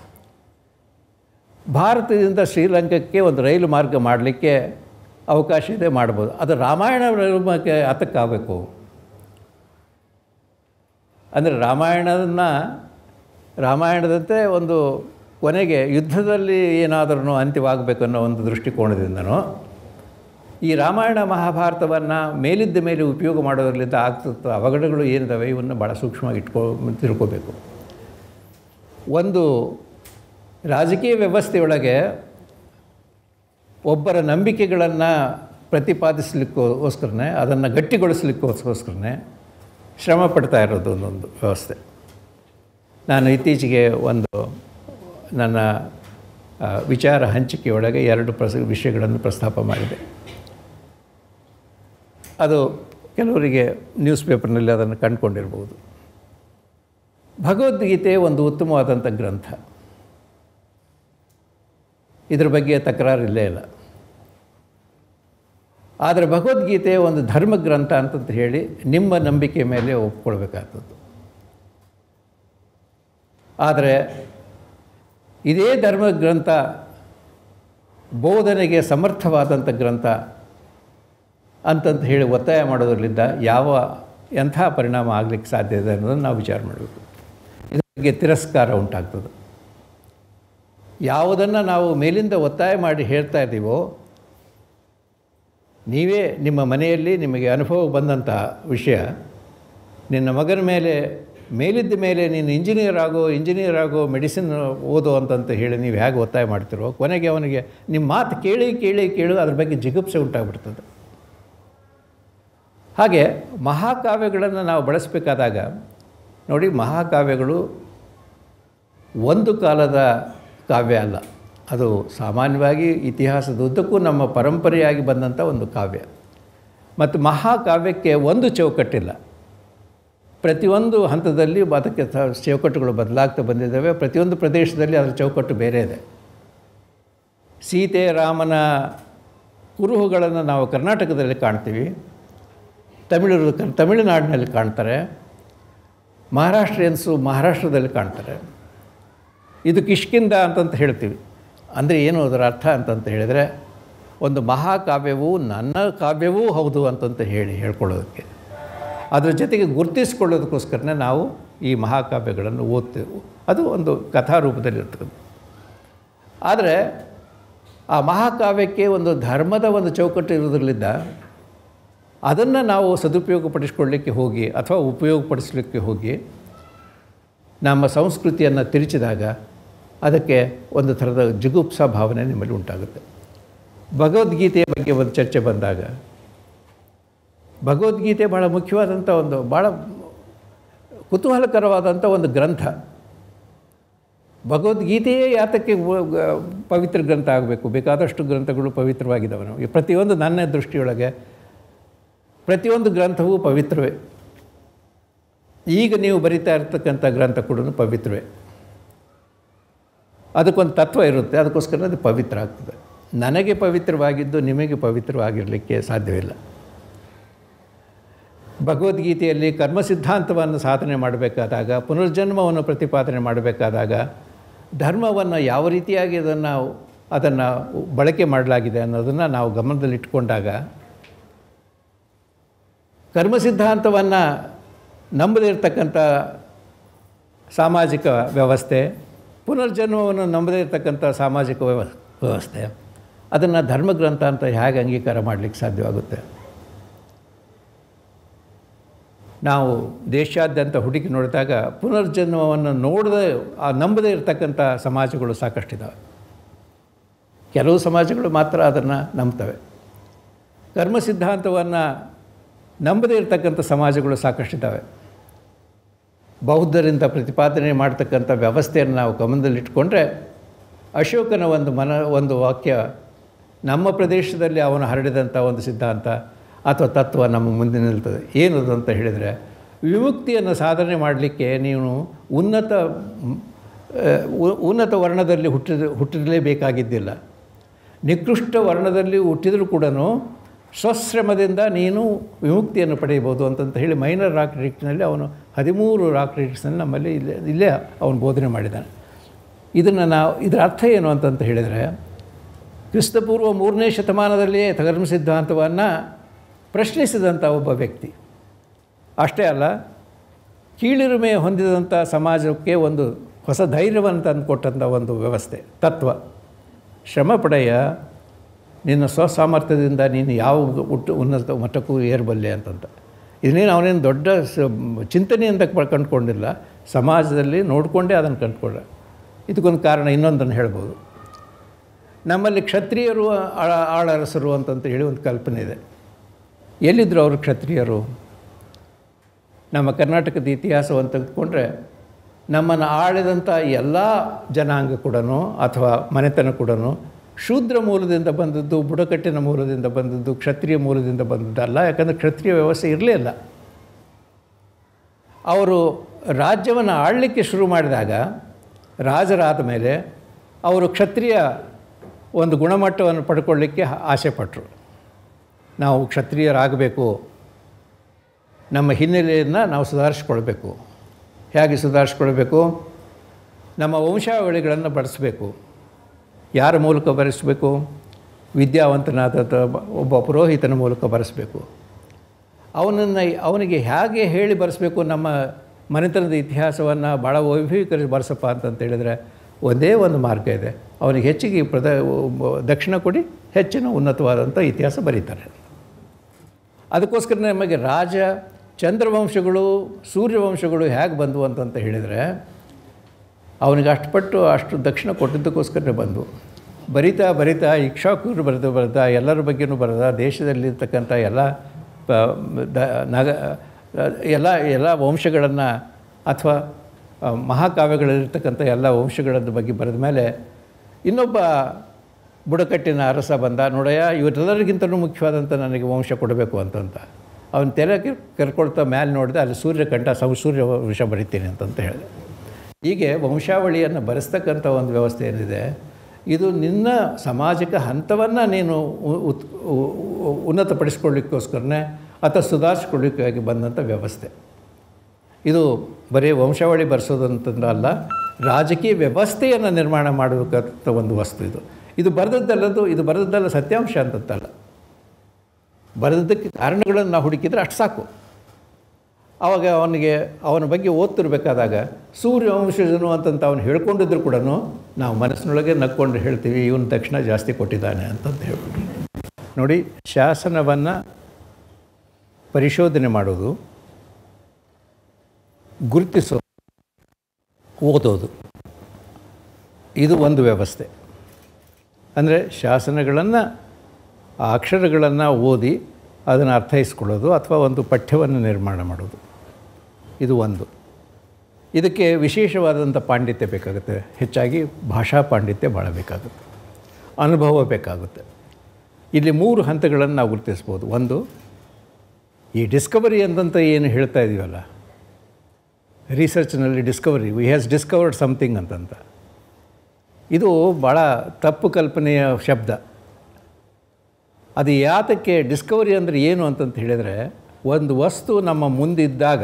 ಭಾರತದಿಂದ ಶ್ರೀಲಂಕಾಕ್ಕೆ ಒಂದು ರೈಲು ಮಾರ್ಗ ಮಾಡಲಿಕ್ಕೆ ಅವಕಾಶ ಇದೆ ಮಾಡ್ಬೋದು ಅದು ರಾಮಾಯಣ ಮಾರ್ಗಕ್ಕೆ ಹತ್ತಕ್ಕಾಗಬೇಕು ಅಂದರೆ ರಾಮಾಯಣದನ್ನು ರಾಮಾಯಣದಂತೆ ಒಂದು ಕೊನೆಗೆ ಯುದ್ಧದಲ್ಲಿ ಏನಾದರೂ ಅಂತ್ಯವಾಗಬೇಕು ಅನ್ನೋ ಒಂದು ದೃಷ್ಟಿಕೋನದಿಂದನೋ ಈ ರಾಮಾಯಣ ಮಹಾಭಾರತವನ್ನು ಮೇಲಿದ್ದ ಮೇಲೆ ಉಪಯೋಗ ಮಾಡೋದ್ರಿಂದ ಆಗ್ತಿತ್ತು ಅವಘಡಗಳು ಏನಿದಾವೆ ಇವನ್ನು ಭಾಳ ಸೂಕ್ಷ್ಮವಾಗಿ ಇಟ್ಕೊ ತಿಳ್ಕೋಬೇಕು ಒಂದು ರಾಜಕೀಯ ವ್ಯವಸ್ಥೆಯೊಳಗೆ ಒಬ್ಬರ ನಂಬಿಕೆಗಳನ್ನು ಪ್ರತಿಪಾದಿಸಲಿಕ್ಕೋಸ್ಕರನೇ ಅದನ್ನು ಗಟ್ಟಿಗೊಳಿಸಲಿಕ್ಕೋಸ್ಕರನೇ ಶ್ರಮ ಪಡ್ತಾ ಇರೋದು ಒಂದೊಂದು ವ್ಯವಸ್ಥೆ ನಾನು ಇತ್ತೀಚೆಗೆ ಒಂದು ನನ್ನ ಆ, ವಿಚಾರ ಹಂಚಿಕೆಯೊಳಗೆ ಎರಡು ಪ್ರಸ ವಿಷಯಗಳನ್ನು ಪ್ರಸ್ತಾಪ ಮಾಡಿದೆ ಅದು ಕೆಲವರಿಗೆ ನ್ಯೂಸ್ ಪೇಪರ್ನಲ್ಲಿ ಅದನ್ನು ಕಂಡುಕೊಂಡಿರ್ಬೋದು ಭಗವದ್ಗೀತೆ ಒಂದು ಉತ್ತಮವಾದಂಥ ಗ್ರಂಥ ಇದ್ರ ಬಗ್ಗೆ ತಕರಾರಿಲ್ಲೇ ಇಲ್ಲ ಆದರೆ ಭಗವದ್ಗೀತೆ ಒಂದು ಧರ್ಮ ಗ್ರಂಥ ಅಂತಂತ ಹೇಳಿ ನಿಮ್ಮ ನಂಬಿಕೆ ಮೇಲೆ ಒಪ್ಕೊಳ್ಬೇಕಾಗ್ತದ್ದು ಆದರೆ ಇದೇ ಧರ್ಮ ಗ್ರಂಥ ಬೋಧನೆಗೆ ಸಮರ್ಥವಾದಂಥ ಗ್ರಂಥ ಅಂತಂತ ಹೇಳಿ ಒತ್ತಾಯ ಮಾಡೋದ್ರಿಂದ ಯಾವ ಎಂಥ ಪರಿಣಾಮ ಆಗಲಿಕ್ಕೆ ಸಾಧ್ಯ ಇದೆ ಅನ್ನೋದನ್ನು ನಾವು ವಿಚಾರ ಮಾಡಬೇಕು ಇದ್ರ ಬಗ್ಗೆ ತಿರಸ್ಕಾರ ಉಂಟಾಗ್ತದೆ ಯಾವುದನ್ನು ನಾವು ಮೇಲಿಂದ ಒತ್ತಾಯ ಮಾಡಿ ಹೇಳ್ತಾ ಇದ್ದೀವೋ ನೀವೇ ನಿಮ್ಮ ಮನೆಯಲ್ಲಿ ನಿಮಗೆ ಅನುಭವ ಬಂದಂಥ ವಿಷಯ ನಿನ್ನ ಮಗನ ಮೇಲೆ ಮೇಲಿದ್ದ ಮೇಲೆ ನೀನು ಇಂಜಿನಿಯರ್ ಆಗೋ ಇಂಜಿನಿಯರ್ ಆಗೋ ಮೆಡಿಸಿನ್ ಓದೋ ಅಂತಂತ ಹೇಳಿ ನೀವು ಹೇಗೆ ಒತ್ತಾಯ ಮಾಡ್ತಿರೋ ಕೊನೆಗೆ ಅವನಿಗೆ ನಿಮ್ಮ ಮಾತು ಕೇಳಿ ಕೇಳಿ ಕೇಳಿ ಅದ್ರ ಬಗ್ಗೆ ಜಿಗುಪ್ಸೆ ಉಂಟಾಗ್ಬಿಡ್ತದೆ ಹಾಗೆ ಮಹಾಕಾವ್ಯಗಳನ್ನು ನಾವು ಬಳಸಬೇಕಾದಾಗ ನೋಡಿ ಮಹಾಕಾವ್ಯಗಳು ಒಂದು ಕಾಲದ ಕಾವ್ಯ ಅಲ್ಲ ಅದು ಸಾಮಾನ್ಯವಾಗಿ ಇತಿಹಾಸದ ಉದ್ದಕ್ಕೂ ನಮ್ಮ ಪರಂಪರೆಯಾಗಿ ಬಂದಂಥ ಒಂದು ಕಾವ್ಯ ಮತ್ತು ಮಹಾಕಾವ್ಯಕ್ಕೆ ಒಂದು ಚೌಕಟ್ಟಿಲ್ಲ ಪ್ರತಿಯೊಂದು ಹಂತದಲ್ಲಿ ಅದಕ್ಕೆ ತ- ಚೌಕಟ್ಟುಗಳು ಬದಲಾಗ್ತಾ ಬಂದಿದ್ದಾವೆ ಪ್ರತಿಯೊಂದು ಪ್ರದೇಶದಲ್ಲಿ ಅದರ ಚೌಕಟ್ಟು ಬೇರೆ ಇದೆ ಸೀತೆ ರಾಮನ ಕುರುಹುಗಳನ್ನು ನಾವು ಕರ್ನಾಟಕದಲ್ಲಿ ಕಾಣ್ತೀವಿ ತಮಿಳರು ಕ- ತಮಿಳುನಾಡಿನಲ್ಲಿ ಕಾಣ್ತಾರೆ ಮಹಾರಾಷ್ಟ್ರಿಯನ್ಸು ಮಹಾರಾಷ್ಟ್ರದಲ್ಲಿ ಕಾಣ್ತಾರೆ ಇದು ಕಿಷ್ಕಿಂದ ಅಂತಂತ ಹೇಳ್ತೀವಿ ಅಂದರೆ ಏನು ಅದರ ಅರ್ಥ ಅಂತಂತ ಹೇಳಿದರೆ ಒಂದು ಮಹಾಕಾವ್ಯವು ನನ್ನ ಕಾವ್ಯವೂ ಹೌದು ಅಂತಂತ ಹೇಳಿ ಹೇಳ್ಕೊಳ್ಳೋದಕ್ಕೆ ಅದ್ರ ಜೊತೆಗೆ ಗುರುತಿಸ್ಕೊಳ್ಳೋದಕ್ಕೋಸ್ಕರನೇ ನಾವು ಈ ಮಹಾಕಾವ್ಯಗಳನ್ನು ಓದ್ತೇವೆ ಅದು ಒಂದು ಕಥಾರೂಪದಲ್ಲಿರ್ತದೆ ಆದರೆ ಆ ಮಹಾಕಾವ್ಯಕ್ಕೆ ಒಂದು ಧರ್ಮದ ಒಂದು ಚೌಕಟ್ಟು ಇರೋದ್ರಲ್ಲಿದ್ದ ಅದನ್ನು ನಾವು ಸದುಪಯೋಗಪಡಿಸ್ಕೊಳ್ಳಿಕ್ಕೆ ಹೋಗಿ ಅಥವಾ ಉಪಯೋಗಪಡಿಸಲಿಕ್ಕೆ ಹೋಗಿ ನಮ್ಮ ಸಂಸ್ಕೃತಿಯನ್ನು ತಿರುಚಿದಾಗ ಅದಕ್ಕೆ ಒಂದು ಥರದ ಜಿಗುಪ್ಸಾ ಭಾವನೆ ನಿಮ್ಮಲ್ಲಿ ಉಂಟಾಗುತ್ತೆ ಭಗವದ್ಗೀತೆಯ ಬಗ್ಗೆ ಒಂದು ಚರ್ಚೆ ಬಂದಾಗ ಭಗವದ್ಗೀತೆ ಭಾಳ ಮುಖ್ಯವಾದಂಥ ಒಂದು ಭಾಳ ಕುತೂಹಲಕರವಾದಂಥ ಒಂದು ಗ್ರಂಥ ಭಗವದ್ಗೀತೆಯೇ ಯಾತಕ್ಕೆ ವ- ಗ- ಪವಿತ್ರ ಗ್ರಂಥ ಆಗಬೇಕು ಬೇಕಾದಷ್ಟು ಗ್ರಂಥಗಳು ಪವಿತ್ರವಾಗಿದ್ದಾವೆ ನಾವು ಈ ಪ್ರತಿಯೊಂದು ನನ್ನ ದೃಷ್ಟಿಯೊಳಗೆ ಪ್ರತಿಯೊಂದು ಗ್ರಂಥವೂ ಪವಿತ್ರವೇ ಈಗ ನೀವು ಬರಿತಾ ಇರ್ತಕ್ಕಂಥ ಗ್ರಂಥ ಕೂಡ ಪವಿತ್ರವೇ ಅದಕ್ಕೊಂದು ತತ್ವ ಇರುತ್ತೆ ಅದಕ್ಕೋಸ್ಕರ ಅದು ಪವಿತ್ರ ಆಗ್ತದೆ ನನಗೆ ಪವಿತ್ರವಾಗಿದ್ದು ನಿಮಗೆ ಪವಿತ್ರವಾಗಿರಲಿಕ್ಕೆ ಸಾಧ್ಯವಿಲ್ಲ ಭಗವದ್ಗೀತೆಯಲ್ಲಿ ಕರ್ಮ ಸಿದ್ಧಾಂತವನ್ನು ಸಾಧನೆ ಮಾಡಬೇಕಾದಾಗ ಪುನರ್ಜನ್ಮವನ್ನು ಪ್ರತಿಪಾದನೆ ಮಾಡಬೇಕಾದಾಗ ಧರ್ಮವನ್ನು ಯಾವ ರೀತಿಯಾಗಿ ಅದನ್ನು ಅದನ್ನು ಬಳಕೆ ಮಾಡಲಾಗಿದೆ ಅನ್ನೋದನ್ನು ನಾವು ಗಮನದಲ್ಲಿಟ್ಕೊಂಡಾಗ ಕರ್ಮ ಸಿದ್ಧಾಂತವನ್ನು ನಂಬದೇ ಇರತಕ್ಕಂಥ ಸಾಮಾಜಿಕ ವ್ಯವಸ್ಥೆ ಪುನರ್ಜನ್ಮವನ್ನು ನಂಬದೇ ಇರತಕ್ಕಂಥ ಸಾಮಾಜಿಕ ವ್ಯವ ವ್ಯವಸ್ಥೆ ಅದನ್ನು ಧರ್ಮಗ್ರಂಥ ಅಂತ ಹೇಗೆ ಅಂಗೀಕಾರ ಮಾಡಲಿಕ್ಕೆ ಸಾಧ್ಯವಾಗುತ್ತೆ ನಾವು ದೇಶಾದ್ಯಂತ ಹುಡುಕಿ ನೋಡಿದಾಗ ಪುನರ್ಜನ್ಮವನ್ನು ನೋಡದೆ ಆ ನಂಬದೇ ಇರತಕ್ಕಂಥ ಸಮಾಜಗಳು ಸಾಕಷ್ಟಿದ್ದಾವೆ ಕೆಲವು ಸಮಾಜಗಳು ಮಾತ್ರ ಅದನ್ನು ನಂಬ್ತವೆ ಕರ್ಮ ಸಿದ್ಧಾಂತವನ್ನು ನಂಬದೇ ಇರತಕ್ಕಂಥ ಸಮಾಜಗಳು ಸಾಕಷ್ಟಿದ್ದಾವೆ ಬೌದ್ಧರಿಂದ ಪ್ರತಿಪಾದನೆ ಮಾಡ್ತಕ್ಕಂಥ ವ್ಯವಸ್ಥೆಯನ್ನು ನಾವು ಗಮನದಲ್ಲಿಟ್ಕೊಂಡ್ರೆ ಅಶೋಕನ ಒಂದು ಮನ ಒಂದು ವಾಕ್ಯ ನಮ್ಮ ಪ್ರದೇಶದಲ್ಲಿ ಅವನು ಹರಡಿದಂಥ ಒಂದು ಸಿದ್ಧಾಂತ ಅಥವಾ ತತ್ವ ನಮ್ಮ ಮುಂದೆ ನಿಲ್ತದೆ ಏನದು ಅಂತ ಹೇಳಿದರೆ ವಿಮುಕ್ತಿಯನ್ನು ಸಾಧನೆ ಮಾಡಲಿಕ್ಕೆ ನೀನು ಉನ್ನತ ಮ್, ಆ, ಉ- ಉನ್ನತ ವರ್ಣದಲ್ಲಿ ಹುಟ್ಟಿದ ಹುಟ್ಟಿರಲೇಬೇಕಾಗಿದ್ದಿಲ್ಲ ನಿಕೃಷ್ಟ ವರ್ಣದಲ್ಲಿ ಹುಟ್ಟಿದರೂ ಕೂಡ ಸ್ವಶ್ರಮದಿಂದ ನೀನು ವಿಮುಕ್ತಿಯನ್ನು ಪಡೆಯಬಹುದು ಅಂತಂತ ಹೇಳಿ ಮೈನರ್ ರಾಕ್ ರಿಕ್ಸ್ನಲ್ಲಿ ಅವನು ಹದಿಮೂರು ರಾಕ್ ರಿಕ್ಸ್ನಲ್ಲಿ ನಮ್ಮಲ್ಲಿ ಇಲ್ಲೇ ಇಲ್ಲೇ ಅವನು ಬೋಧನೆ ಮಾಡಿದ್ದಾನೆ ಇದನ್ನು ನಾವು ಇದರ ಅರ್ಥ ಏನು ಅಂತಂತ ಹೇಳಿದರೆ ಕ್ರಿಸ್ತಪೂರ್ವ ಮೂರನೇ ಶತಮಾನದಲ್ಲಿಯೇ ಧರ್ಮ ಸಿದ್ಧಾಂತವನ್ನು ಪ್ರಶ್ನಿಸಿದಂಥ ಒಬ್ಬ ವ್ಯಕ್ತಿ ಅಷ್ಟೇ ಅಲ್ಲ ಕೀಳಿರುಮೆ ಹೊಂದಿದಂಥ ಸಮಾಜಕ್ಕೆ ಒಂದು ಹೊಸ ಧೈರ್ಯವನ್ನು ತಂದುಕೊಟ್ಟಂಥ ಒಂದು ವ್ಯವಸ್ಥೆ ತತ್ವ ಶ್ರಮ ಪಡೆಯ ನಿನ್ನ ಸ್ವಸಾಮರ್ಥ್ಯದಿಂದ ನೀನು ಯಾವ ಹುಟ್ಟು ಉನ್ನತ ಮಟ್ಟಕ್ಕೂ ಏರಬಲ್ಲೆ ಅಂತಂತ ಇದನ್ನೇನು ಅವನೇನು ದೊಡ್ಡ ಸ ಚಿಂತನೆಯಿಂದ ಪ- ಕಂಡುಕೊಂಡಿಲ್ಲ ಸಮಾಜದಲ್ಲಿ ನೋಡಿಕೊಂಡೇ ಅದನ್ನು ಕಂಡುಕೊಂಡ ಇದಕ್ಕೊಂದು ಕಾರಣ ಇನ್ನೊಂದನ್ನು ಹೇಳ್ಬೋದು ನಮ್ಮಲ್ಲಿ ಕ್ಷತ್ರಿಯರು ಆಳ ಆಳರಸರು ಅಂತಂತ ಹೇಳಿ ಒಂದು ಕಲ್ಪನೆ ಇದೆ ಎಲ್ಲಿದ್ದರು ಅವರು ಕ್ಷತ್ರಿಯರು ನಮ್ಮ ಕರ್ನಾಟಕದ ಇತಿಹಾಸವನ್ನು ತೆಗೆದುಕೊಂಡ್ರೆ ನಮ್ಮನ್ನು ಆಳಿದಂಥ ಎಲ್ಲ ಜನಾಂಗ ಕೂಡ ಅಥವಾ ಮನೆತನ ಕೂಡ ಶೂದ್ರ ಮೂಲದಿಂದ ಬಂದದ್ದು ಬುಡಕಟ್ಟಿನ ಮೂಲದಿಂದ ಬಂದದ್ದು ಕ್ಷತ್ರಿಯ ಮೂಲದಿಂದ ಬಂದದ್ದಲ್ಲ ಯಾಕಂದರೆ ಕ್ಷತ್ರಿಯ ವ್ಯವಸ್ಥೆ ಇರಲೇ ಇಲ್ಲ ಅವರು ರಾಜ್ಯವನ್ನು ಆಳಲಿಕ್ಕೆ ಶುರು ಮಾಡಿದಾಗ ರಾಜರಾದ ಮೇಲೆ ಅವರು ಕ್ಷತ್ರಿಯ ಒಂದು ಗುಣಮಟ್ಟವನ್ನು ಪಡ್ಕೊಳ್ಳಿಕ್ಕೆ ಆಸೆ ಪಟ್ಟರು ನಾವು ಕ್ಷತ್ರಿಯರಾಗಬೇಕು ನಮ್ಮ ಹಿನ್ನೆಲೆಯನ್ನು ನಾವು ಸುಧಾರಿಸ್ಕೊಳ್ಬೇಕು ಹೇಗೆ ಸುಧಾರಿಸ್ಕೊಳ್ಬೇಕು ನಮ್ಮ ವಂಶಾವಳಿಗಳನ್ನು ಬಳಸಬೇಕು ಯಾರ ಮೂಲಕ ಬರೆಸಬೇಕು ವಿದ್ಯಾವಂತನಾದ ತ- ಒಬ್ಬ ಪುರೋಹಿತನ ಮೂಲಕ ಬರೆಸಬೇಕು ಅವನನ್ನು ಅವನಿಗೆ ಹೇಗೆ ಹೇಳಿ ಬರೆಸಬೇಕು ನಮ್ಮ ಮನೆತನದ ಇತಿಹಾಸವನ್ನು ಭಾಳ ವೈಭವೀಕರಿಸಿ ಬರೆಸಪ್ಪ ಅಂತಂತ ಹೇಳಿದರೆ ಒಂದೇ ಒಂದು ಮಾರ್ಗ ಇದೆ ಅವನಿಗೆ ಹೆಚ್ಚಿಗೆ ಪ್ರದ ದಕ್ಷಿಣ ಕೊಡಿ ಹೆಚ್ಚಿನ ಉನ್ನತವಾದಂಥ ಇತಿಹಾಸ ಬರೀತಾರೆ ಅದಕ್ಕೋಸ್ಕರ ನಮಗೆ ರಾಜ ಚಂದ್ರವಂಶಗಳು ಸೂರ್ಯವಂಶಗಳು ಹೇಗೆ ಬಂದವು ಅಂತಂತ ಹೇಳಿದರೆ ಅವನಿಗೆ ಅಷ್ಟು ಪಟ್ಟು ಅಷ್ಟು ದಕ್ಷಿಣ ಕೊಟ್ಟಿದ್ದಕ್ಕೋಸ್ಕರನೇ ಬಂದು ಬರಿತಾ ಬರಿತಾ ಇಕ್ಷಾಕೂರು ಬರೆದು ಬರೆದ ಎಲ್ಲರ ಬಗ್ಗೆನೂ ಬರೆದ ದೇಶದಲ್ಲಿರ್ತಕ್ಕಂಥ ಎಲ್ಲ ಪ- ದ ನಗ ಎಲ್ಲ ಎಲ್ಲ ವಂಶಗಳನ್ನು ಅಥವಾ ಆ, ಮಹಾಕಾವ್ಯಗಳಲ್ಲಿರ್ತಕ್ಕಂಥ ಎಲ್ಲ ವಂಶಗಳ ಬಗ್ಗೆ ಬರೆದ ಮೇಲೆ ಇನ್ನೊಬ್ಬ ಬುಡಕಟ್ಟಿನ ಅರಸ ಬಂದ ನೋಡಯ್ಯ ಇವರೆಲ್ಲರಿಗಿಂತಲೂ ಮುಖ್ಯವಾದಂಥ ನನಗೆ ವಂಶ ಕೊಡಬೇಕು ಅಂತಂತ ಅವನ ತೆರೆ ಕರ್ಕೊಳ್ತಾ ಮೇಲೆ ನೋಡಿದೆ ಅಲ್ಲಿ ಸೂರ್ಯಕಂಠ ಸೌ ಸೂರ್ಯ ವಂಶ ಬರಿತೀನಿ ಅಂತಂತ ಹೇಳಿದೆ ಹೀಗೆ ವಂಶಾವಳಿಯನ್ನು ಬರೆಸ್ತಕ್ಕಂಥ ಒಂದು ವ್ಯವಸ್ಥೆ ಏನಿದೆ ಇದು ನಿನ್ನ ಸಾಮಾಜಿಕ ಹಂತವನ್ನು ನೀನು ಉ- ಉತ್ ಉ- ಉ- ಉನ್ನತಪಡಿಸ್ಕೊಳ್ಳಿಕ್ಕೋಸ್ಕರನೇ ಅಥವಾ ಸುಧಾರಿಸ್ಕೊಳ್ಳಿಕ್ಕಾಗಿ ಬಂದಂಥ ವ್ಯವಸ್ಥೆ ಇದು ಬರೀ ವಂಶಾವಳಿ ಬರೆಸೋದಂತಂದಲ್ಲ ರಾಜಕೀಯ ವ್ಯವಸ್ಥೆಯನ್ನು ನಿರ್ಮಾಣ ಮಾಡಬೇಕಂತ ಒಂದು ವಸ್ತು ಇದು ಇದು ಬರೆದದ್ದಲ್ಲದು ಇದು ಬರೆದದ್ದಲ್ಲ ಸತ್ಯಾಂಶ ಅಂತಂತಲ್ಲ ಬರೆದದ್ದಕ್ಕೆ ಕಾರಣಗಳನ್ನು ನಾವು ಹುಡುಕಿದ್ರೆ ಅಷ್ಟು ಸಾಕು ಆವಾಗ ಅವನಿಗೆ ಅವನ ಬಗ್ಗೆ ಓದ್ತಿರ್ಬೇಕಾದಾಗ ಸೂರ್ಯವಂಶಜನು ಅಂತಂತ ಅವನು ಹೇಳ್ಕೊಂಡಿದ್ರು ಕೂಡ ನಾವು ಮನಸ್ಸಿನೊಳಗೆ ನಕ್ಕೊಂಡು ಹೇಳ್ತೀವಿ ಇವನು ದಕ್ಷಿಣ ಜಾಸ್ತಿ ಕೊಟ್ಟಿದ್ದಾನೆ ಅಂತಂತ ಹೇಳ್ಬಿಟ್ಟು ನೋಡಿ ಶಾಸನವನ್ನು ಪರಿಶೋಧನೆ ಮಾಡೋದು ಗುರುತಿಸೋದು ಓದೋದು ಇದು ಒಂದು ವ್ಯವಸ್ಥೆ ಅಂದರೆ ಶಾಸನಗಳನ್ನು ಆ ಅಕ್ಷರಗಳನ್ನು ಓದಿ ಅದನ್ನು ಅರ್ಥೈಸ್ಕೊಳ್ಳೋದು ಅಥವಾ ಒಂದು ಪಠ್ಯವನ್ನು ನಿರ್ಮಾಣ ಮಾಡೋದು ಇದು ಒಂದು ಇದಕ್ಕೆ ವಿಶೇಷವಾದಂಥ ಪಾಂಡಿತ್ಯ ಬೇಕಾಗುತ್ತೆ ಹೆಚ್ಚಾಗಿ ಭಾಷಾ ಪಾಂಡಿತ್ಯ ಭಾಳ ಬೇಕಾಗುತ್ತೆ ಅನುಭವ ಬೇಕಾಗುತ್ತೆ ಇಲ್ಲಿ ಮೂರು ಹಂತಗಳನ್ನು ನಾವು ಗುರುತಿಸ್ಬೋದು ಒಂದು ಈ ಡಿಸ್ಕವರಿ ಅಂತಂತ ಏನು ಹೇಳ್ತಾ ಇದ್ದೀವಲ್ಲ ರಿಸರ್ಚ್ನಲ್ಲಿ discovery we has discovered something ಅಂತಂತ ಇದು ಭಾಳ ತಪ್ಪು ಕಲ್ಪನೆಯ ಶಬ್ದ ಅದು ಯಾತಕ್ಕೆ ಡಿಸ್ಕವರಿ ಅಂದರೆ ಏನು ಅಂತಂತ ಹೇಳಿದರೆ ಒಂದು ವಸ್ತು ನಮ್ಮ ಮುಂದಿದ್ದಾಗ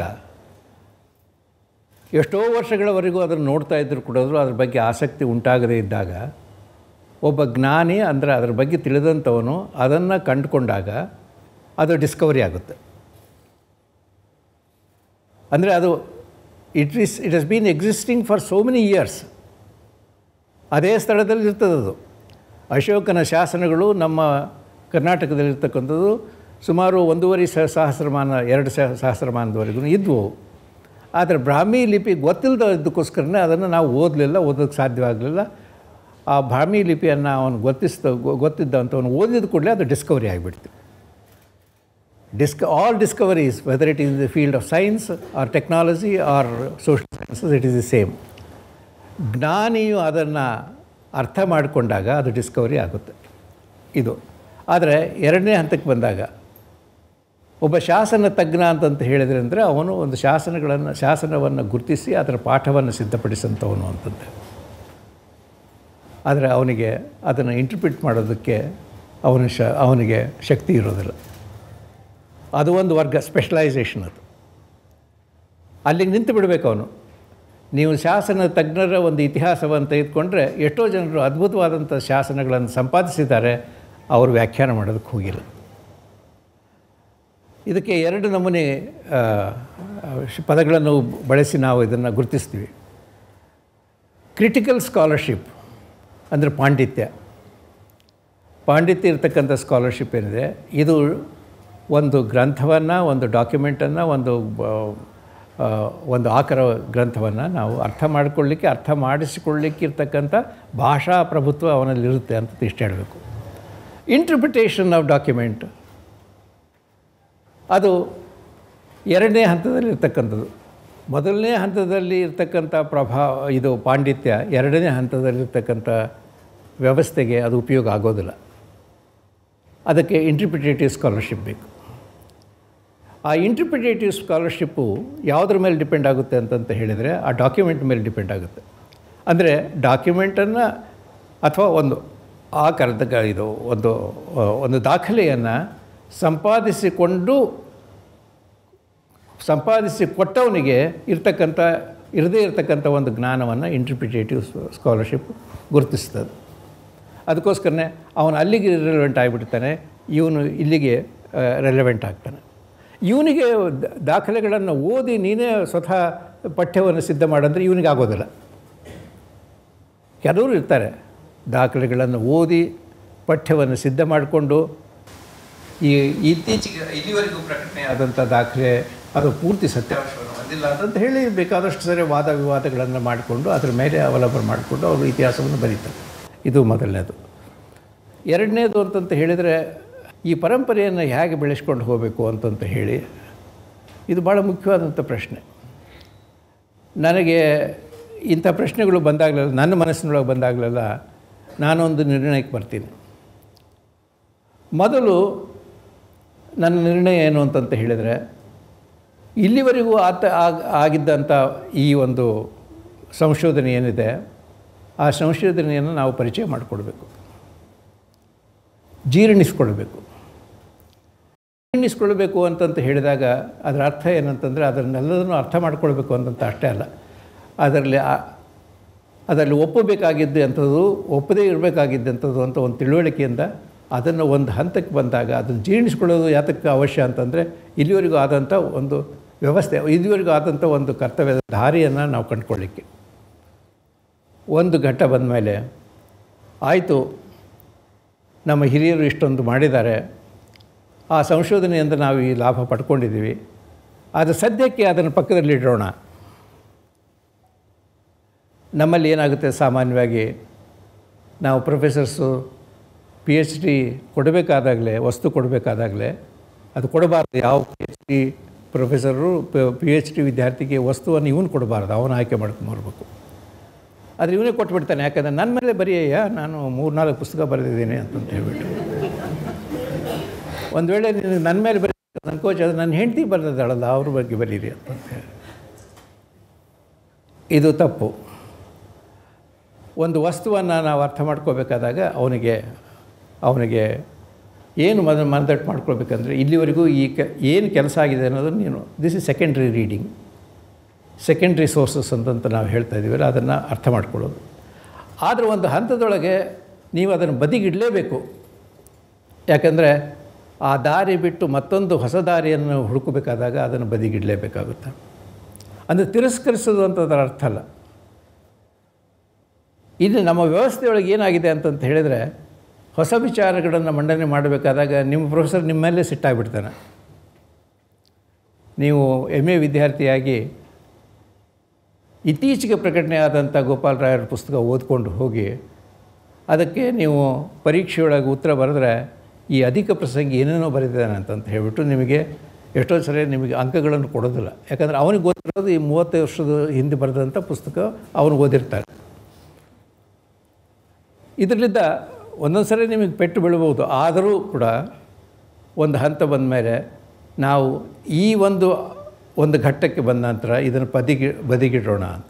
ಎಷ್ಟೋ ವರ್ಷಗಳವರೆಗೂ ಅದನ್ನು ನೋಡ್ತಾ ಇದ್ದರೂ ಕೂಡ ಅದ್ರ ಬಗ್ಗೆ ಆಸಕ್ತಿ ಉಂಟಾಗದೇ ಇದ್ದಾಗ ಒಬ್ಬ ಜ್ಞಾನಿ ಅಂದರೆ ಅದ್ರ ಬಗ್ಗೆ ತಿಳಿದಂಥವನು ಅದನ್ನು ಕಂಡುಕೊಂಡಾಗ ಅದು ಡಿಸ್ಕವರಿ ಆಗುತ್ತೆ ಅಂದರೆ ಅದು it is it has been existing for so many years ಅದೇ ಸ್ಥಳದಲ್ಲಿ ಇರ್ತದದು ಅಶೋಕನ ಶಾಸನಗಳು ನಮ್ಮ ಕರ್ನಾಟಕದಲ್ಲಿರ್ತಕ್ಕಂಥದ್ದು ಸುಮಾರು ಒಂದೂವರೆ ಸ ಸಹಸ್ರಮಾನ ಎರಡು ಸ ಸಹಸ್ರಮಾನದವರೆಗೂ ಇದ್ವು ಆದರೆ ಬ್ರಾಹ್ಮಿ ಲಿಪಿ ಗೊತ್ತಿಲ್ಲದಕ್ಕೋಸ್ಕರನೇ ಅದನ್ನು ನಾವು ಓದಲಿಲ್ಲ ಓದೋಕ್ಕೆ ಸಾಧ್ಯವಾಗಲಿಲ್ಲ ಆ ಬ್ರಾಹ್ಮಿ ಲಿಪಿಯನ್ನು ಅವನು ಗೊತ್ತಿಸ್ತ ಗೊತ್ತಿದ್ದಂಥವನು ಓದಿದ ಕೂಡಲೇ ಅದು ಡಿಸ್ಕವರಿ ಆಗಿಬಿಡ್ತು ಡಿಸ್ಕ all discoveries whether it is the field of science or technology or social sciences it is the same ಜ್ಞಾನಿಯು ಅದನ್ನು ಅರ್ಥ ಮಾಡಿಕೊಂಡಾಗ ಅದು ಡಿಸ್ಕವರಿ ಆಗುತ್ತೆ ಇದು ಆದರೆ ಎರಡನೇ ಹಂತಕ್ಕೆ ಬಂದಾಗ ಒಬ್ಬ ಶಾಸನ ತಜ್ಞ ಅಂತಂತ ಹೇಳಿದ್ರೆ ಅಂದರೆ ಅವನು ಒಂದು ಶಾಸನಗಳನ್ನು ಶಾಸನವನ್ನು ಗುರುತಿಸಿ ಅದರ ಪಾಠವನ್ನು ಸಿದ್ಧಪಡಿಸಂಥವನು ಅಂತಂತೆ ಆದರೆ ಅವನಿಗೆ ಅದನ್ನು ಇಂಟರ್ಪ್ರಿಟ್ ಮಾಡೋದಕ್ಕೆ ಅವನ ಶ ಅವನಿಗೆ ಶಕ್ತಿ ಇರೋದಿಲ್ಲ ಅದು ಒಂದು ವರ್ಗ ಸ್ಪೆಷಲೈಸೇಷನ್ ಅದು ಅಲ್ಲಿಗೆ ನಿಂತು ಬಿಡಬೇಕು ಅವನು ನೀವು ಶಾಸನ ತಜ್ಞರ ಒಂದು ಇತಿಹಾಸವನ್ನು ತೆಗೆದುಕೊಂಡ್ರೆ ಎಷ್ಟೋ ಜನರು ಅದ್ಭುತವಾದಂಥ ಶಾಸನಗಳನ್ನು ಸಂಪಾದಿಸಿದ್ದಾರೆ ಅವರು ವ್ಯಾಖ್ಯಾನ ಮಾಡೋದಕ್ಕೆ ಹೋಗಿಲ್ಲ ಇದಕ್ಕೆ ಎರಡು ನಮೂನೆ ಆ, ಶ್- ಪದಗಳನ್ನು ಬಳಸಿ ನಾವು ಇದನ್ನು ಗುರುತಿಸ್ತೀವಿ ಕ್ರಿಟಿಕಲ್ ಸ್ಕಾಲರ್ಶಿಪ್ ಅಂದರೆ ಪಾಂಡಿತ್ಯ ಪಾಂಡಿತ್ಯ ಇರತಕ್ಕಂಥ ಸ್ಕಾಲರ್ಶಿಪ್ ಏನಿದೆ ಇದು ಒಂದು ಗ್ರಂಥವನ್ನು ಒಂದು ಡಾಕ್ಯುಮೆಂಟನ್ನು ಒಂದು ಬ- ಆ, ಒಂದು ಆಕರ ಗ್ರಂಥವನ್ನು ನಾವು ಅರ್ಥ ಮಾಡಿಕೊಳ್ಳಿಕ್ಕೆ ಅರ್ಥ ಮಾಡಿಸಿಕೊಳ್ಳಿಕ್ಕೆ ಇರ್ತಕ್ಕಂಥ ಭಾಷಾ ಪ್ರಭುತ್ವ ಅವನಲ್ಲಿರುತ್ತೆ ಅಂತ ಇಷ್ಟು ಹೇಳಬೇಕು ಇಂಟರ್ಪ್ರಿಟೇಷನ್ ಆಫ್ ಡಾಕ್ಯುಮೆಂಟ್ ಅದು ಎರಡನೇ ಹಂತದಲ್ಲಿ ಇರ್ತಕ್ಕಂಥದ್ದು ಮೊದಲನೇ ಹಂತದಲ್ಲಿ ಇರ್ತಕ್ಕಂಥ ಪ್ರಭಾವ ಇದು ಪಾಂಡಿತ್ಯ ಎರಡನೇ ಹಂತದಲ್ಲಿರ್ತಕ್ಕಂಥ ವ್ಯವಸ್ಥೆಗೆ ಅದು ಉಪಯೋಗ ಆಗೋದಿಲ್ಲ ಅದಕ್ಕೆ ಇಂಟರ್ಪ್ರಿಟೇಟಿವ್ ಸ್ಕಾಲರ್ಶಿಪ್ ಬೇಕು ಆ ಇಂಟರ್ಪ್ರಿಟೇಟಿವ್ ಸ್ಕಾಲರ್ಶಿಪ್ಪು ಯಾವುದ್ರ ಮೇಲೆ ಡಿಪೆಂಡ್ ಆಗುತ್ತೆ ಅಂತಂತ ಹೇಳಿದರೆ ಆ ಡಾಕ್ಯುಮೆಂಟ್ ಮೇಲೆ ಡಿಪೆಂಡ್ ಆಗುತ್ತೆ ಅಂದರೆ ಡಾಕ್ಯುಮೆಂಟನ್ನು ಅಥವಾ ಒಂದು ಆ ಕರೆದ ಇದು ಒಂದು ಆ, ಒಂದು ದಾಖಲೆಯನ್ನು ಸಂಪಾದಿಸಿಕೊಂಡು ಸಂಪಾದಿಸಿ ಕೊಟ್ಟವನಿಗೆ ಇರ್ತಕ್ಕಂಥ ಇರದೇ ಇರತಕ್ಕಂಥ ಒಂದು ಜ್ಞಾನವನ್ನು ಇಂಟರ್ಪ್ರಿಟೇಟಿವ್ ಸ್ಕಾಲರ್ಶಿಪ್ ಗುರುತಿಸ್ತದೆ ಅದಕ್ಕೋಸ್ಕರನೇ ಅವನು ಅಲ್ಲಿಗೆ ರಿಲೆವೆಂಟ್ ಆಗಿಬಿಡ್ತಾನೆ ಇವನು ಇಲ್ಲಿಗೆ ರೆಲೆವೆಂಟ್ ಆಗ್ತಾನೆ ಇವನಿಗೆ ದ- ದಾಖಲೆಗಳನ್ನು ಓದಿ ನೀನೇ ಸ್ವತಃ ಪಠ್ಯವನ್ನು ಸಿದ್ಧ ಮಾಡಂದರೆ ಇವನಿಗೆ ಆಗೋದಿಲ್ಲ ಕೆಲವರು ಇರ್ತಾರೆ ದಾಖಲೆಗಳನ್ನು ಓದಿ ಪಠ್ಯವನ್ನು ಸಿದ್ಧ ಮಾಡಿಕೊಂಡು ಈ ಇತ್ತೀಚೆಗೆ ಇಲ್ಲಿವರೆಗೂ ಪ್ರಕಟಣೆ ಆದಂಥ ದಾಖಲೆ ಅದು ಪೂರ್ತಿ ಸತ್ಯಾಂಶವನ್ನು ಹೊಂದಿಲ್ಲ ಅಂತ ಹೇಳಿ ಬೇಕಾದಷ್ಟು ಸರಿ ವಾದ ವಿವಾದಗಳನ್ನು ಮಾಡಿಕೊಂಡು ಅದರ ಮೇಲೆ ಅವಲಂಬನೆ ಮಾಡಿಕೊಂಡು ಅವರು ಇತಿಹಾಸವನ್ನು ಬರೀತಾರೆ ಇದು ಮೊದಲನೇದು ಎರಡನೇದು ಅಂತಂತ ಹೇಳಿದರೆ ಈ ಪರಂಪರೆಯನ್ನು ಹೇಗೆ ಬೆಳೆಸ್ಕೊಂಡು ಹೋಗಬೇಕು ಅಂತಂತ ಹೇಳಿ ಇದು ಭಾಳ ಮುಖ್ಯವಾದಂಥ ಪ್ರಶ್ನೆ ನನಗೆ ಇಂಥ ಪ್ರಶ್ನೆಗಳು ಬಂದಾಗಲೆಲ್ಲ ನನ್ನ ಮನಸ್ಸಿನೊಳಗೆ ಬಂದಾಗಲೆಲ್ಲ ನಾನೊಂದು ನಿರ್ಣಯಕ್ಕೆ ಬರ್ತೀನಿ ಮೊದಲು ನನ್ನ ನಿರ್ಣಯ ಏನು ಅಂತಂತ ಹೇಳಿದರೆ ಇಲ್ಲಿವರೆಗೂ ಆತ ಆಗ ಆಗಿದ್ದಂಥ ಈ ಒಂದು ಸಂಶೋಧನೆ ಏನಿದೆ ಆ ಸಂಶೋಧನೆಯನ್ನು ನಾವು ಪರಿಚಯ ಮಾಡಿಕೊಡ್ಬೇಕು ಜೀರ್ಣಿಸ್ಕೊಳ್ಬೇಕು ಜೀರ್ಣಿಸ್ಕೊಳ್ಬೇಕು ಅಂತಂತ ಹೇಳಿದಾಗ ಅದರ ಅರ್ಥ ಏನಂತಂದರೆ ಅದನ್ನೆಲ್ಲದನ್ನು ಅರ್ಥ ಮಾಡ್ಕೊಳ್ಬೇಕು ಅಂತಂತ ಅಷ್ಟೇ ಅಲ್ಲ ಅದರಲ್ಲಿ ಆ- ಅದರಲ್ಲಿ ಒಪ್ಪಬೇಕಾಗಿದ್ದು ಅಂಥದ್ದು ಒಪ್ಪದೇ ಇರಬೇಕಾಗಿದ್ದಂಥದ್ದು ಅಂತ ಒಂದು ತಿಳುವಳಿಕೆಯಿಂದ ಅದನ್ನು ಒಂದು ಹಂತಕ್ಕೆ ಬಂದಾಗ ಅದನ್ನು ಜೀರ್ಣಿಸ್ಕೊಳ್ಳೋದು ಯಾತಕ್ಕೆ ಅವಶ್ಯ ಅಂತಂದರೆ ಇಲ್ಲಿವರೆಗೂ ಆದಂಥ ಒಂದು ವ್ಯವಸ್ಥೆ ಇದುವರೆಗೂ ಆದಂಥ ಒಂದು ಕರ್ತವ್ಯದ ದಾರಿಯನ್ನು ನಾವು ಕಂಡುಕೊಳ್ಳಿಕ್ಕೆ ಒಂದು ಘಟ್ಟ ಬಂದ ಮೇಲೆ ಆಯಿತು ನಮ್ಮ ಹಿರಿಯರು ಇಷ್ಟೊಂದು ಮಾಡಿದ್ದಾರೆ ಆ ಸಂಶೋಧನೆಯಿಂದ ನಾವು ಈ ಲಾಭ ಪಡ್ಕೊಂಡಿದ್ದೀವಿ ಆದರೆ ಸದ್ಯಕ್ಕೆ ಅದನ್ನು ಪಕ್ಕದಲ್ಲಿ ಇಡೋಣ ನಮ್ಮಲ್ಲಿ ಏನಾಗುತ್ತೆ ಸಾಮಾನ್ಯವಾಗಿ ನಾವು ಪ್ರೊಫೆಸರ್ಸು ಪಿ ಎಚ್ ಡಿ ಕೊಡಬೇಕಾದಾಗಲೇ ವಸ್ತು ಕೊಡಬೇಕಾದಾಗಲೇ ಅದು ಕೊಡಬಾರ್ದು ಯಾವ P H D professor P H D ವಿದ್ಯಾರ್ಥಿಗೆ ವಸ್ತುವನ್ನು ಇವನು ಕೊಡಬಾರ್ದು ಅವನು ಆಯ್ಕೆ ಮಾಡ್ಕೊಂಬರ್ಬೇಕು ಆದರೆ ಇವನೇ ಕೊಟ್ಬಿಡ್ತಾನೆ ಯಾಕಂದರೆ ನನ್ನ ಮೇಲೆ ಬರೆಯಯ್ಯ ನಾನು ಮೂರು ನಾಲ್ಕು ಪುಸ್ತಕ ಬರೆದಿದ್ದೀನಿ ಅಂತಂತ ಹೇಳ್ಬಿಟ್ಟು ಒಂದು ವೇಳೆ ನಿನಗೆ ನನ್ನ ಮೇಲೆ ಬರೀ ನನ್ನ ಕೋಚ್ ಅದು ನನ್ನ ಹೆಂಡತಿ ಬರೆದಿದ್ದಾಳಲ್ಲ ಅವ್ರ ಬಗ್ಗೆ ಬರೀರಿ ಅಂತಂತ ಹೇಳಿ ಇದು ತಪ್ಪು ಒಂದು ವಸ್ತುವನ್ನು ನಾವು ಅರ್ಥ ಮಾಡ್ಕೋಬೇಕಾದಾಗ ಅವನಿಗೆ ಅವನಿಗೆ ಏನು ಮೊದಲು ಮನದಟ್ಟು ಮಾಡ್ಕೊಳ್ಬೇಕಂದ್ರೆ ಇಲ್ಲಿವರೆಗೂ ಈ ಕೆ ಏನು ಕೆಲಸ ಆಗಿದೆ ಅನ್ನೋದನ್ನು ನೀನು this is secondary reading secondary sources ಅಂತಂತ ನಾವು ಹೇಳ್ತಾ ಇದ್ದೀವಲ್ಲ ಅದನ್ನು ಅರ್ಥ ಮಾಡ್ಕೊಳ್ಳೋದು ಆದರೆ ಒಂದು ಹಂತದೊಳಗೆ ನೀವು ಅದನ್ನು ಬದಿಗಿಡಲೇಬೇಕು ಯಾಕಂದರೆ ಆ ದಾರಿ ಬಿಟ್ಟು ಮತ್ತೊಂದು ಹೊಸ ದಾರಿಯನ್ನು ಹುಡುಕಬೇಕಾದಾಗ ಅದನ್ನು ಬದಿಗಿಡಲೇಬೇಕಾಗುತ್ತೆ ಅಂದರೆ ತಿರಸ್ಕರಿಸೋದು ಅಂತ ಅದರ ಅರ್ಥ ಅಲ್ಲ ಇದು ನಮ್ಮ ವ್ಯವಸ್ಥೆಯೊಳಗೆ ಏನಾಗಿದೆ ಅಂತಂತ ಹೇಳಿದರೆ ಹೊಸ ವಿಚಾರಗಳನ್ನು ಮಂಡನೆ ಮಾಡಬೇಕಾದಾಗ ನಿಮ್ಮ ಪ್ರೊಫೆಸರ್ ನಿಮ್ಮ ಮೇಲೆ ಸಿಟ್ಟಾಗ್ಬಿಡ್ತಾನೆ ನೀವು ಎಮ್ ಎ ವಿದ್ಯಾರ್ಥಿಯಾಗಿ ಇತ್ತೀಚೆಗೆ ಪ್ರಕಟಣೆ ಆದಂಥ ಗೋಪಾಲ್ ರಾಯರ ಪುಸ್ತಕ ಓದ್ಕೊಂಡು ಹೋಗಿ ಅದಕ್ಕೆ ನೀವು ಪರೀಕ್ಷೆಯೊಳಗೆ ಉತ್ತರ ಬರೆದ್ರೆ ಈ ಅಧಿಕ ಪ್ರಸಂಗಿ ಏನೇನೋ ಬರೆದಿದ್ದಾನೆ ಅಂತಂತ ಹೇಳ್ಬಿಟ್ಟು ನಿಮಗೆ ಎಷ್ಟೋ ಸರಿ ನಿಮಗೆ ಅಂಕಗಳನ್ನು ಕೊಡೋದಿಲ್ಲ ಯಾಕಂದರೆ ಅವನಿಗೆ ಗೊತ್ತಿರೋದು ಈ ಮೂವತ್ತೈದು ವರ್ಷದ ಹಿಂದೆ ಬರೆದಂಥ ಪುಸ್ತಕ ಅವನಿಗೆ ಓದಿರ್ತಾರೆ ಇದರಿಂದ ಒಂದೊಂದು ಸರಿ ನಿಮಗೆ ಪೆಟ್ಟು ಬೀಳ್ಬೋದು ಆದರೂ ಕೂಡ ಒಂದು ಹಂತ ಬಂದ ಮೇಲೆ ನಾವು ಈ ಒಂದು ಒಂದು ಘಟ್ಟಕ್ಕೆ ಬಂದ ನಂತರ ಇದನ್ನು ಬದಿಗಿ ಬದಿಗಿಡೋಣ ಅಂತ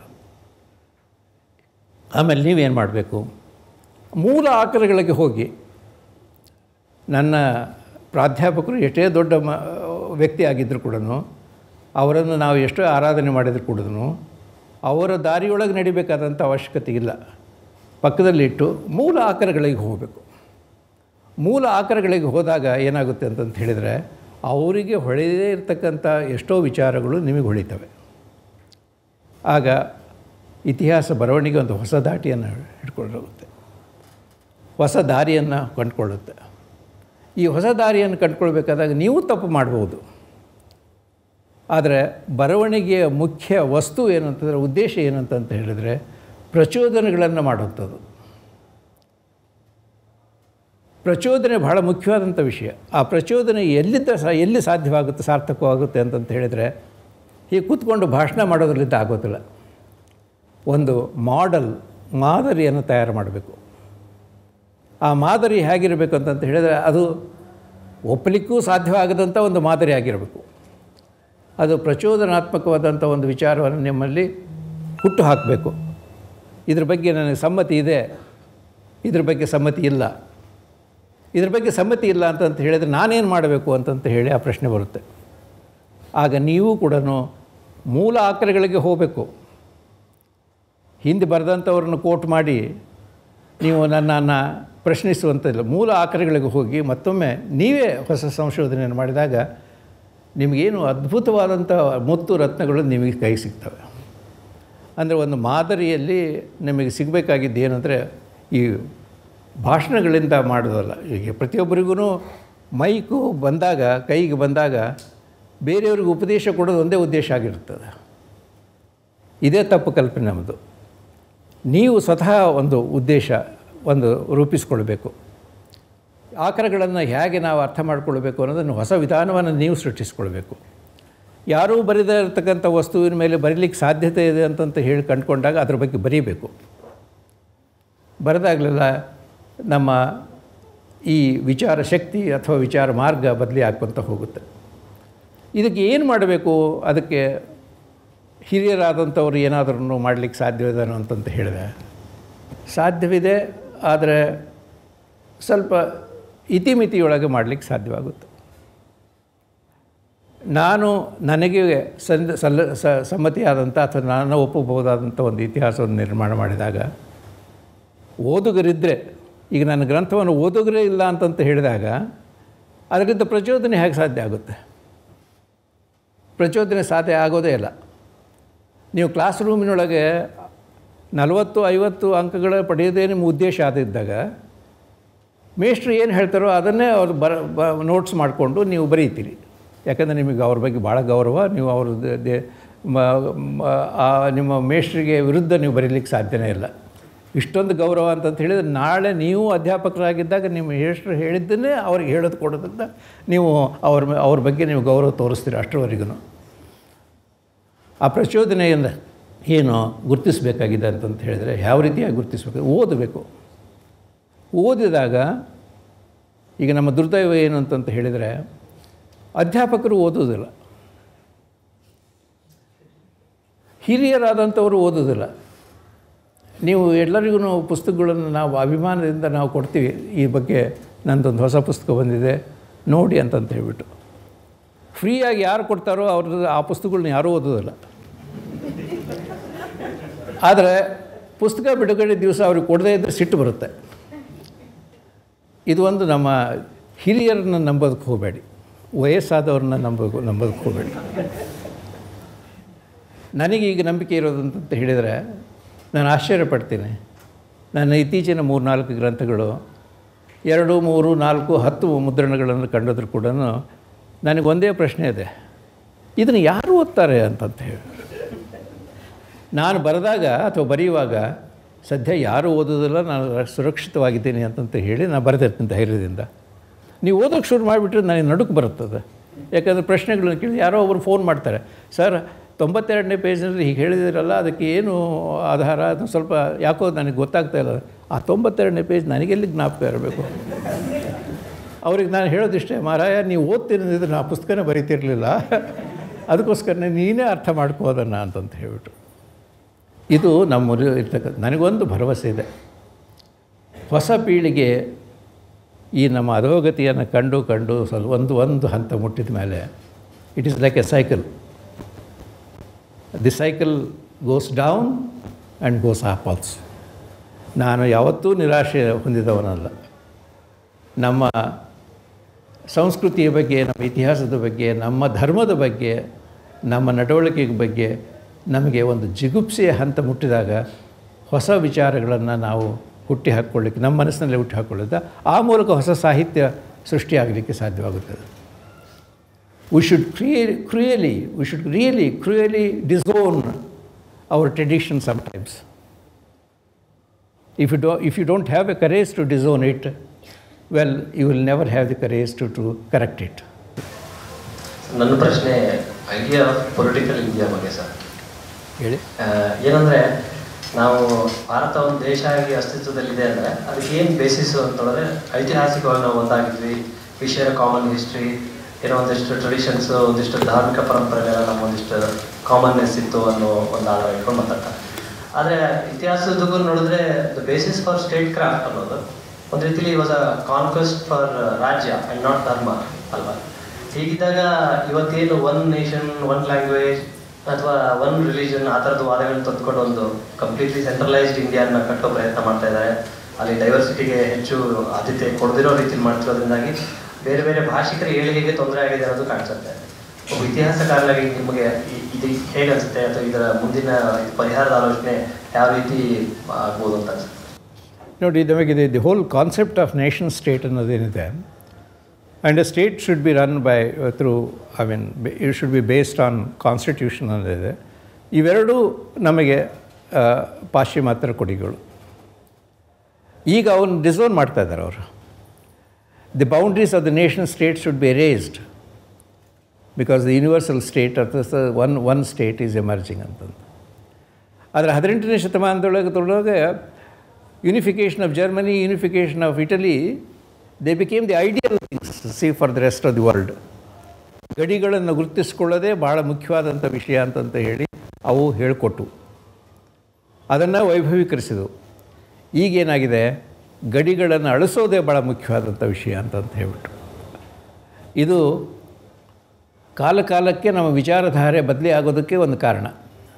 ಆಮೇಲೆ ನೀವೇನು ಮಾಡಬೇಕು ಮೂಲ ಆಕರಗಳಿಗೆ ಹೋಗಿ ನನ್ನ ಪ್ರಾಧ್ಯಾಪಕರು ಎಷ್ಟೇ ದೊಡ್ಡ ಮ ವ್ಯಕ್ತಿ ಆಗಿದ್ದರೂ ಕೂಡ ಅವರನ್ನು ನಾವು ಎಷ್ಟೋ ಆರಾಧನೆ ಮಾಡಿದ್ರು ಕೂಡ ಅವರ ದಾರಿಯೊಳಗೆ ನಡಿಬೇಕಾದಂಥ ಅವಶ್ಯಕತೆ ಇಲ್ಲ ಪಕ್ಕದಲ್ಲಿಟ್ಟು ಮೂಲ ಆಕರಗಳಿಗೆ ಹೋಗಬೇಕು ಮೂಲ ಆಕರಗಳಿಗೆ ಹೋದಾಗ ಏನಾಗುತ್ತೆ ಅಂತಂತ ಹೇಳಿದರೆ ಅವರಿಗೆ ಹೊಳೆಯದೇ ಇರತಕ್ಕಂಥ ಎಷ್ಟೋ ವಿಚಾರಗಳು ನಿಮಗೆ ಹೊಳಿತವೆ ಆಗ ಇತಿಹಾಸ ಬರವಣಿಗೆ ಒಂದು ಹೊಸ ದಾಟಿಯನ್ನು ಹಿಡ್ಕೊಂಡು ಹೋಗುತ್ತೆ ಹೊಸ ದಾರಿಯನ್ನು ಕಂಡುಕೊಳ್ಳುತ್ತೆ ಈ ಹೊಸ ದಾರಿಯನ್ನು ಕಂಡುಕೊಳ್ಬೇಕಾದಾಗ ನೀವು ತಪ್ಪು ಮಾಡ್ಬೋದು ಆದರೆ ಬರವಣಿಗೆಯ ಮುಖ್ಯ ವಸ್ತು ಏನಂತಂದರೆ ಉದ್ದೇಶ ಏನಂತಂತ ಹೇಳಿದರೆ ಪ್ರಚೋದನೆಗಳನ್ನು ಮಾಡುವಂಥದ್ದು ಪ್ರಚೋದನೆ ಬಹಳ ಮುಖ್ಯವಾದಂಥ ವಿಷಯ ಆ ಪ್ರಚೋದನೆ ಎಲ್ಲಿದ್ದ ಸಹ ಎಲ್ಲಿ ಸಾಧ್ಯವಾಗುತ್ತೆ ಸಾರ್ಥಕವಾಗುತ್ತೆ ಅಂತಂತ ಹೇಳಿದರೆ ಹೀಗೆ ಕೂತ್ಕೊಂಡು ಭಾಷಣ ಮಾಡೋದ್ರಲ್ಲಿದ್ದ ಆಗೋದಿಲ್ಲ ಒಂದು ಮಾಡೆಲ್ ಮಾದರಿಯನ್ನು ತಯಾರು ಮಾಡಬೇಕು ಆ ಮಾದರಿ ಹೇಗಿರಬೇಕು ಅಂತಂತ ಹೇಳಿದರೆ ಅದು ಒಪ್ಪಲಿಕ್ಕೂ ಸಾಧ್ಯವಾಗದಂಥ ಒಂದು ಮಾದರಿ ಆಗಿರಬೇಕು ಅದು ಪ್ರಚೋದನಾತ್ಮಕವಾದಂಥ ಒಂದು ವಿಚಾರವನ್ನು ನಿಮ್ಮಲ್ಲಿ ಹುಟ್ಟು ಹಾಕಬೇಕು ಇದ್ರ ಬಗ್ಗೆ ನನಗೆ ಸಮ್ಮತಿ ಇದೆ ಇದ್ರ ಬಗ್ಗೆ ಸಮ್ಮತಿ ಇಲ್ಲ ಇದ್ರ ಬಗ್ಗೆ ಸಮ್ಮತಿ ಇಲ್ಲ ಅಂತಂತ ಹೇಳಿದರೆ ನಾನೇನು ಮಾಡಬೇಕು ಅಂತಂತ ಹೇಳಿ ಆ ಪ್ರಶ್ನೆ ಬರುತ್ತೆ ಆಗ ನೀವು ಕೂಡ ಮೂಲ ಆಕರಗಳಿಗೆ ಹೋಗಬೇಕು ಹಿಂದೆ ಬರೆದಂಥವ್ರನ್ನ ಕೋಟ್ ಮಾಡಿ ನೀವು ನನ್ನನ್ನು ಪ್ರಶ್ನಿಸುವಂಥದ್ದು ಮೂಲ ಆಕರಗಳಿಗೆ ಹೋಗಿ ಮತ್ತೊಮ್ಮೆ ನೀವೇ ಹೊಸ ಸಂಶೋಧನೆಯನ್ನು ಮಾಡಿದಾಗ ನಿಮಗೇನು ಅದ್ಭುತವಾದಂಥ ಮುತ್ತು ರತ್ನಗಳು ನಿಮಗೆ ಕೈ ಸಿಗ್ತವೆ ಅಂದರೆ ಒಂದು ಮಾದರಿಯಲ್ಲಿ ನಿಮಗೆ ಸಿಗಬೇಕಾಗಿದ್ದು ಏನಂದರೆ ಈ ಭಾಷಣಗಳಿಂದ ಮಾಡೋದಲ್ಲ ಈಗ ಪ್ರತಿಯೊಬ್ಬರಿಗೂ ಮೈಕು ಬಂದಾಗ ಕೈಗೆ ಬಂದಾಗ ಬೇರೆಯವ್ರಿಗೆ ಉಪದೇಶ ಕೊಡೋದು ಒಂದೇ ಉದ್ದೇಶ ಆಗಿರ್ತದೆ ಇದೇ ತಪ್ಪು ಕಲ್ಪನೆ ನಮ್ಮದು ನೀವು ಸ್ವತಃ ಒಂದು ಉದ್ದೇಶ ಒಂದು ರೂಪಿಸ್ಕೊಳ್ಬೇಕು ಆಕರಗಳನ್ನು ಹೇಗೆ ನಾವು ಅರ್ಥ ಮಾಡ್ಕೊಳ್ಬೇಕು ಅನ್ನೋದನ್ನು ಹೊಸ ವಿಧಾನವನ್ನು ನೀವು ಸೃಷ್ಟಿಸ್ಕೊಳ್ಬೇಕು ಯಾರೂ ಬರಿದೇ ಇರತಕ್ಕಂಥ ವಸ್ತುವಿನ ಮೇಲೆ ಬರೀಲಿಕ್ಕೆ ಸಾಧ್ಯತೆ ಇದೆ ಅಂತಂತ ಹೇಳಿ ಕಂಡುಕೊಂಡಾಗ ಅದ್ರ ಬಗ್ಗೆ ಬರೀಬೇಕು ಬರೆದಾಗಲೆಲ್ಲ ನಮ್ಮ ಈ ವಿಚಾರ ಶಕ್ತಿ ಅಥವಾ ವಿಚಾರ ಮಾರ್ಗ ಬದಲಿ ಆಗ್ಕೊಂತ ಹೋಗುತ್ತೆ ಇದಕ್ಕೆ ಏನು ಮಾಡಬೇಕು ಅದಕ್ಕೆ ಹಿರಿಯರಾದಂಥವ್ರು ಏನಾದರೂ ಮಾಡಲಿಕ್ಕೆ ಸಾಧ್ಯವಿದೆ ಅಂತಂತ ಹೇಳಿದೆ ಸಾಧ್ಯವಿದೆ ಆದರೆ ಸ್ವಲ್ಪ ಇತಿಮಿತಿಯೊಳಗೆ ಮಾಡಲಿಕ್ಕೆ ಸಾಧ್ಯವಾಗುತ್ತೆ ನಾನು ನನಗೆ ಸಂದ ಸಲ್ಲ ಸ ಸಮ್ಮತಿಯಾದಂಥ ಅಥವಾ ನಾನು ಒಪ್ಪಬಹುದಾದಂಥ ಒಂದು ಇತಿಹಾಸವನ್ನು ನಿರ್ಮಾಣ ಮಾಡಿದಾಗ ಓದುಗರಿದ್ದರೆ ಈಗ ನನ್ನ ಗ್ರಂಥವನ್ನು ಓದುಗರೇ ಇಲ್ಲ ಅಂತಂತ ಹೇಳಿದಾಗ ಅದರಿಂದ ಪ್ರಚೋದನೆ ಹೇಗೆ ಸಾಧ್ಯ ಆಗುತ್ತೆ ಪ್ರಚೋದನೆ ಸಾಧ್ಯ ಆಗೋದೇ ಇಲ್ಲ ನೀವು ಕ್ಲಾಸ್ ರೂಮಿನೊಳಗೆ ನಲವತ್ತು ಐವತ್ತು ಅಂಕಗಳ ಪಡೆಯೋದೇ ನಿಮ್ಮ ಉದ್ದೇಶ ಆದಿದ್ದಾಗ ಮೇಷ್ಟ್ರು ಏನು ಹೇಳ್ತಾರೋ ಅದನ್ನೇ ಅವ್ರು ಬರ ಬ ನೋಟ್ಸ್ ಮಾಡಿಕೊಂಡು ನೀವು ಬರೀತೀರಿ ಯಾಕಂದರೆ ನಿಮಗೆ ಅವ್ರ ಬಗ್ಗೆ ಭಾಳ ಗೌರವ ನೀವು ಅವ್ರ ದೇ ಆ ನಿಮ್ಮ ಮೇಷ್ಟ್ರಿಗೆ ವಿರುದ್ಧ ನೀವು ಬರೀಲಿಕ್ಕೆ ಸಾಧ್ಯನೇ ಇಲ್ಲ ಇಷ್ಟೊಂದು ಗೌರವ ಅಂತಂತ ಹೇಳಿದರೆ ನಾಳೆ ನೀವು ಅಧ್ಯಾಪಕರಾಗಿದ್ದಾಗ ನಿಮ್ಮ ಮೇಷ್ಟ್ರು ಹೇಳಿದ್ದನ್ನೇ ಅವ್ರಿಗೆ ಹೇಳೋದು ಕೊಡೋದ್ರಿಂದ ನೀವು ಅವ್ರ ಅವ್ರ ಬಗ್ಗೆ ನೀವು ಗೌರವ ತೋರಿಸ್ತೀರಿ ಅಷ್ಟರವರೆಗೂ ಆ ಪ್ರಚೋದನೆಯಿಂದ ಏನು ಗುರುತಿಸಬೇಕಾಗಿದೆ ಅಂತಂತ ಹೇಳಿದರೆ ಯಾವ ರೀತಿಯಾಗಿ ಗುರುತಿಸಬೇಕು ಓದಬೇಕು ಓದಿದಾಗ ಈಗ ನಮ್ಮ ದುರ್ದೈವ ಏನು ಅಂತಂತ ಹೇಳಿದರೆ ಅಧ್ಯಾಪಕರು ಓದೋದಿಲ್ಲ ಹಿರಿಯರಾದಂಥವರು ಓದೋದಿಲ್ಲ ನೀವು ಎಲ್ಲರಿಗೂ ಪುಸ್ತಕಗಳನ್ನು ನಾವು ಅಭಿಮಾನದಿಂದ ನಾವು ಕೊಡ್ತೀವಿ ಈ ಬಗ್ಗೆ ನಂದೊಂದು ಹೊಸ ಪುಸ್ತಕ ಬಂದಿದೆ ನೋಡಿ ಅಂತಂತ ಹೇಳ್ಬಿಟ್ಟು ಫ್ರೀಯಾಗಿ ಯಾರು ಕೊಡ್ತಾರೋ ಅವ್ರದ್ದು ಆ ಪುಸ್ತಕಗಳನ್ನ ಯಾರೂ ಓದೋದಿಲ್ಲ ಆದರೆ ಪುಸ್ತಕ ಬಿಡುಗಡೆ ದಿವಸ ಅವ್ರಿಗೆ ಕೊಡದೇ ಇದ್ದರೆ ಸಿಟ್ಟು ಬರುತ್ತೆ ಇದು ಒಂದು ನಮ್ಮ ಹಿರಿಯರನ್ನ ನಂಬೋದಕ್ಕೆ ಹೋಗಬೇಡಿ ವಯಸ್ಸಾದವ್ರನ್ನ ನಂಬ ನಂಬೋದಕ್ಕೆ ಹೋಗಬೇಡಿ ನನಗೀಗ ನಂಬಿಕೆ ಇರೋದಂತ ಹೇಳಿದರೆ ನಾನು ಆಶ್ಚರ್ಯಪಡ್ತೀನಿ ನನ್ನ ಇತ್ತೀಚಿನ ಮೂರು ನಾಲ್ಕು ಗ್ರಂಥಗಳು ಎರಡು ಮೂರು ನಾಲ್ಕು ಹತ್ತು ಮುದ್ರಣಗಳನ್ನು ಕಂಡೋದ್ರೂ ಕೂಡ ನನಗೆ ಒಂದೇ ಪ್ರಶ್ನೆ ಇದೆ ಇದನ್ನು ಯಾರು ಓದ್ತಾರೆ ಅಂತಂತ ಹೇಳಿ ನಾನು ಬರೆದಾಗ ಅಥವಾ ಬರೆಯುವಾಗ ಸದ್ಯ ಯಾರೂ ಓದೋದಿಲ್ಲ ನಾನು ಸುರಕ್ಷಿತವಾಗಿದ್ದೀನಿ ಅಂತಂತ ಹೇಳಿ ನಾನು ಬರೆದಿರ್ತೀನಿ ಧೈರ್ಯದಿಂದ ನೀವು ಓದೋಕ್ಕೆ ಶುರು ಮಾಡಿಬಿಟ್ರೆ ನನಗೆ ನಡುಕು ಬರುತ್ತದೆ ಯಾಕಂದರೆ ಪ್ರಶ್ನೆಗಳನ್ನ ಕೇಳಿ ಯಾರೋ ಒಬ್ಬರು ಫೋನ್ ಮಾಡ್ತಾರೆ ಸರ್ ತೊಂಬತ್ತೆರಡನೇ ಪೇಜ್ನಲ್ಲಿ ಹೀಗೆ ಹೇಳಿದಿರಲ್ಲ ಅದಕ್ಕೆ ಏನು ಆಧಾರ ಅದು ಸ್ವಲ್ಪ ಯಾಕೋ ನನಗೆ ಗೊತ್ತಾಗ್ತಾ ಇಲ್ಲ ಆ ತೊಂಬತ್ತೆರಡನೇ ಪೇಜ್ ನನಗೆಲ್ಲಿ ಜ್ಞಾಪಕ ಇರಬೇಕು ಅವ್ರಿಗೆ ನಾನು ಹೇಳೋದಿಷ್ಟೇ ಮಾರಾಯ ನೀವು ಓದ್ತಿರೋದಿದ್ರೆ ನಾ ಪುಸ್ತಕನೇ ಬರೀತಿರಲಿಲ್ಲ ಅದಕ್ಕೋಸ್ಕರನೇ ನೀನೇ ಅರ್ಥ ಮಾಡ್ಕೋ ಅದನ್ನು ಅಂತಂತ ಹೇಳ್ಬಿಟ್ಟು ಇದು ನಮ್ಮ ಇರ್ತಕ್ಕಂಥ ನನಗೊಂದು ಭರವಸೆ ಇದೆ ಹೊಸ ಪೀಳಿಗೆ ಈ ನಮ್ಮ ಅಧೋಗತಿಯನ್ನು ಕಂಡು ಕಂಡು ಸ್ವಲ್ಪ ಒಂದು ಒಂದು ಹಂತ ಮುಟ್ಟಿದ ಮೇಲೆ it is like a cycle the cycle goes down and goes up also ನಾನು ಯಾವತ್ತೂ ನಿರಾಶೆ ಹೊಂದಿದವನಲ್ಲ ನಮ್ಮ ಸಂಸ್ಕೃತಿಯ ಬಗ್ಗೆ ನಮ್ಮ ಇತಿಹಾಸದ ಬಗ್ಗೆ ನಮ್ಮ ಧರ್ಮದ ಬಗ್ಗೆ ನಮ್ಮ ನಡವಳಿಕೆ ಬಗ್ಗೆ ನಮಗೆ ಒಂದು ಜಿಗುಪ್ಸೆಯ ಹಂತ ಮುಟ್ಟಿದಾಗ ಹೊಸ ವಿಚಾರಗಳನ್ನು ನಾವು ಹುಟ್ಟಿ ಹಾಕ್ಕೊಳ್ಳಿಕ್ಕೆ ನಮ್ಮ ಮನಸ್ಸಿನಲ್ಲಿ ಹುಟ್ಟಿ ಹಾಕ್ಕೊಳ್ಳೋದು ಆ ಮೂಲಕ ಹೊಸ ಸಾಹಿತ್ಯ ಸೃಷ್ಟಿಯಾಗಲಿಕ್ಕೆ ಸಾಧ್ಯವಾಗುತ್ತದೆ ವಿ ಶುಡ್ ಕ್ರಿಯೇ really we should really really disown our tradition sometimes if you, do, if you don't have a courage to disown it, well, you will never have the courage to, to correct it. ನನ್ನ ಪ್ರಶ್ನೆ idea of political India ಬಗ್ಗೆ sir ಹೇಳಿ ಆ, ಏನಂದ್ರೆ ನಾವು ಭಾರತ ಒಂದು ದೇಶ ಆಗಿ ಅಸ್ತಿತ್ವದಲ್ಲಿದೆ ಅಂದ್ರೆ ಅದಕ್ಕೆ ಏನು ಬೇಸಿಸ್ ಅಂತ ಹೇಳಿದ್ರೆ ಐತಿಹಾಸಿಕವಾಗಿ ನಾವು ಒಂದಾಗಿದ್ವಿ ವಿಷಯ ಕಾಮನ್ ಹಿಸ್ಟ್ರಿ ಏನೋ ಒಂದಿಷ್ಟು ಟ್ರೆಡಿಷನ್ಸ್ ಒಂದಿಷ್ಟು ಧಾರ್ಮಿಕ ಪರಂಪರೆಗಳ ನಮ್ಮ ಒಂದಿಷ್ಟು ಕಾಮನ್ನೆಸ್ ಇತ್ತು ಅನ್ನೋ ಒಂದು ಆಧಾರ ಇಟ್ಕೊಂಡು ಮಾತಾಡ್ತಾರೆ ಆದರೆ ಇತಿಹಾಸದಕ್ಕೂ ನೋಡಿದ್ರೆ the basis for statecraft ಅನ್ನೋದು ಒಂದು ರೀತಿಲಿ was a conquest for rajya and not dharma ಅಲ್ವಾ ಹೀಗಿದ್ದಾಗ ಇವತ್ತೇನು ಒನ್ ನೇಷನ್ ಒನ್ ಲ್ಯಾಂಗ್ವೇಜ್ ಅಥವಾ ಒನ್ ರಿಲಿಜನ್ ಆ ಥರದ ವಾದಗಳನ್ನ ತಂದುಕೊಂಡು ಒಂದು ಕಂಪ್ಲೀಟ್ಲಿ ಸೆಂಟ್ರಲೈಸ್ಡ್ ಇಂಡಿಯಾನ ಕಟ್ಟೋ ಪ್ರಯತ್ನ ಮಾಡ್ತಾ ಇದ್ದಾರೆ ಅಲ್ಲಿ ಡೈವರ್ಸಿಟಿಗೆ ಹೆಚ್ಚು ಆದ್ಯತೆ ಕೊಡದಿರೋ ರೀತಿಲಿ ಮಾಡ್ತಿರೋದ್ರಿಂದಾಗಿ ಬೇರೆ ಬೇರೆ ಭಾಷಿಕರ ಏಳಿಗೆಗೆ ತೊಂದರೆ ಆಗಿದೆ ಅನ್ನೋದು ಕಾಣಿಸುತ್ತೆ ಒಬ್ಬ ಇತಿಹಾಸಕಾರನಾಗಿ ನಿಮಗೆ ಇ- ಇದು ಹೇಗೆ ಅನ್ಸುತ್ತೆ ಅಥವಾ ಇದರ ಮುಂದಿನ ಪರಿಹಾರದ ಆಲೋಚನೆ ಯಾವ ರೀತಿ ಆಗ್ಬೋದು ಅಂತ ಅನ್ಸುತ್ತೆ ನೋಡಿ ನಮಗೆ the whole concept of nation state ಅನ್ನೋದೇನಿದೆ and a state should be run by through I mean it should be based on constitution ಅನ್ನೋದಿದೆ ಇವೆರಡೂ ನಮಗೆ ಆ, ಪಾಶ್ಚಿಮಾತ್ಯರ ಕೊಡುಗೆಗಳು ಈಗ ಅವನು ಡಿಸೋನ್ ಮಾಡ್ತಾ ಇದ್ದಾರೆ ಅವರು the boundaries of the nation state should be raised because the universal state ಅಥವಾ one one state is emerging ಅಂತಂದು ಆದರೆ ಹದಿನೆಂಟನೇ ಶತಮಾನದೊಳಗೆ ತೊಳಗೆ unification of Germany unification of Italy they became the ideal things see for the rest of the world ಗಡಿಗಳನ್ನು ಗುರುತಿಸ್ಕೊಳ್ಳೋದೇ ಭಾಳ ಮುಖ್ಯವಾದಂಥ ವಿಷಯ ಅಂತಂತ ಹೇಳಿ ಅವು ಹೇಳಿಕೊಟ್ಟು ಅದನ್ನು ವೈಭವೀಕರಿಸಿದವು ಈಗೇನಾಗಿದೆ ಗಡಿಗಳನ್ನು ಅಳಿಸೋದೇ ಭಾಳ ಮುಖ್ಯವಾದಂಥ ವಿಷಯ ಅಂತಂತ ಹೇಳ್ಬಿಟ್ಟು ಇದು ಕಾಲ ಕಾಲಕ್ಕೆ ನಮ್ಮ ವಿಚಾರಧಾರೆ ಬದಲಿ ಆಗೋದಕ್ಕೆ ಒಂದು ಕಾರಣ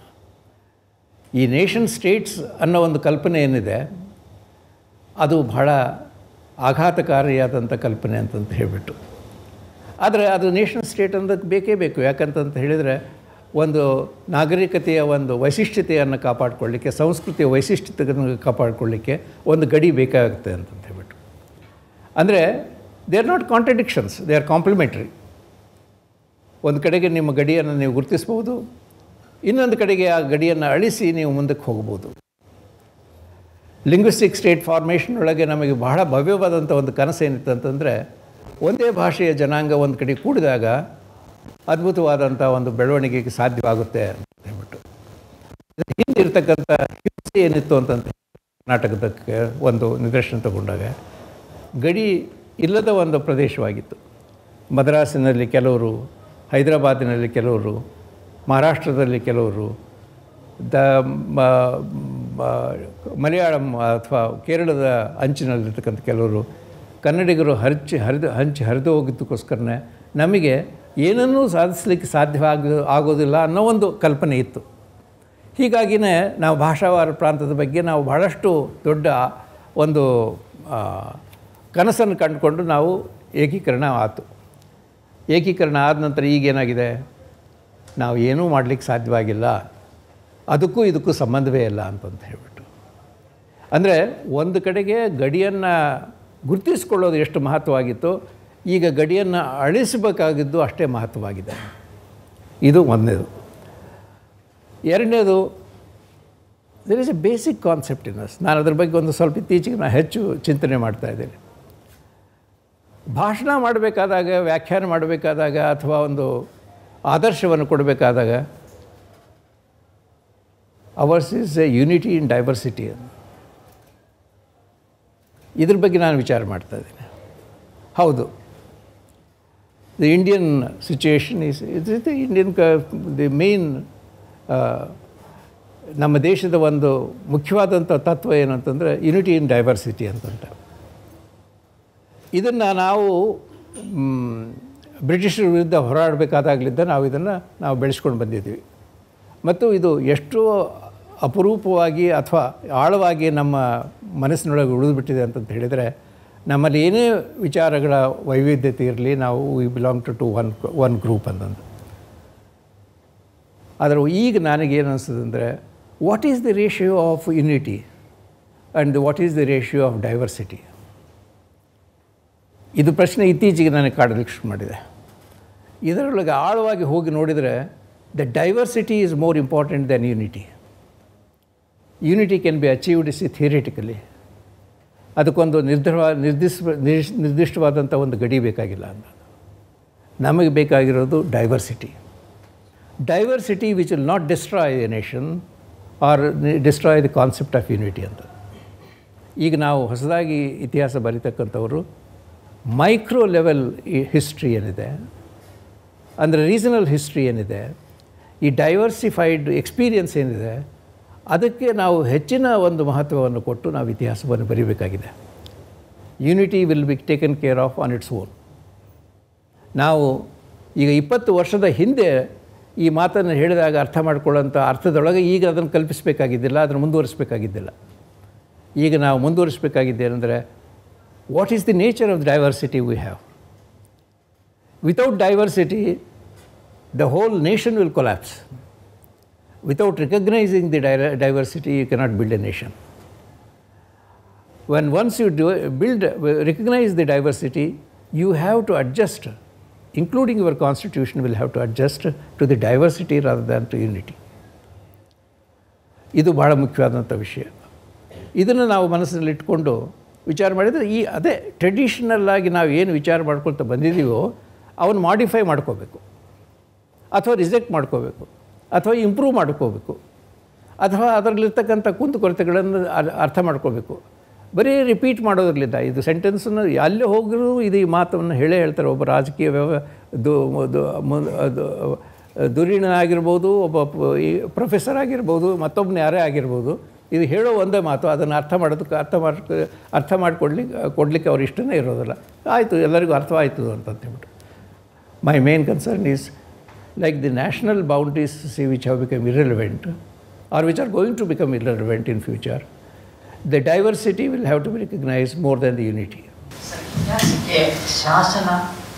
ಈ ನೇಷನ್ ಸ್ಟೇಟ್ಸ್ ಅನ್ನೋ ಒಂದು ಕಲ್ಪನೆ ಏನಿದೆ ಅದು ಬಹಳ ಆಘಾತಕಾರಿಯಾದಂಥ ಕಲ್ಪನೆ ಅಂತಂತ ಹೇಳಿಬಿಟ್ಟು ಆದರೆ ಅದು ನೇಷನ್ ಸ್ಟೇಟ್ ಅನ್ನೋದಕ್ಕೆ ಬೇಕೇ ಬೇಕು ಯಾಕಂತಂತ ಹೇಳಿದರೆ ಒಂದು ನಾಗರಿಕತೆಯ ಒಂದು ವೈಶಿಷ್ಟ್ಯತೆಯನ್ನು ಕಾಪಾಡಿಕೊಳ್ಳಿಕ್ಕೆ ಸಂಸ್ಕೃತಿಯ ವೈಶಿಷ್ಟ್ಯತೆಯನ್ನು ಕಾಪಾಡಿಕೊಳ್ಳಿಕ್ಕೆ ಒಂದು ಗಡಿ ಬೇಕಾಗುತ್ತೆ ಅಂತಂತ ಹೇಳ್ಬಿಟ್ಟು ಅಂದರೆ they are not contradictions they are complementary ಒಂದು ಕಡೆಗೆ ನಿಮ್ಮ ಗಡಿಯನ್ನು ನೀವು ಗುರುತಿಸ್ಬೋದು ಇನ್ನೊಂದು ಕಡೆಗೆ ಆ ಗಡಿಯನ್ನು ಅಳಿಸಿ ನೀವು ಮುಂದಕ್ಕೆ ಹೋಗ್ಬೋದು ಲಿಂಗ್ವಿಸ್ಟಿಕ್ ಸ್ಟೇಟ್ ಫಾರ್ಮೇಷನ್ ಒಳಗೆ ನಮಗೆ ಬಹಳ ಭವ್ಯವಾದಂಥ ಒಂದು ಕನಸು ಏನಿತ್ತು ಅಂತಂದರೆ ಒಂದೇ ಭಾಷೆಯ ಜನಾಂಗ ಒಂದು ಕಡೆ ಕೂಡಿದಾಗ ಅದ್ಭುತವಾದಂಥ ಒಂದು ಬೆಳವಣಿಗೆಗೆ ಸಾಧ್ಯವಾಗುತ್ತೆ ಅಂತ ಹೇಳ್ಬಿಟ್ಟು ಇದ್ರ ಹಿಂದೆ ಇರ್ತಕ್ಕಂಥ ಹಿಂಸೆ ಏನಿತ್ತು ಅಂತಂತ ಕರ್ನಾಟಕದಕ್ಕೆ ಒಂದು ನಿದರ್ಶನ ತಗೊಂಡಾಗ ಗಡಿ ಇಲ್ಲದ ಒಂದು ಪ್ರದೇಶವಾಗಿತ್ತು ಮದ್ರಾಸಿನಲ್ಲಿ ಕೆಲವರು ಹೈದರಾಬಾದಿನಲ್ಲಿ ಕೆಲವರು ಮಹಾರಾಷ್ಟ್ರದಲ್ಲಿ ಕೆಲವರು ದ ಮ- ಮ- ಮಲಯಾಳಂ ಅಥವಾ ಕೇರಳದ ಅಂಚಿನಲ್ಲಿರ್ತಕ್ಕಂಥ ಕೆಲವರು ಕನ್ನಡಿಗರು ಹರಚಿ ಹರಿದು ಹಂಚಿ ಹರಿದು ಹೋಗಿದ್ದಕ್ಕೋಸ್ಕರನೇ ನಮಗೆ ಏನನ್ನೂ ಸಾಧಿಸಲಿಕ್ಕೆ ಸಾಧ್ಯವಾಗ ಆಗೋದಿಲ್ಲ ಅನ್ನೋ ಒಂದು ಕಲ್ಪನೆ ಇತ್ತು ಹೀಗಾಗಿಯೇ ನಾವು ಭಾಷಾವಾರ ಪ್ರಾಂತದ ಬಗ್ಗೆ ನಾವು ಬಹಳಷ್ಟು ದೊಡ್ಡ ಒಂದು ಆ, ಕನಸನ್ನು ಕಂಡುಕೊಂಡು ನಾವು ಏಕೀಕರಣ ಆಯಿತು ಏಕೀಕರಣ ಆದ ನಂತರ ಈಗೇನಾಗಿದೆ ನಾವು ಏನೂ ಮಾಡಲಿಕ್ಕೆ ಸಾಧ್ಯವಾಗಿಲ್ಲ ಅದಕ್ಕೂ ಇದಕ್ಕೂ ಸಂಬಂಧವೇ ಇಲ್ಲ ಅಂತಂತ ಹೇಳ್ಬಿಟ್ಟು ಅಂದರೆ ಒಂದು ಕಡೆಗೆ ಗಡಿಯನ್ನು ಗುರುತಿಸ್ಕೊಳ್ಳೋದು ಎಷ್ಟು ಮಹತ್ವವಾಗಿತ್ತು ಈಗ ಗಡಿಯನ್ನು ಅಳಿಸಬೇಕಾಗಿದ್ದು ಅಷ್ಟೇ ಮಹತ್ವವಾಗಿದೆ ಇದು ಒಂದನೇದು ಎರಡನೇದು there is a basic concept in us ನಾನು ಅದ್ರ ಬಗ್ಗೆ ಒಂದು ಸ್ವಲ್ಪ ಇತ್ತೀಚೆಗೆ ನಾನು ಹೆಚ್ಚು ಚಿಂತನೆ ಮಾಡ್ತಾ ಇದ್ದೇನೆ ಭಾಷಣ ಮಾಡಬೇಕಾದಾಗ ವ್ಯಾಖ್ಯಾನ ಮಾಡಬೇಕಾದಾಗ ಅಥವಾ ಒಂದು ಆದರ್ಶವನ್ನು ಕೊಡಬೇಕಾದಾಗ ours is a unity in diversity ಇದ್ರ ಬಗ್ಗೆ ನಾನು ವಿಚಾರ ಮಾಡ್ತಾ ಇದ್ದೀನಿ ಹೌದು the Indian situation is is the Indian ಕ ದಿ ಮೇನ್ ನಮ್ಮ ದೇಶದ ಒಂದು ಮುಖ್ಯವಾದಂಥ ತತ್ವ ಏನು ಅಂತಂದರೆ ಯುನಿಟಿ ಇನ್ ಡೈವರ್ಸಿಟಿ ಅಂತಂತ ಇದನ್ನು ನಾವು ಮ್, ಬ್ರಿಟಿಷರ ವಿರುದ್ಧ ಹೋರಾಡಬೇಕಾದಾಗಲಿದ್ದ ನಾವು ಇದನ್ನು ನಾವು ಬೆಳೆಸ್ಕೊಂಡು ಬಂದಿದ್ದೀವಿ ಮತ್ತು ಇದು ಎಷ್ಟು ಅಪರೂಪವಾಗಿ ಅಥವಾ ಆಳವಾಗಿ ನಮ್ಮ ಮನಸ್ಸಿನೊಳಗೆ ಉಳಿದುಬಿಟ್ಟಿದೆ ಅಂತಂತ ಹೇಳಿದರೆ ನಮ್ಮಲ್ಲಿ ಏನೇ ವಿಚಾರಗಳ ವೈವಿಧ್ಯತೆ ಇರಲಿ ನಾವು we belong to to one one group ಅಂತಂದು ಆದರೆ ಈಗ ನನಗೇನು ಅನಿಸ್ತದೆ ಅಂದರೆ what is the ratio of unity and what is the ratio of diversity ಇದು ಪ್ರಶ್ನೆ ಇತ್ತೀಚೆಗೆ ನನಗೆ ಕಾಡಲಿಕ್ಕೆ ಶುರು ಮಾಡಿದೆ ಇದರೊಳಗೆ ಆಳವಾಗಿ ಹೋಗಿ ನೋಡಿದರೆ the diversity is more important than unity unity can be achieved see theoretically ಅದಕ್ಕೊಂದು ನಿರ್ಧಾರ ನಿರ್ದಿಷ್ಟ ನಿರ್ದಿಷ್ಟ- ನಿರ್ದಿಷ್ಟವಾದಂಥ ಒಂದು ಗಡಿ ಬೇಕಾಗಿಲ್ಲ ಅಂತ ನಮಗೆ ಬೇಕಾಗಿರೋದು diversity diversity which will not destroy a nation or destroy the concept of unity ಅಂತ ಈಗ ನಾವು ಹೊಸದಾಗಿ ಇತಿಹಾಸ ಬರೀತಕ್ಕಂಥವರು ಮೈಕ್ರೋ ಲೆವೆಲ್ ಈ ಹಿಸ್ಟ್ರಿ ಏನಿದೆ ಅಂದರೆ ರೀಸನಲ್ ಹಿಸ್ಟ್ರಿ ಏನಿದೆ ಈ ಡೈವರ್ಸಿಫೈಡ್ ಎಕ್ಸ್ಪೀರಿಯನ್ಸ್ ಏನಿದೆ ಅದಕ್ಕೆ ನಾವು ಹೆಚ್ಚಿನ ಒಂದು ಮಹತ್ವವನ್ನು ಕೊಟ್ಟು ನಾವು ಇತಿಹಾಸವನ್ನು ಬರೀಬೇಕಾಗಿದೆ unity will be taken care of on its own ನಾವು ಈಗ ಇಪ್ಪತ್ತು ವರ್ಷದ ಹಿಂದೆ ಈ ಮಾತನ್ನು ಹೇಳಿದಾಗ ಅರ್ಥ ಮಾಡ್ಕೊಳ್ಳೋಂಥ ಅರ್ಥದೊಳಗೆ ಈಗ ಅದನ್ನು ಕಲ್ಪಿಸಬೇಕಾಗಿದ್ದಿಲ್ಲ ಅದನ್ನು ಮುಂದುವರಿಸಬೇಕಾಗಿದ್ದಿಲ್ಲ ಈಗ ನಾವು ಮುಂದುವರಿಸಬೇಕಾಗಿದ್ದೇನೆಂದರೆ what is the nature of diversity we have without diversity the whole nation will collapse without recognising the ಡೈ diversity you cannot build a nation when once you do, build, recognize the diversity, you have to adjust, including your constitution will have to adjust to the diversity rather than to unity. ಇದು ಭಾಳ ಮುಖ್ಯವಾದಂಥ ವಿಷಯ ಇದನ್ನು ನಾವು ಮನಸ್ಸಿನಲ್ಲಿ ಇಟ್ಕೊಂಡು ವಿಚಾರ ಮಾಡಿದರೆ ಈ ಅದೇ ಟ್ರೆಡಿಷನಲ್ ಆಗಿ ನಾವು ಏನು ವಿಚಾರ ಮಾಡ್ಕೊಳ್ತಾ ಬಂದಿದ್ದೀವೋ ಅವನ್ನ ಮಾಡಿಫೈ ಮಾಡ್ಕೋಬೇಕು ಅಥವಾ ರಿಜೆಕ್ಟ್ ಮಾಡ್ಕೋಬೇಕು ಅಥವಾ ಇಂಪ್ರೂವ್ ಮಾಡ್ಕೋಬೇಕು ಅಥವಾ ಅದರಲ್ಲಿರ್ತಕ್ಕಂಥ ಕುಂದುಕೊರತೆಗಳನ್ನು ಅರ್- ಅರ್ಥ ಮಾಡ್ಕೋಬೇಕು ಬರೀ ರಿಪೀಟ್ ಮಾಡೋದ್ರಲ್ಲಿದ್ದ ಇದು ಸೆಂಟೆನ್ಸನ್ನು ಅಲ್ಲೇ ಹೋದರೂ ಇದು ಈ ಮಾತನ್ನು ಹೇಳೇ ಹೇಳ್ತಾರೆ ಒಬ್ಬ ರಾಜಕೀಯ ವ್ಯವ ದು ದು- ಮು- ಅದು ದುರೀಣನಾಗಿರ್ಬೋದು ಒಬ್ಬ ಪ- ಈ ಪ್ರೊಫೆಸರ್ ಆಗಿರ್ಬೋದು ಮತ್ತೊಬ್ಬನ ಯಾರೇ ಆಗಿರ್ಬೋದು ಇದು ಹೇಳೋ ಒಂದೇ ಮಾತು ಅದನ್ನು ಅರ್ಥ ಮಾಡೋದಕ್ಕೆ ಅರ್ಥ ಮಾಡ್ಕೊ ಅರ್ಥ ಮಾಡಿಕೊಡ್ಲಿಕ್ಕೆ ಕೊಡಲಿಕ್ಕೆ ಅವ್ರ ಇಷ್ಟನೇ ಇರೋದಿಲ್ಲ ಆಯಿತು ಎಲ್ಲರಿಗೂ ಅರ್ಥವಾಯಿತು ಅಂತಂತೇಳ್ಬಿಟ್ಟು My main concern is like the national boundaries see which have become irrelevant or which are going to become irrelevant in future, the diversity will have to be recognized more than the unity. ಇತಿಹಾಸಕ್ಕೆ ಶಾಸನ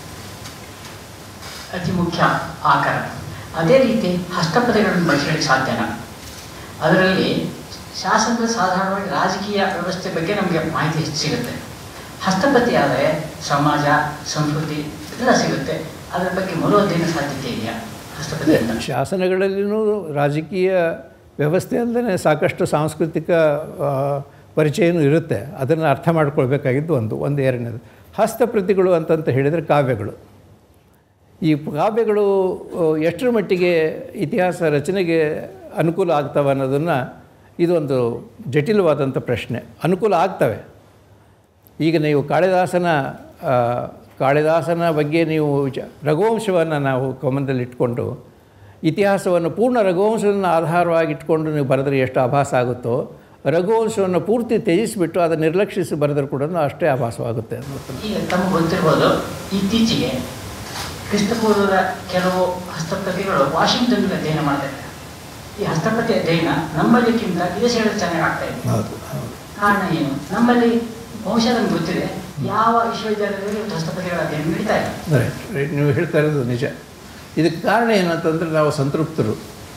ಅತಿ ಮುಖ್ಯ ಆಕಾರ ಅದೇ ರೀತಿ ಹಸ್ತಪದಗಳನ್ನು ಬಳಸಲಿಕ್ಕೆ ಸಾಧ್ಯನಾ ಅದರಲ್ಲಿ ಶಾಸನದ ಸಾಧಾರಣವಾಗಿ ರಾಜಕೀಯ ವ್ಯವಸ್ಥೆ ಬಗ್ಗೆ ನಮಗೆ ಮಾಹಿತಿ ಹೆಚ್ಚು ಸಿಗುತ್ತೆ ಹಸ್ತಪತಿ ಆದರೆ ಸಮಾಜ ಸಂಸ್ಕೃತಿ ಎಲ್ಲ ಸಿಗುತ್ತೆ ಅದರ ಬಗ್ಗೆ ಮರು ಅಧ್ಯಯನ ಸಾಧ್ಯತೆ ಇದೆಯಾ ಹಸ್ತಪತಿಯಿಂದ ಶಾಸನಗಳಲ್ಲಿನೂ ರಾಜಕೀಯ ವ್ಯವಸ್ಥೆ ಅಲ್ಲದೆ ಸಾಕಷ್ಟು ಸಾಂಸ್ಕೃತಿಕ ಆ, ಪರಿಚಯನೂ ಇರುತ್ತೆ ಅದನ್ನು ಅರ್ಥ ಮಾಡ್ಕೊಳ್ಬೇಕಾಗಿದ್ದು ಒಂದು ಒಂದು ಎರಡನೇದು ಹಸ್ತಪ್ರತಿಗಳು ಅಂತಂತ ಹೇಳಿದರೆ ಕಾವ್ಯಗಳು ಈ ಕಾವ್ಯಗಳು ಆ, ಎಷ್ಟರ ಮಟ್ಟಿಗೆ ಇತಿಹಾಸ ರಚನೆಗೆ ಅನುಕೂಲ ಆಗ್ತವೆ ಅನ್ನೋದನ್ನು ಇದೊಂದು ಜಟಿಲವಾದಂಥ ಪ್ರಶ್ನೆ ಅನುಕೂಲ ಆಗ್ತವೆ ಈಗ ನೀವು ಕಾಳಿದಾಸನ ಆ, ಕಾಳಿದಾಸನ ಬಗ್ಗೆ ನೀವು ವಿಚ ರಘುವಂಶವನ್ನು ನಾವು ಗಮನದಲ್ಲಿ ಇಟ್ಕೊಂಡು ಇತಿಹಾಸವನ್ನು ಪೂರ್ಣ ರಘುವಂಶವನ್ನು ಆಧಾರವಾಗಿ ಇಟ್ಕೊಂಡು ನೀವು ಬರೆದ್ರೆ ಎಷ್ಟು ಆಭಾಸ ಆಗುತ್ತೋ ರಘುವಂಶವನ್ನು ಪೂರ್ತಿ ತ್ಯಜಿಸಿಬಿಟ್ಟು ಅದನ್ನು ನಿರ್ಲಕ್ಷಿಸಿ ಬರೆದರೂ ಕೂಡ ಅಷ್ಟೇ ಆಭಾಸವಾಗುತ್ತೆ ಅನ್ನೋದು ಈಗ ತಮಗೆ ಗೊತ್ತಿರ್ಬೋದು ಇತ್ತೀಚೆಗೆ ಕ್ರಿಸ್ತಪೂರ್ವದ ಕೆಲವು ಹಸ್ತಪ್ರತಿಗಳು ವಾಷಿಂಗ್ಟನ್ಗೆ ಅಧ್ಯಯನ ಮಾಡ್ತಾರೆ ಈ ಹಸ್ತಪ್ರತಿ ಅಧ್ಯಯನ ನಮ್ಮಲ್ಲಿಕ್ಕಿಂತ ವಿದೇಶಗಳಲ್ಲಿ ಚೆನ್ನಾಗಿ ಆಗ್ತಾ ಇದೆ ಹೌದು ಹೌದು ಕಾರಣ ಏನು ನಮ್ಮಲ್ಲಿ ಬಹುಶಃ ನಮ್ಗೆ ಗೊತ್ತಿದೆ ಯಾವ ವಿಶ್ವವಿದ್ಯಾಲಯದಲ್ಲಿ ಇವತ್ತು ಹಸ್ತಪ್ರತಿಗಳ ಅಧ್ಯಯನ ನಡೀತಾ ಇಲ್ಲ ರೈಟ್ ರೈಟ್ ನೀವು ಹೇಳ್ತಾ ಇರೋದು ನಿಜ ಇದಕ್ಕೆ ಕಾರಣ ಏನಂತಂದರೆ ನಾವು ಸಂತೃಪ್ತರು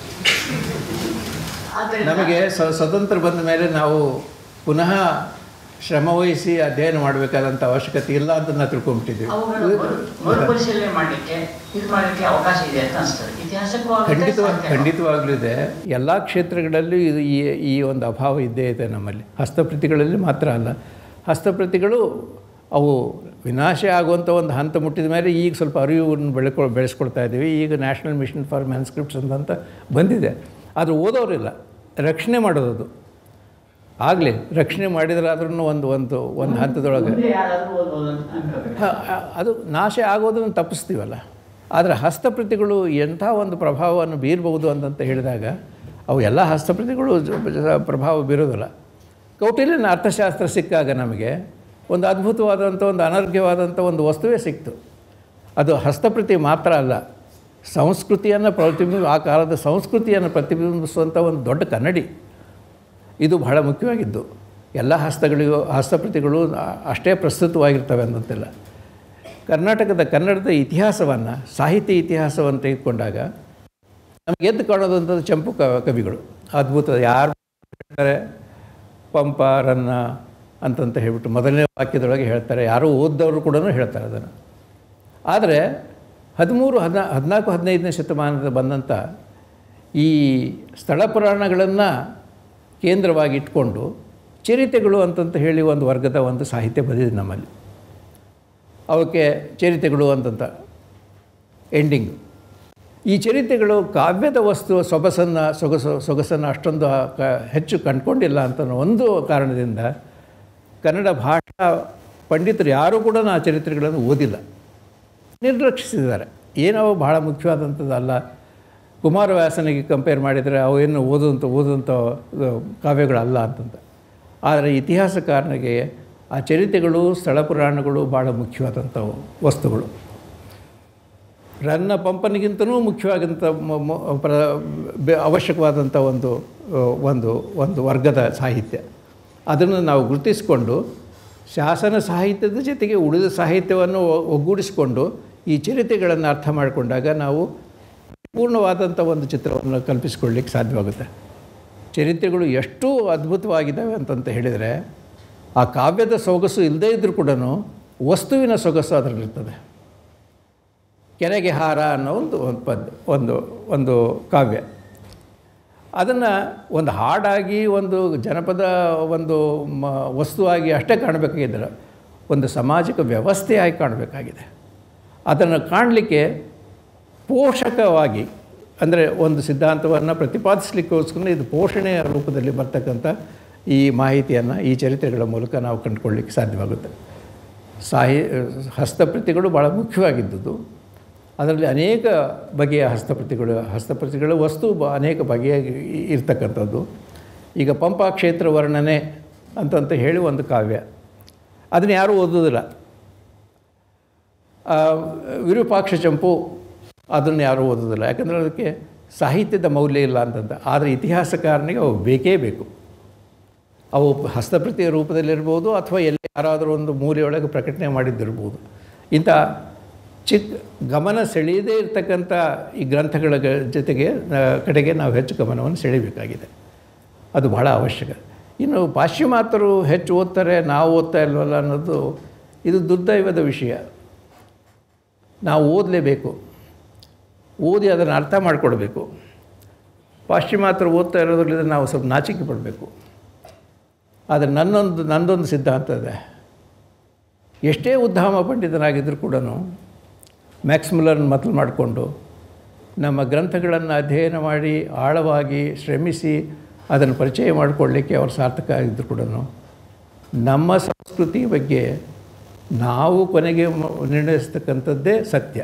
ಆದ್ದರಿಂದ ನಮಗೆ ಸ ಸ್ವತಂತ್ರ ಬಂದ ಮೇಲೆ ನಾವು ಪುನಃ ಶ್ರಮವಹಿಸಿ ಅಧ್ಯಯನ ಮಾಡಬೇಕಾದಂಥ ಅವಶ್ಯಕತೆ ಇಲ್ಲ ಅಂತ ನಾವು ತಿಳ್ಕೊಂಬಿಟ್ಟಿದ್ದೀವಿ ಅವುಗಳನ್ನು ಮರು- ಮರುಪರಿಶೀಲನೆ ಮಾಡಲಿಕ್ಕೆ ಇದು ಮಾಡಲಿಕ್ಕೆ ಅವಕಾಶ ಇದೆ ಅಂತ ಅನಿಸ್ತದೆ ಇತಿಹಾಸಕ್ಕೂ ಆಗುತ್ತೆ, ಖಂಡಿತವಾಗಿ ಸಾಹಿತ್ಯಕ್ಕೂ. ಖಂಡಿತವಾಗ್ಲೂ ಇದೆ ಎಲ್ಲ ಕ್ಷೇತ್ರಗಳಲ್ಲೂ ಇದು ಈ ಈ ಒಂದು ಅಭಾವ ಇದ್ದೇ ಇದೆ ನಮ್ಮಲ್ಲಿ ಹಸ್ತಪ್ರತಿಗಳಲ್ಲಿ ಮಾತ್ರ ಅಲ್ಲ ಹಸ್ತಪ್ರತಿಗಳು ಅವು ವಿನಾಶ ಆಗುವಂಥ ಒಂದು ಹಂತ ಮುಟ್ಟಿದ ಮೇಲೆ ಈಗ ಸ್ವಲ್ಪ ಅರಿವನ್ನು ಬೆಳ್ಕೊ ಬೆಳೆಸ್ಕೊಳ್ತಾ ಇದ್ದೀವಿ ಈಗ ನ್ಯಾಷನಲ್ ಮಿಷನ್ ಫಾರ್ ಮ್ಯಾನ್ಸ್ಕ್ರಿಪ್ಟ್ಸ್ ಅಂತ ಬಂದಿದೆ ಆದರೆ ಓದೋರಿಲ್ಲ ರಕ್ಷಣೆ ಮಾಡೋದು ಆಗಲಿ ರಕ್ಷಣೆ ಮಾಡಿದ್ರಾದ್ರೂ ಒಂದು ಒಂದು ಒಂದು ಹಂತದೊಳಗೆ ಮುಂದೆ ಯಾರಾದರೂ ಓದ್ಬೋದು ಅಂತ ಅನ್ಕೋಬೇಕು. ಹ, ಅ- ಅದು ನಾಶ ಆಗೋದನ್ನು ತಪ್ಪಿಸ್ತೀವಲ್ಲ ಆದರೆ ಹಸ್ತಪ್ರತಿಗಳು ಎಂಥ ಒಂದು ಪ್ರಭಾವವನ್ನು ಬೀರ್ಬೋದು ಅಂತಂತ ಹೇಳಿದಾಗ ಅವು ಎಲ್ಲ ಹಸ್ತಪ್ರತಿಗಳು ಜ- ಜ- ಪ್ರಭಾವ ಬೀರೋದಿಲ್ಲ ಕೌಟಿಲ್ಯನ ಅರ್ಥಶಾಸ್ತ್ರ ಸಿಕ್ಕಾಗ ನಮಗೆ ಒಂದು ಅದ್ಭುತವಾದಂಥ ಒಂದು ಅನರ್ಘ್ಯವಾದಂಥ ಒಂದು ವಸ್ತುವೇ ಸಿಕ್ತು ಅದು ಹಸ್ತಪ್ರತಿ ಮಾತ್ರ ಅಲ್ಲ ಸಂಸ್ಕೃತಿಯನ್ನು ಪ್ರತಿಬಿಂಬ ಆ ಕಾಲದ ಸಂಸ್ಕೃತಿಯನ್ನು ಪ್ರತಿಬಿಂಬಿಸುವಂಥ ಒಂದು ದೊಡ್ಡ ಕನ್ನಡಿ ಇದು ಬಹಳ ಮುಖ್ಯವಾಗಿದ್ದು ಎಲ್ಲ ಹಸ್ತಗಳಿಗೂ ಹಸ್ತಪ್ರತಿಗಳು ಆ- ಅಷ್ಟೇ ಪ್ರಸ್ತುತವಾಗಿರ್ತವೆ ಅನ್ನೋಂತಿಲ್ಲ ಕರ್ನಾಟಕದ ಕನ್ನಡದ ಇತಿಹಾಸವನ್ನು ಸಾಹಿತ್ಯ ಇತಿಹಾಸವನ್ನು ತೆಗೆದುಕೊಂಡಾಗ ನಮಗೆ ಎದ್ದು ಕಾಣೋದಂಥದ್ದು ಚಂಪು ಕ ಕವಿಗಳು ಅದ್ಭುತ ಯಾರು ಹೇಳ್ತಾರೆ ಪಂಪ ರನ್ನ ಅಂತಂತ ಹೇಳ್ಬಿಟ್ಟು ಮೊದಲನೇ ವಾಕ್ಯದೊಳಗೆ ಹೇಳ್ತಾರೆ ಯಾರೋ ಓದ್ದವರು ಕೂಡ ಹೇಳ್ತಾರೆ ಅದನ್ನು ಆದರೆ ಹದಿಮೂರು ಹದಿನಾ ಹದಿನಾಲ್ಕು ಹದಿನೈದನೇ ಶತಮಾನದ ಬಂದಂಥ ಈ ಸ್ಥಳ ಪುರಾಣಗಳನ್ನು ಕೇಂದ್ರವಾಗಿ ಇಟ್ಕೊಂಡು ಚರಿತೆಗಳು ಅಂತಂತ ಹೇಳಿ ಒಂದು ವರ್ಗದ ಒಂದು ಸಾಹಿತ್ಯ ಬಂದಿದೆ ನಮ್ಮಲ್ಲಿ ಅವಕ್ಕೆ ಚರಿತೆಗಳು ಅಂತಂತ ಎಂಡಿಂಗ್ ಈ ಚರಿತೆಗಳು ಕಾವ್ಯದ ವಸ್ತು ಸೊಗಸನ್ನು ಸೊಗಸು ಸೊಗಸನ್ನು ಅಷ್ಟೊಂದು ಕ ಹೆಚ್ಚು ಕಂಡುಕೊಂಡಿಲ್ಲ ಅಂತ ಒಂದು ಕಾರಣದಿಂದ ಕನ್ನಡ ಭಾಷಾ ಪಂಡಿತರು ಯಾರೂ ಕೂಡ ಆ ಚರಿತ್ರೆಗಳನ್ನು ಓದಿಲ್ಲ ನಿರ್ಲಕ್ಷಿಸಿದ್ದಾರೆ ಏನೋ ಬಹಳ ಮುಖ್ಯವಾದಂಥದ್ದಲ್ಲ ಕುಮಾರವ್ಯಾಸನಿಗೆ ಕಂಪೇರ್ ಮಾಡಿದರೆ ಅವು ಏನು ಓದುವಂಥ ಓದುವಂಥ ಕಾವ್ಯಗಳಲ್ಲ ಅಂತಂತ ಆದರೆ ಇತಿಹಾಸಕಾರನಿಗೆ ಆ ಚರಿತೆಗಳು ಸ್ಥಳ ಪುರಾಣಗಳು ಭಾಳ ಮುಖ್ಯವಾದಂಥ ವಸ್ತುಗಳು ರನ್ನ ಪಂಪನಿಗಿಂತನೂ ಮುಖ್ಯವಾದಂಥ ಮ- ಮ- ಪ್ರ ಬೆ- ಅವಶ್ಯಕವಾದಂಥ ಒಂದು ಆ, ಒಂದು ಒಂದು ವರ್ಗದ ಸಾಹಿತ್ಯ ಅದನ್ನು ನಾವು ಗುರುತಿಸಿಕೊಂಡು ಶಾಸನ ಸಾಹಿತ್ಯದ ಜೊತೆಗೆ ಉಳಿದ ಸಾಹಿತ್ಯವನ್ನು ಒ- ಒಗ್ಗೂಡಿಸಿಕೊಂಡು ಈ ಚರಿತೆಗಳನ್ನು ಅರ್ಥ ಮಾಡಿಕೊಂಡಾಗ ನಾವು ಪೂರ್ಣವಾದಂಥ ಒಂದು ಚಿತ್ರವನ್ನು ಕಲ್ಪಿಸಿಕೊಳ್ಳಿಕ್ಕೆ ಸಾಧ್ಯವಾಗುತ್ತೆ ಚರಿತ್ರೆಗಳು ಎಷ್ಟು ಅದ್ಭುತವಾಗಿದ್ದಾವೆ ಅಂತಂತ ಹೇಳಿದರೆ ಆ ಕಾವ್ಯದ ಸೊಗಸು ಇಲ್ಲದೇ ಇದ್ದರೂ ಕೂಡ ವಸ್ತುವಿನ ಸೊಗಸು ಅದರಲ್ಲಿರ್ತದೆ ಕೆರೆಗೆ ಹಾರ ಅನ್ನೋ ಒಂದು ಒಂದು ಪದ್ ಒಂದು ಒಂದು ಕಾವ್ಯ ಅದನ್ನು ಒಂದು ಹಾಡಾಗಿ ಒಂದು ಜನಪದ ಒಂದು ಮ ವಸ್ತುವಾಗಿ ಅಷ್ಟೇ ಕಾಣಬೇಕಾಗಿದ್ದರೆ ಒಂದು ಸಾಮಾಜಿಕ ವ್ಯವಸ್ಥೆಯಾಗಿ ಕಾಣಬೇಕಾಗಿದೆ ಅದನ್ನು ಕಾಣಲಿಕ್ಕೆ ಪೋಷಕವಾಗಿ ಅಂದರೆ ಒಂದು ಸಿದ್ಧಾಂತವನ್ನು ಪ್ರತಿಪಾದಿಸಲಿಕ್ಕೋಸ್ಕರ ಇದು ಪೋಷಣೆಯ ರೂಪದಲ್ಲಿ ಬರ್ತಕ್ಕಂಥ ಈ ಮಾಹಿತಿಯನ್ನು ಈ ಚರಿತ್ರೆಗಳ ಮೂಲಕ ನಾವು ಕಂಡುಕೊಳ್ಳಿಕ್ಕೆ ಸಾಧ್ಯವಾಗುತ್ತೆ ಸಾಹಿ ಹಸ್ತಪ್ರತಿಗಳು ಭಾಳ ಮುಖ್ಯವಾಗಿದ್ದುದು ಅದರಲ್ಲಿ ಅನೇಕ ಬಗೆಯ ಹಸ್ತಪ್ರತಿಗಳು ಹಸ್ತಪ್ರತಿಗಳ ವಸ್ತು ಬ ಅನೇಕ ಬಗೆಯಾಗಿ ಇ- ಇರ್ತಕ್ಕಂಥದ್ದು ಈಗ ಪಂಪ ಕ್ಷೇತ್ರ ವರ್ಣನೆ ಅಂತಂತ ಹೇಳಿ ಒಂದು ಕಾವ್ಯ ಅದನ್ನು ಯಾರೂ ಓದೋದಿಲ್ಲ ಆ, ವಿರೂಪಾಕ್ಷ ಚಂಪು ಅದನ್ನು ಯಾರೂ ಓದೋದಿಲ್ಲ ಯಾಕಂದರೆ ಅದಕ್ಕೆ ಸಾಹಿತ್ಯದ ಮೌಲ್ಯ ಇಲ್ಲ ಅಂತಂತ ಆದರೆ ಇತಿಹಾಸಕಾರನಿಗೆ ಅವು ಬೇಕೇ ಬೇಕು ಅವು ಹಸ್ತಪ್ರತಿಯ ರೂಪದಲ್ಲಿರ್ಬೋದು ಅಥವಾ ಎಲ್ಲಿ ಯಾರಾದರೂ ಒಂದು ಮೂಲೆಯೊಳಗೆ ಪ್ರಕಟಣೆ ಮಾಡಿದ್ದಿರ್ಬೋದು ಇಂಥ ಚಿಕ್ಕ ಗಮನ ಸೆಳೆಯದೇ ಇರತಕ್ಕಂಥ ಈ ಗ್ರಂಥಗಳ ಗ- ಜೊತೆಗೆ ಆ, ಕಡೆಗೆ ನಾವು ಹೆಚ್ಚು ಗಮನವನ್ನು ಸೆಳೆಯಬೇಕಾಗಿದೆ ಅದು ಬಹಳ ಅವಶ್ಯಕ ಇನ್ನು ಪಾಶ್ಚಿಮಾತ್ಯರು ಹೆಚ್ಚು ಓದ್ತಾರೆ ನಾವು ಓದ್ತಾ ಇಲ್ವಲ್ಲ ಅನ್ನೋದು ಇದು ದುರ್ದೈವದ ವಿಷಯ ನಾವು ಓದಲೇಬೇಕು ಓದಿ ಅದನ್ನು ಅರ್ಥ ಮಾಡಿಕೊಡ್ಬೇಕು ಪಾಶ್ಚಿಮಾತ್ಯರು ಓದ್ತಾ ಇರೋದ್ರಿಂದ ನಾವು ಸ್ವಲ್ಪ ನಾಚಿಕೆ ಪಡಬೇಕು ಆದರೆ ನನ್ನೊಂದು ನನ್ನದೊಂದು ಸಿದ್ಧಾಂತ ಇದೆ ಎಷ್ಟೇ ಉದ್ಧಾಮ ಪಂಡಿತನಾಗಿದ್ದರೂ ಕೂಡ ಮ್ಯಾಕ್ಸ್ಮುಲರ್ನ ಮತ್ಲು ಮಾಡಿಕೊಂಡು ನಮ್ಮ ಗ್ರಂಥಗಳನ್ನು ಅಧ್ಯಯನ ಮಾಡಿ ಆಳವಾಗಿ ಶ್ರಮಿಸಿ ಅದನ್ನು ಪರಿಚಯ ಮಾಡಿಕೊಳ್ಳಿಕ್ಕೆ ಅವರು ಸಾರ್ಥಕ ಆಗಿದ್ದರೂ ಕೂಡ ನಮ್ಮ ಸಂಸ್ಕೃತಿ ಬಗ್ಗೆ ನಾವು ಕೊನೆಗೆ ಮ- ನಿರ್ಣಯಿಸ್ತಕ್ಕಂಥದ್ದೇ ಸತ್ಯ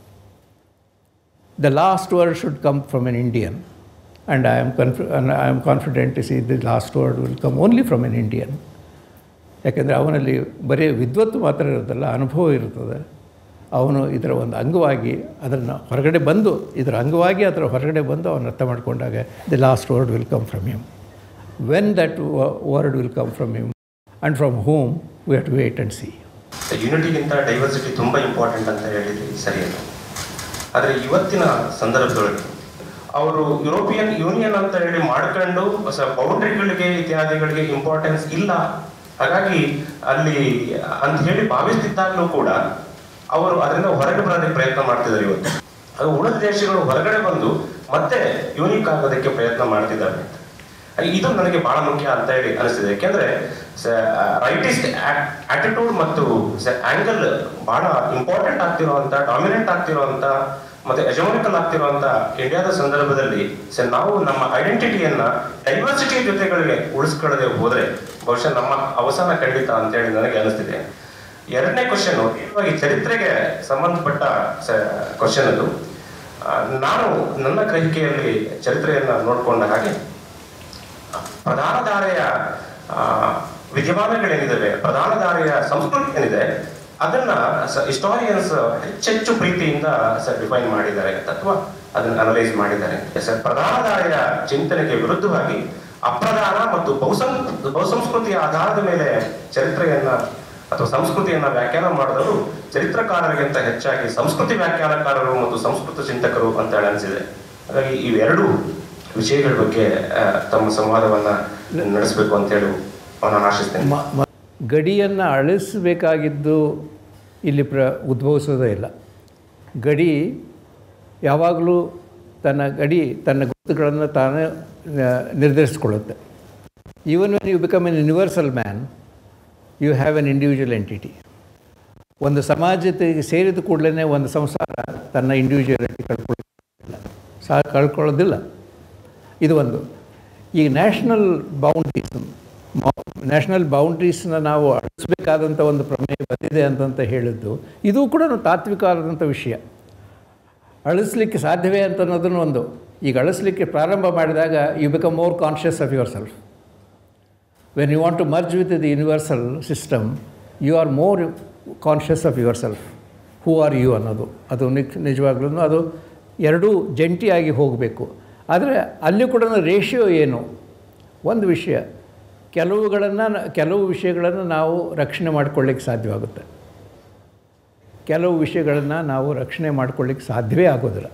the last word should come from an Indian and I am ಕನ್ಫಿ I am confident to see the last word will come only from an Indian ಯಾಕೆಂದರೆ ಅವನಲ್ಲಿ ಬರೀ ವಿದ್ವತ್ತು ಮಾತ್ರ ಇರೋದಲ್ಲ ಅನುಭವ ಇರ್ತದೆ ಅವನು ಇದರ ಒಂದು ಅಂಗವಾಗಿ ಅದನ್ನು ಹೊರಗಡೆ ಬಂದು ಇದರ ಅಂಗವಾಗಿ ಅದರ ಹೊರಗಡೆ ಬಂದು ಅವನು ಅರ್ಥ ಮಾಡಿಕೊಂಡಾಗ the last word will come from him when that word will come from him and from home we have to wait and see ಯುನಿಟಿಗಿಂತ ಡೈವರ್ಸಿಟಿ ತುಂಬ ಇಂಪಾರ್ಟೆಂಟ್ ಅಂತ ಹೇಳಿದ್ರಿ ಸರಿಯಲ್ಲ ಆದರೆ ಇವತ್ತಿನ ಸಂದರ್ಭದೊಳಗೆ ಅವರು ಯುರೋಪಿಯನ್ ಯೂನಿಯನ್ ಅಂತ ಹೇಳಿ ಮಾಡ್ಕೊಂಡು ಹೊಸ ಬೌಂಡ್ರಿಗಳಿಗೆ ಇತ್ಯಾದಿಗಳಿಗೆ ಇಂಪಾರ್ಟೆನ್ಸ್ ಇಲ್ಲ ಹಾಗಾಗಿ ಅಲ್ಲಿ ಅಂತ ಹೇಳಿ ಭಾವಿಸ್ತಿದ್ದಾಗಲೂ ಕೂಡ ಅವರು ಅದರಿಂದ ಹೊರಗೆ ಬರೋದಕ್ಕೆ ಪ್ರಯತ್ನ ಮಾಡ್ತಿದ್ದಾರೆ ಇವತ್ತು ಅದು ಉಳಿದ ದೇಶಗಳು ಹೊರಗಡೆ ಬಂದು ಮತ್ತೆ ಯೂನಿಕ್ ಆಗೋದಕ್ಕೆ ಪ್ರಯತ್ನ ಮಾಡ್ತಿದ್ದಾರೆ ಇದು ನನಗೆ ಬಹಳ ಮುಖ್ಯ ಅಂತ ಹೇಳಿ ಅನಿಸ್ತಿದೆ ಯಾಕೆಂದ್ರೆ ರೈಟಿಸ್ಟ್ ಆಟಿಟ್ಯೂಡ್ ಮತ್ತು ಆಂಗಲ್ ಬಹಳ ಇಂಪಾರ್ಟೆಂಟ್ ಆಗ್ತಿರುವಂತ ಡಾಮಿನೆಂಟ್ ಆಗ್ತಿರುವಂತ ಮತ್ತೆ ಎಜಮಾನಿಕಲ್ ಆಗ್ತಿರುವಂತ ಇಂಡಿಯಾದ ಸಂದರ್ಭದಲ್ಲಿ ಸ ನಾವು ನಮ್ಮ ಐಡೆಂಟಿಟಿಯನ್ನ ಡೈವರ್ಸಿಟಿ ಜೊತೆಗಳಿಗೆ ಉಳಿಸ್ಕೊಳ್ಳದೆ ಹೋದ್ರೆ ಬಹುಶಃ ನಮ್ಮ ಅವಸಾನ ಖಂಡಿತ ಅಂತ ಹೇಳಿ ನನಗೆ ಅನಿಸ್ತಿದೆ ಎರಡನೇ ಕ್ವಶನ್ ಈ ಚರಿತ್ರೆಗೆ ಸಂಬಂಧಪಟ್ಟ ಕ್ವಶನ್ ಅದು ಆ, ನಾನು ನನ್ನ ಗ್ರಹಿಕೆಯಲ್ಲಿ ಚರಿತ್ರೆಯನ್ನ ನೋಡಿಕೊಂಡ ಹಾಗೆ ಪ್ರಧಾನ ಧಾರೆಯ ಆ, ವಿದ್ಯಮಾನಗಳೇನಿದ್ದಾವೆ ಪ್ರಧಾನ ಧಾರೆಯ ಸಂಸ್ಕೃತಿ ಏನಿದೆ ಅದನ್ನ ಹಿಸ್ಟಾರಿಯನ್ಸ್ ಹೆಚ್ಚೆಚ್ಚು ಪ್ರೀತಿಯಿಂದ ಸರ್ ಡಿಫೈನ್ ಮಾಡಿದ್ದಾರೆ ಅಥವಾ ಅದನ್ನ ಅನಲೈಸ್ ಮಾಡಿದ್ದಾರೆ ಸರ್ ಪ್ರಧಾನ ಧಾರೆಯ ಚಿಂತನೆಗೆ ವಿರುದ್ಧವಾಗಿ ಅಪ್ರಧಾನ ಮತ್ತು ಬಹುಸಂ ಬಹುಸಂಸ್ಕೃತಿಯ ಆಧಾರದ ಮೇಲೆ ಚರಿತ್ರೆಯನ್ನ ಅಥವಾ ಸಂಸ್ಕೃತಿಯನ್ನ ವ್ಯಾಖ್ಯಾನ ಮಾಡಿದವರು ಚರಿತ್ರಕಾರರಿಗಿಂತ ಹೆಚ್ಚಾಗಿ ಸಂಸ್ಕೃತಿ ವ್ಯಾಖ್ಯಾನಕಾರರು ಮತ್ತು ಸಂಸ್ಕೃತ ಚಿಂತಕರು ಅಂತ ಹೇಳಿ ಅನಿಸಿದೆ ಹಾಗಾಗಿ ಇವೆರಡು ವಿಷಯಗಳ ಬಗ್ಗೆ ಆ, ತಮ್ಮ ಸಂವಾದವನ್ನ ನಡೆಸಬೇಕು ಅಂತ ಹೇಳಿ ನಾನು ಆಶಿಸ್ತೇನೆ ಮ ಮ- ಗಡಿಯನ್ನು ಅಳಿಸಬೇಕಾಗಿದ್ದು ಇಲ್ಲಿ ಪ್ರ ಉದ್ಭವಿಸೋದೇ ಇಲ್ಲ ಗಡಿ ಯಾವಾಗಲೂ ತನ್ನ ಗಡಿ ತನ್ನ ಗುರುತುಗಳನ್ನು ತಾನೇ ಆ, ನಿರ್ಧರಿಸ್ಕೊಳ್ಳುತ್ತೆ even when you become an universal man you have an individual entity ಒಂದು ಸಮಾಜತೆಗೆ ಸೇರಿದ ಕೂಡಲೇ ಒಂದು ಸಂಸಾರ ತನ್ನ ಇಂಡಿವಿಜುವಾಲಿಟಿ ಕಳ್ಕೊಳ್ಳೋದಿಲ್ಲ ಸಹ ಕಳ್ಕೊಳ್ಳೋದಿಲ್ಲ ಇದು ಒಂದು ಈಗ ನ್ಯಾಷನಲ್ ಬೌಂಡ್ರೀಸ್ ನ್ಯಾಷನಲ್ ಬೌಂಡ್ರೀಸ್ನ ನಾವು ಅಳಿಸ್ಬೇಕಾದಂಥ ಒಂದು ಪ್ರಮೇಯ ಬಂದಿದೆ ಅಂತಂತ ಹೇಳಿದ್ದು ಇದು ಕೂಡ ತಾತ್ವಿಕವಾದಂಥ ವಿಷಯ ಅಳಿಸ್ಲಿಕ್ಕೆ ಸಾಧ್ಯವೇ ಅಂತ ಅನ್ನೋದನ್ನು ಒಂದು ಈಗ ಅಳಿಸ್ಲಿಕ್ಕೆ ಪ್ರಾರಂಭ ಮಾಡಿದಾಗ you become more conscious of yourself when you want to merge with the universal system you are more conscious of yourself who are you ಅನ್ನೋದು ಅದು ನಿಜ ನಿಜವಾಗ್ಲೂ ಅದು ಎರಡೂ ಜಂಟಿಯಾಗಿ ಹೋಗಬೇಕು ಆದರೆ ಅಲ್ಲಿ ಕೂಡ ರೇಷಿಯೋ ಏನು ಒಂದು ವಿಷಯ ಕೆಲವುಗಳನ್ನು ಕೆಲವು ವಿಷಯಗಳನ್ನು ನಾವು ರಕ್ಷಣೆ ಮಾಡಿಕೊಳ್ಳಿಕ್ಕೆ ಸಾಧ್ಯವಾಗುತ್ತೆ ಕೆಲವು ವಿಷಯಗಳನ್ನು ನಾವು ರಕ್ಷಣೆ ಮಾಡ್ಕೊಳ್ಳಿಕ್ಕೆ ಸಾಧ್ಯವೇ ಆಗೋದಿಲ್ಲ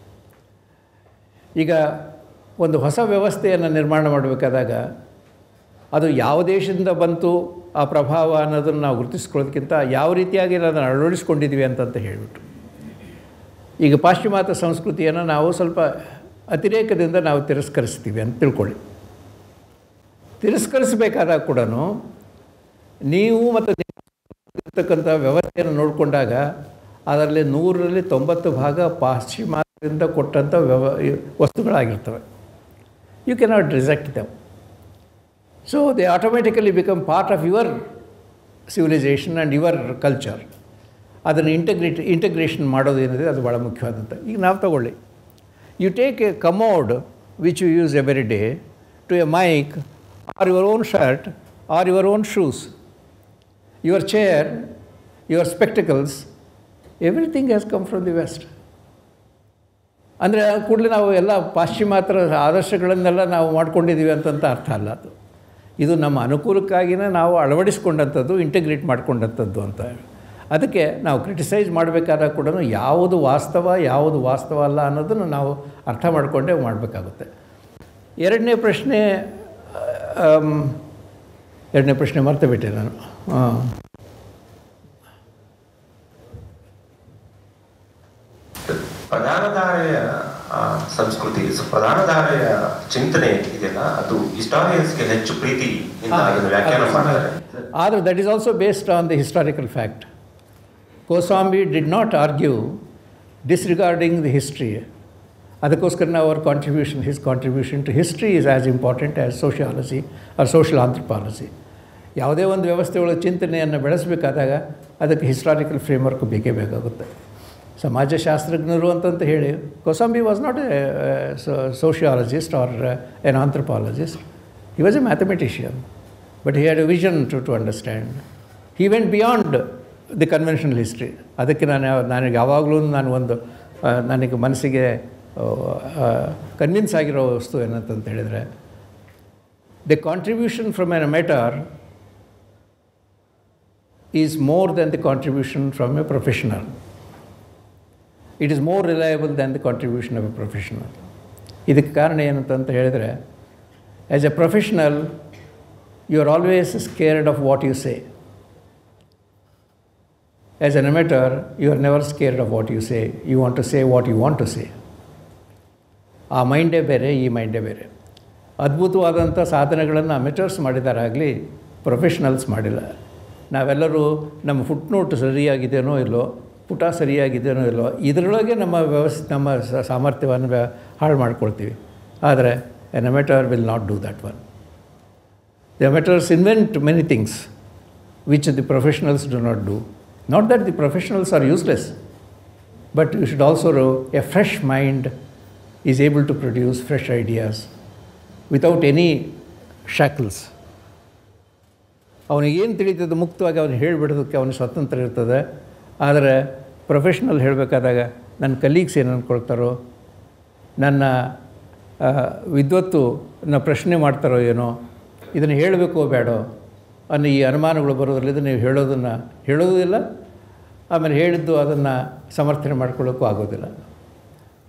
ಈಗ ಒಂದು ಹೊಸ ವ್ಯವಸ್ಥೆಯನ್ನು ನಿರ್ಮಾಣ ಮಾಡಬೇಕಾದಾಗ ಅದು ಯಾವ ದೇಶದಿಂದ ಬಂತು ಆ ಪ್ರಭಾವ ಅನ್ನೋದನ್ನು ನಾವು ಗುರುತಿಸ್ಕೊಳ್ಳೋದಕ್ಕಿಂತ ಯಾವ ರೀತಿಯಾಗಿ ಅದನ್ನು ಅಳವಡಿಸ್ಕೊಂಡಿದ್ದೀವಿ ಅಂತಂತ ಹೇಳಿಬಿಟ್ಟು ಈಗ ಪಾಶ್ಚಿಮಾತ್ಯ ಸಂಸ್ಕೃತಿಯನ್ನು ನಾವು ಸ್ವಲ್ಪ ಅತಿರೇಕದಿಂದ ನಾವು ತಿರಸ್ಕರಿಸ್ತೀವಿ ಅಂತ ತಿಳ್ಕೊಳ್ಳಿ ತಿರಸ್ಕರಿಸಬೇಕಾದಾಗ ಕೂಡ ನೀವು ಮತ್ತು ನಿಮ್ಮ ಇರ್ತಕ್ಕಂಥ ವ್ಯವಸ್ಥೆಯನ್ನು ನೋಡಿಕೊಂಡಾಗ ಅದರಲ್ಲಿ ನೂರರಲ್ಲಿ ತೊಂಬತ್ತು ಭಾಗ ಪಾಶ್ಚಿಮಾತ್ಯದಿಂದ ಕೊಟ್ಟಂಥ ವ್ಯವ ವಸ್ತುಗಳಾಗಿರ್ತವೆ you cannot reject them so they automatically become part of your civilisation and your culture ಅದನ್ನು ಇಂಟಗ್ರೇಟ್ ಇಂಟಗ್ರೇಷನ್ ಮಾಡೋದು ಏನಿದೆ ಅದು ಭಾಳ ಮುಖ್ಯವಾದಂಥ ಈಗ ನಾವು ತಗೊಳ್ಳಿ you take a commode which you use every day to a mic or your own shirt or your own shoes your chair your spectacles everything has come from the west ಅಂದರೆ ಕೂಡಲೇ ನಾವು ಎಲ್ಲ ಪಾಶ್ಚಿಮಾತ್ಯ ಆದರ್ಶಗಳನ್ನೆಲ್ಲ ನಾವು ಮಾಡ್ಕೊಂಡಿದ್ದೀವಿ ಅಂತಂತ ಅರ್ಥ ಅಲ್ಲ ಅದು ಇದು ನಮ್ಮ ಅನುಕೂಲಕ್ಕಾಗಿಯೇ ನಾವು ಅಳವಡಿಸ್ಕೊಂಡಂಥದ್ದು ಇಂಟಿಗ್ರೇಟ್ ಮಾಡ್ಕೊಂಡಂಥದ್ದು ಅಂತ ಅದಕ್ಕೆ ನಾವು ಕ್ರಿಟಿಸೈಸ್ ಮಾಡಬೇಕಾದಾಗ ಕೂಡ ಯಾವುದು ವಾಸ್ತವ ಯಾವುದು ವಾಸ್ತವ ಅಲ್ಲ ಅನ್ನೋದನ್ನು ನಾವು ಅರ್ಥ ಮಾಡಿಕೊಂಡೇ ಮಾಡಬೇಕಾಗುತ್ತೆ ಎರಡನೇ ಪ್ರಶ್ನೆ ಆಮ್, ಎರಡನೇ ಪ್ರಶ್ನೆ ಮರ್ತು ಬಿಟ್ಟೆ ನಾನು ಹಾಂ ಪ್ರಧಾನಧಾರೆಯ ಆ, ಸಂಸ್ಕೃತಿ ಸೊ ಪ್ರಧಾನಧಾರೆಯ ಚಿಂತನೆ ಇದೆಯಲ್ಲ ಅದು ಹಿಸ್ಟಾರಿಯನ್ಸ್ಗೆ ಹೆಚ್ಚು ಪ್ರೀತಿಯಿಂದ ಅದನ್ನು ವ್ಯಾಖ್ಯಾನ ಮಾಡ್ತಾರೆ ಆದರೆ that is also based on the historical fact Kosambi did not argue disregarding the history ಅದಕ್ಕೋಸ್ಕರ our contribution his contribution to history is as important as sociology or social anthropology ಯಾವುದೇ ಒಂದು ವ್ಯವಸ್ಥೆಗಳ ಚಿಂತನೆಯನ್ನು ಬೆಳೆಸಬೇಕಾದಾಗ ಅದಕ್ಕೆ ಹಿಸ್ಟಾರಿಕಲ್ ಫ್ರೇಮ್ವರ್ಕ್ ಬೇಕೇ ಬೇಕಾಗುತ್ತೆ ಸಮಾಜಶಾಸ್ತ್ರಜ್ಞರು ಅಂತಂತ ಹೇಳಿ Kosambi was not a sociologist or an anthropologist he was a mathematician but he had a vision to to understand he went beyond the conventional history ಅದಕ್ಕೆ ನಾನು ಯಾವ- ನನಗೆ ಯಾವಾಗಲೂ ನಾನು ಒಂದು ಆ, ನನಗೆ ಮನಸ್ಸಿಗೆ ಕನ್ವಿನ್ಸ್ ಆಗಿರೋ ವಸ್ತು ಏನಂತಂತ ಹೇಳಿದರೆ the contribution from an amateur is more than the contribution from a professional it is more reliable than the contribution of a professional ಇದಕ್ಕೆ ಕಾರಣ ಏನಂತಂತ ಹೇಳಿದರೆ as a professional you are always scared of what you say as an amateur you are never scared of what you say you want to say what you want to say ಆ ಮೈಂಡೇ ಬೇರೆ ಈ ಮೈಂಡೇ ಬೇರೆ ಅದ್ಭುತವಾದಂಥ ಸಾಧನೆಗಳನ್ನು ಅಮೆಟರ್ಸ್ ಮಾಡಿದಾರಾಗಲಿ professionals ಮಾಡಿಲ್ಲ ನಾವೆಲ್ಲರೂ ನಮ್ಮ ಫುಟ್ನೋಟ್ ಸರಿಯಾಗಿದೆಯೋ ಇಲ್ಲೋ ಪುಟ ಸರಿಯಾಗಿದೆಯೋ ಇಲ್ಲೋ ಇದರೊಳಗೆ ನಮ್ಮ ವ್ಯವಸ್ಥೆ ನಮ್ಮ ಸ- ಸಾಮರ್ಥ್ಯವನ್ನು ವ್ಯ- ಹಾಳು ಮಾಡ್ಕೊಳ್ತೀವಿ ಆದರೆ an amateur will not do that one the amateurs invent many things which the professionals do not do not that the professionals are useless but you should also know a fresh mind is able to produce fresh ideas without any shackles. ಅವನಿಗೇನು ತಿಳಿತದೆ ಮುಕ್ತವಾಗಿ ಅವನು ಹೇಳಿಬಿಡೋದಕ್ಕೆ ಅವನಿಗೆ ಸ್ವಾತಂತ್ರ್ಯ ಇರ್ತದೆ ಆದರೆ professional ಹೇಳಬೇಕಾದಾಗ ನನ್ನ colleagues ಏನು ಅಂದ್ಕೊಳ್ತಾರೋ ನನ್ನ ಆ, ವಿದ್ವತ್ತು ನ ಪ್ರಶ್ನೆ ಮಾಡ್ತಾರೋ ಏನೋ ಇದನ್ನು ಹೇಳಬೇಕೋ ಬೇಡೋ ಅನ್ನೋ ಈ ಅನುಮಾನಗಳು ಬರೋದ್ರಲ್ಲಿದ್ದು ನೀವು ಹೇಳೋದನ್ನು ಹೇಳೋದಿಲ್ಲ ಆಮೇಲೆ ಹೇಳಿದ್ದು ಅದನ್ನು ಸಮರ್ಥನೆ ಮಾಡ್ಕೊಳ್ಳೋಕ್ಕೂ ಆಗೋದಿಲ್ಲ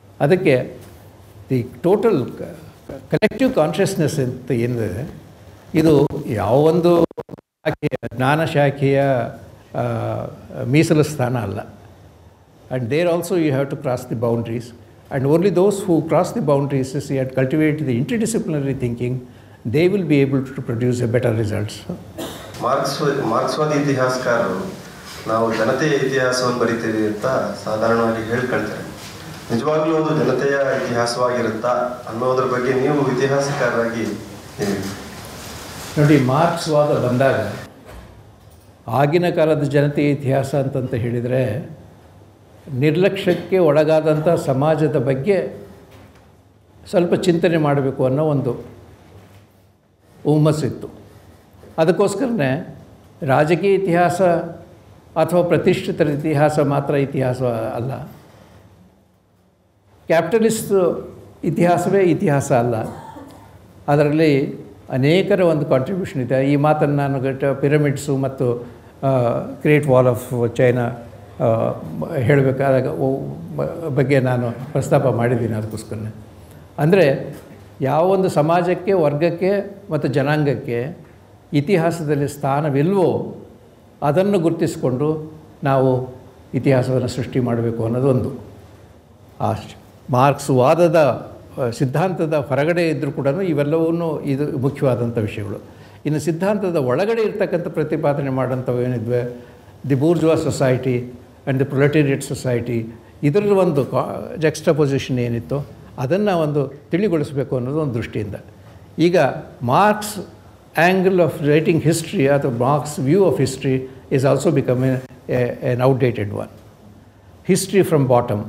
ಅದಕ್ಕೆ ದಿ ಟೋಟಲ್ ಕಲೆಕ್ಟಿವ್ ಕಾನ್ಷಿಯಸ್ನೆಸ್ ಅಂತ ಏನಿದೆ ಇದು ಯಾವೊಂದು ಶಾಖೆಯ ಜ್ಞಾನ ಶಾಖೆಯ ಆ, ಮೀಸಲು ಸ್ಥಾನ ಅಲ್ಲ and there also you have to cross the boundaries and only those who cross the boundaries see and cultivate the interdisciplinary thinking they will be able to produce a better results Marx ಮಾರ್ಕ್ಸ್ವಾದಿ ಇತಿಹಾಸಕಾರರು ನಾವು ಜನತೆಯ ಇತಿಹಾಸವನ್ನು ಬರಿತೀವಿ ಅಂತ ಸಾಧಾರಣವಾಗಿ ಹೇಳ್ಕೊಳ್ತಾರೆ ನಿಜವಾಗ್ಲೂ ಒಂದು ಜನತೆಯ ಇತಿಹಾಸವಾಗಿರುತ್ತಾ ಅನ್ನೋದ್ರ ಬಗ್ಗೆ ನೀವು ಇತಿಹಾಸಕಾರರಾಗಿ ಹೇಳಿ ನೋಡಿ ಮಾರ್ಕ್ಸ್ವಾದ ಬಂದಾಗ ಆಗಿನ ಕಾಲದ ಜನತೆಯ ಇತಿಹಾಸ ಅಂತಂತ ಹೇಳಿದರೆ ನಿರ್ಲಕ್ಷ್ಯಕ್ಕೆ ಒಳಗಾದಂಥ ಸಮಾಜದ ಬಗ್ಗೆ ಸ್ವಲ್ಪ ಚಿಂತನೆ ಮಾಡಬೇಕು ಅನ್ನೋ ಒಂದು ಹುಮ್ಮಸ್ಸಿತ್ತು ಅದಕ್ಕೋಸ್ಕರನೇ ರಾಜಕೀಯ ಇತಿಹಾಸ ಅಥವಾ ಪ್ರತಿಷ್ಠಿತರ ಇತಿಹಾಸ ಮಾತ್ರ ಇತಿಹಾಸ ಅಲ್ಲ ಕ್ಯಾಪಿಟಲಿಸ್ಟ್ ಇತಿಹಾಸವೇ ಇತಿಹಾಸ ಅಲ್ಲ ಅದರಲ್ಲಿ ಅನೇಕರ ಒಂದು ಕಾಂಟ್ರಿಬ್ಯೂಷನ್ ಇದೆ ಈ ಮಾತನ್ನು ನಾನು ಗಟ್ಟ ಪಿರಮಿಡ್ಸು ಮತ್ತು ಗ್ರೇಟ್ ವಾಲ್ ಆಫ್ ಚೈನಾ ಹೇಳಬೇಕಾದಾಗ ಬಗ್ಗೆ ನಾನು ಪ್ರಸ್ತಾಪ ಮಾಡಿದ್ದೀನಿ ಅದಕ್ಕೋಸ್ಕರನೇ ಅಂದರೆ ಯಾವೊಂದು ಸಮಾಜಕ್ಕೆ ವರ್ಗಕ್ಕೆ ಮತ್ತು ಜನಾಂಗಕ್ಕೆ ಇತಿಹಾಸದಲ್ಲಿ ಸ್ಥಾನವಿಲ್ವೋ ಅದನ್ನು ಗುರುತಿಸಿಕೊಂಡು ನಾವು ಇತಿಹಾಸವನ್ನು ಸೃಷ್ಟಿ ಮಾಡಬೇಕು ಅನ್ನೋದೊಂದು ಆ ಶ್- ಮಾರ್ಕ್ಸ್ ವಾದದ ಆ, ಸಿದ್ಧಾಂತದ ಹೊರಗಡೆ ಇದ್ದರೂ ಕೂಡ ಇವೆಲ್ಲವೂ ಇದು ಮುಖ್ಯವಾದಂಥ ವಿಷಯಗಳು ಇನ್ನು ಸಿದ್ಧಾಂತದ ಒಳಗಡೆ ಇರ್ತಕ್ಕಂಥ ಪ್ರತಿಪಾದನೆ ಮಾಡೋಂಥವು ಏನಿದ್ವೆ the bourgeois society and the proletariat society ಇದರ ಒಂದು ಕಾ ಜಕ್ಸ್ಟಪೊಸಿಷನ್ ಏನಿತ್ತು ಅದನ್ನು ಒಂದು ತಿಳಿಗೊಳಿಸಬೇಕು ಅನ್ನೋದು ಒಂದು ದೃಷ್ಟಿಯಿಂದ ಈಗ Marx angle of writing history ಅಥವಾ Marx view of history is also become an outdated one history from bottom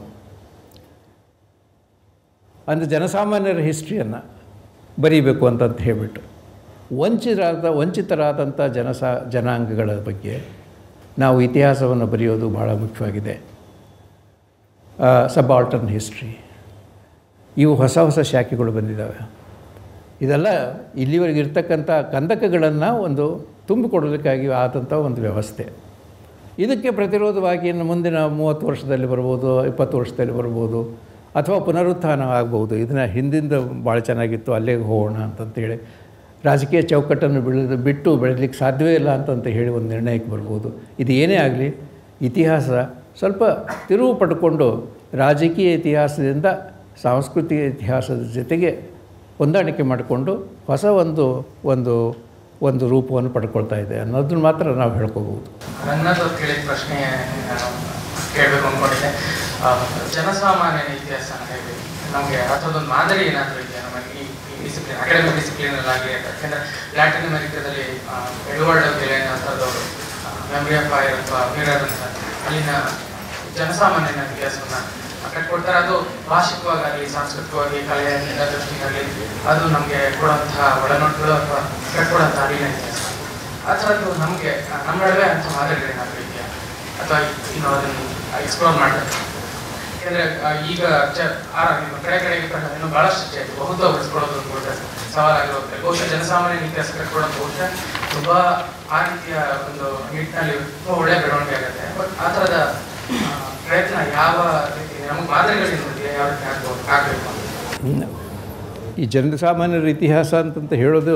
ಅಂದರೆ ಜನಸಾಮಾನ್ಯರ ಹಿಸ್ಟ್ರಿಯನ್ನು ಬರೀಬೇಕು ಅಂತಂತ ಹೇಳಿಬಿಟ್ಟು ವಂಚಿತರಾದ ವಂಚಿತರಾದಂಥ ಜನಸಾ ಜನಾಂಗಗಳ ಬಗ್ಗೆ ನಾವು ಇತಿಹಾಸವನ್ನು ಬರೆಯೋದು ಬಹಳ ಮುಖ್ಯವಾಗಿದೆ ಸಬಾಲ್ಟರ್ನ್ ಹಿಸ್ಟ್ರಿ ಇವು ಹೊಸ ಹೊಸ ಶಾಖೆಗಳು ಬಂದಿದ್ದಾವೆ ಇದೆಲ್ಲ ಇಲ್ಲಿವರೆಗೆ ಇರ್ತಕ್ಕಂಥ ಕಂದಕಗಳನ್ನು ಒಂದು ತುಂಬಿಕೊಡೋದಕ್ಕಾಗಿ ಆದಂಥ ಒಂದು ವ್ಯವಸ್ಥೆ ಇದಕ್ಕೆ ಪ್ರತಿರೋಧವಾಗಿ ಇನ್ನು ಮುಂದಿನ ಮೂವತ್ತು ವರ್ಷದಲ್ಲಿ ಬರ್ಬೋದು ಇಪ್ಪತ್ತು ವರ್ಷದಲ್ಲಿ ಬರ್ಬೋದು ಅಥವಾ ಪುನರುತ್ಥಾನ ಆಗ್ಬೋದು ಇದನ್ನು ಹಿಂದಿಂದ ಭಾಳ ಚೆನ್ನಾಗಿತ್ತು ಅಲ್ಲೇ ಹೋಗೋಣ ಅಂತಂತೇಳಿ ರಾಜಕೀಯ ಚೌಕಟ್ಟನ್ನು ಬೆಳೆದು ಬಿಟ್ಟು ಬೆಳೀಲಿಕ್ಕೆ ಸಾಧ್ಯವೇ ಇಲ್ಲ ಅಂತಂತ ಹೇಳಿ ಒಂದು ನಿರ್ಣಯಕ್ಕೆ ಬರ್ಬೋದು ಇದು ಏನೇ ಆಗಲಿ ಇತಿಹಾಸ ಸ್ವಲ್ಪ ತಿರುವು ಪಡ್ಕೊಂಡು ರಾಜಕೀಯ ಇತಿಹಾಸದಿಂದ ಸಾಂಸ್ಕೃತಿಕ ಇತಿಹಾಸದ ಜೊತೆಗೆ ಹೊಂದಾಣಿಕೆ ಮಾಡಿಕೊಂಡು ಹೊಸ ಒಂದು ಒಂದು ಒಂದು ರೂಪವನ್ನು ಪಡ್ಕೊಳ್ತಾ ಇದೆ ಅನ್ನೋದನ್ನ ಮಾತ್ರ ನಾವು ಹೇಳ್ಕೋಬೋದು ನನ್ನದು ಕೇಳಿದ ಪ್ರಶ್ನೆ ನಾನು ಕೇಳಬೇಕು ಅಂದ್ಕೊಂಡಿದ್ದೆ ಆ, ಜನಸಾಮಾನ್ಯನ ಇತಿಹಾಸ ಅಂತ ಹೇಳಿ ನಮಗೆ ಅದರದ್ದೊಂದು ಮಾದರಿ ಏನಾದರೂ ಇದೆಯಾ ನಮಗೆ ಈ ಡಿಸಿಪ್ಲಿನ್ ಅಕಾಡೆಮಿಕ್ ಡಿಸಿಪ್ಲಿನ್ ಆಗಲಿ ಯಾಕೆಂದರೆ ಲ್ಯಾಟಿನ್ ಅಮೆರಿಕದಲ್ಲಿ ಎಡ್ವರ್ಡ್ ಗೆಲೆನ್ ಅಂತದವರು ಮೆಮರಿ ಆಫ್ ಫೈರ್ ಅಥವಾ ಮಿರರ್ ಅಂತ ಅಲ್ಲಿನ ಜನಸಾಮಾನ್ಯನ ಇತಿಹಾಸವನ್ನು ಕಟ್ಕೊಡ್ತಾರೆ ಅದು ಭಾಷಿಕವಾಗಲಿ ಸಾಂಸ್ಕೃತಿಕವಾಗಿ ಕಲೆಯ ದೃಷ್ಟಿಯಾಗಲಿ ಅದು ನಮಗೆ ಕೊಡುವಂತಹ ಒಳನೋಟಗಳು ಅಥವಾ ಕಟ್ಕೊಡುವಂಥ ಅರಿವಿನ ಇತಿಹಾಸ ಆ ಥರದ್ದು ನಮಗೆ ನಮ್ಮ ನಡುವೆ ಅಂಥ ಮಾದರಿಗಳೇನಾದರೂ ಇದೆಯಾ ಅಥವಾ ಇನ್ನು ಅದನ್ನು ಎಕ್ಸ್ಪ್ಲೋರ್ ಮಾಡಬೇಕು ಯಾಕೆಂದರೆ ಈಗ ಚ ಆ ನಿಮ್ಮ ಕಡೆ ಕಡೆಗೆ ಕಂಡ ಇನ್ನೂ ಭಾಳಷ್ಟು ಚರ್ಚೆ ಆಯ್ತು ಬಹುತ್ವ ಉಳಿಸ್ಕೊಳ್ಳೋದು ಒಂದು ದೊಡ್ಡ ಸವಾಲಾಗಿರುತ್ತೆ ಬಹುಶಃ ಜನಸಾಮಾನ್ಯ ಇತಿಹಾಸ ಕಟ್ಕೊಳ್ಳೋದು ಬಹುಶಃ ತುಂಬ ಆ ರೀತಿಯ ಒಂದು ನಿಟ್ಟಿನಲ್ಲಿ ತುಂಬ ಒಳ್ಳೆಯ ಬೆಳವಣಿಗೆ ಆಗುತ್ತೆ ಬಟ್ ಆ ಥರದ ಆ, ಪ್ರಯತ್ನ ಯಾವ ರೀತಿ ನಮಗೆ ಮಾದರಿಗಳಿಂದ ಯಾವ ರೀತಿ ಆಗ್ಬೋದು ಆಗಬೇಕು ಅಂತ ಈ ಜನಸಾಮಾನ್ಯರ ಇತಿಹಾಸ ಅಂತಂತ ಹೇಳೋದು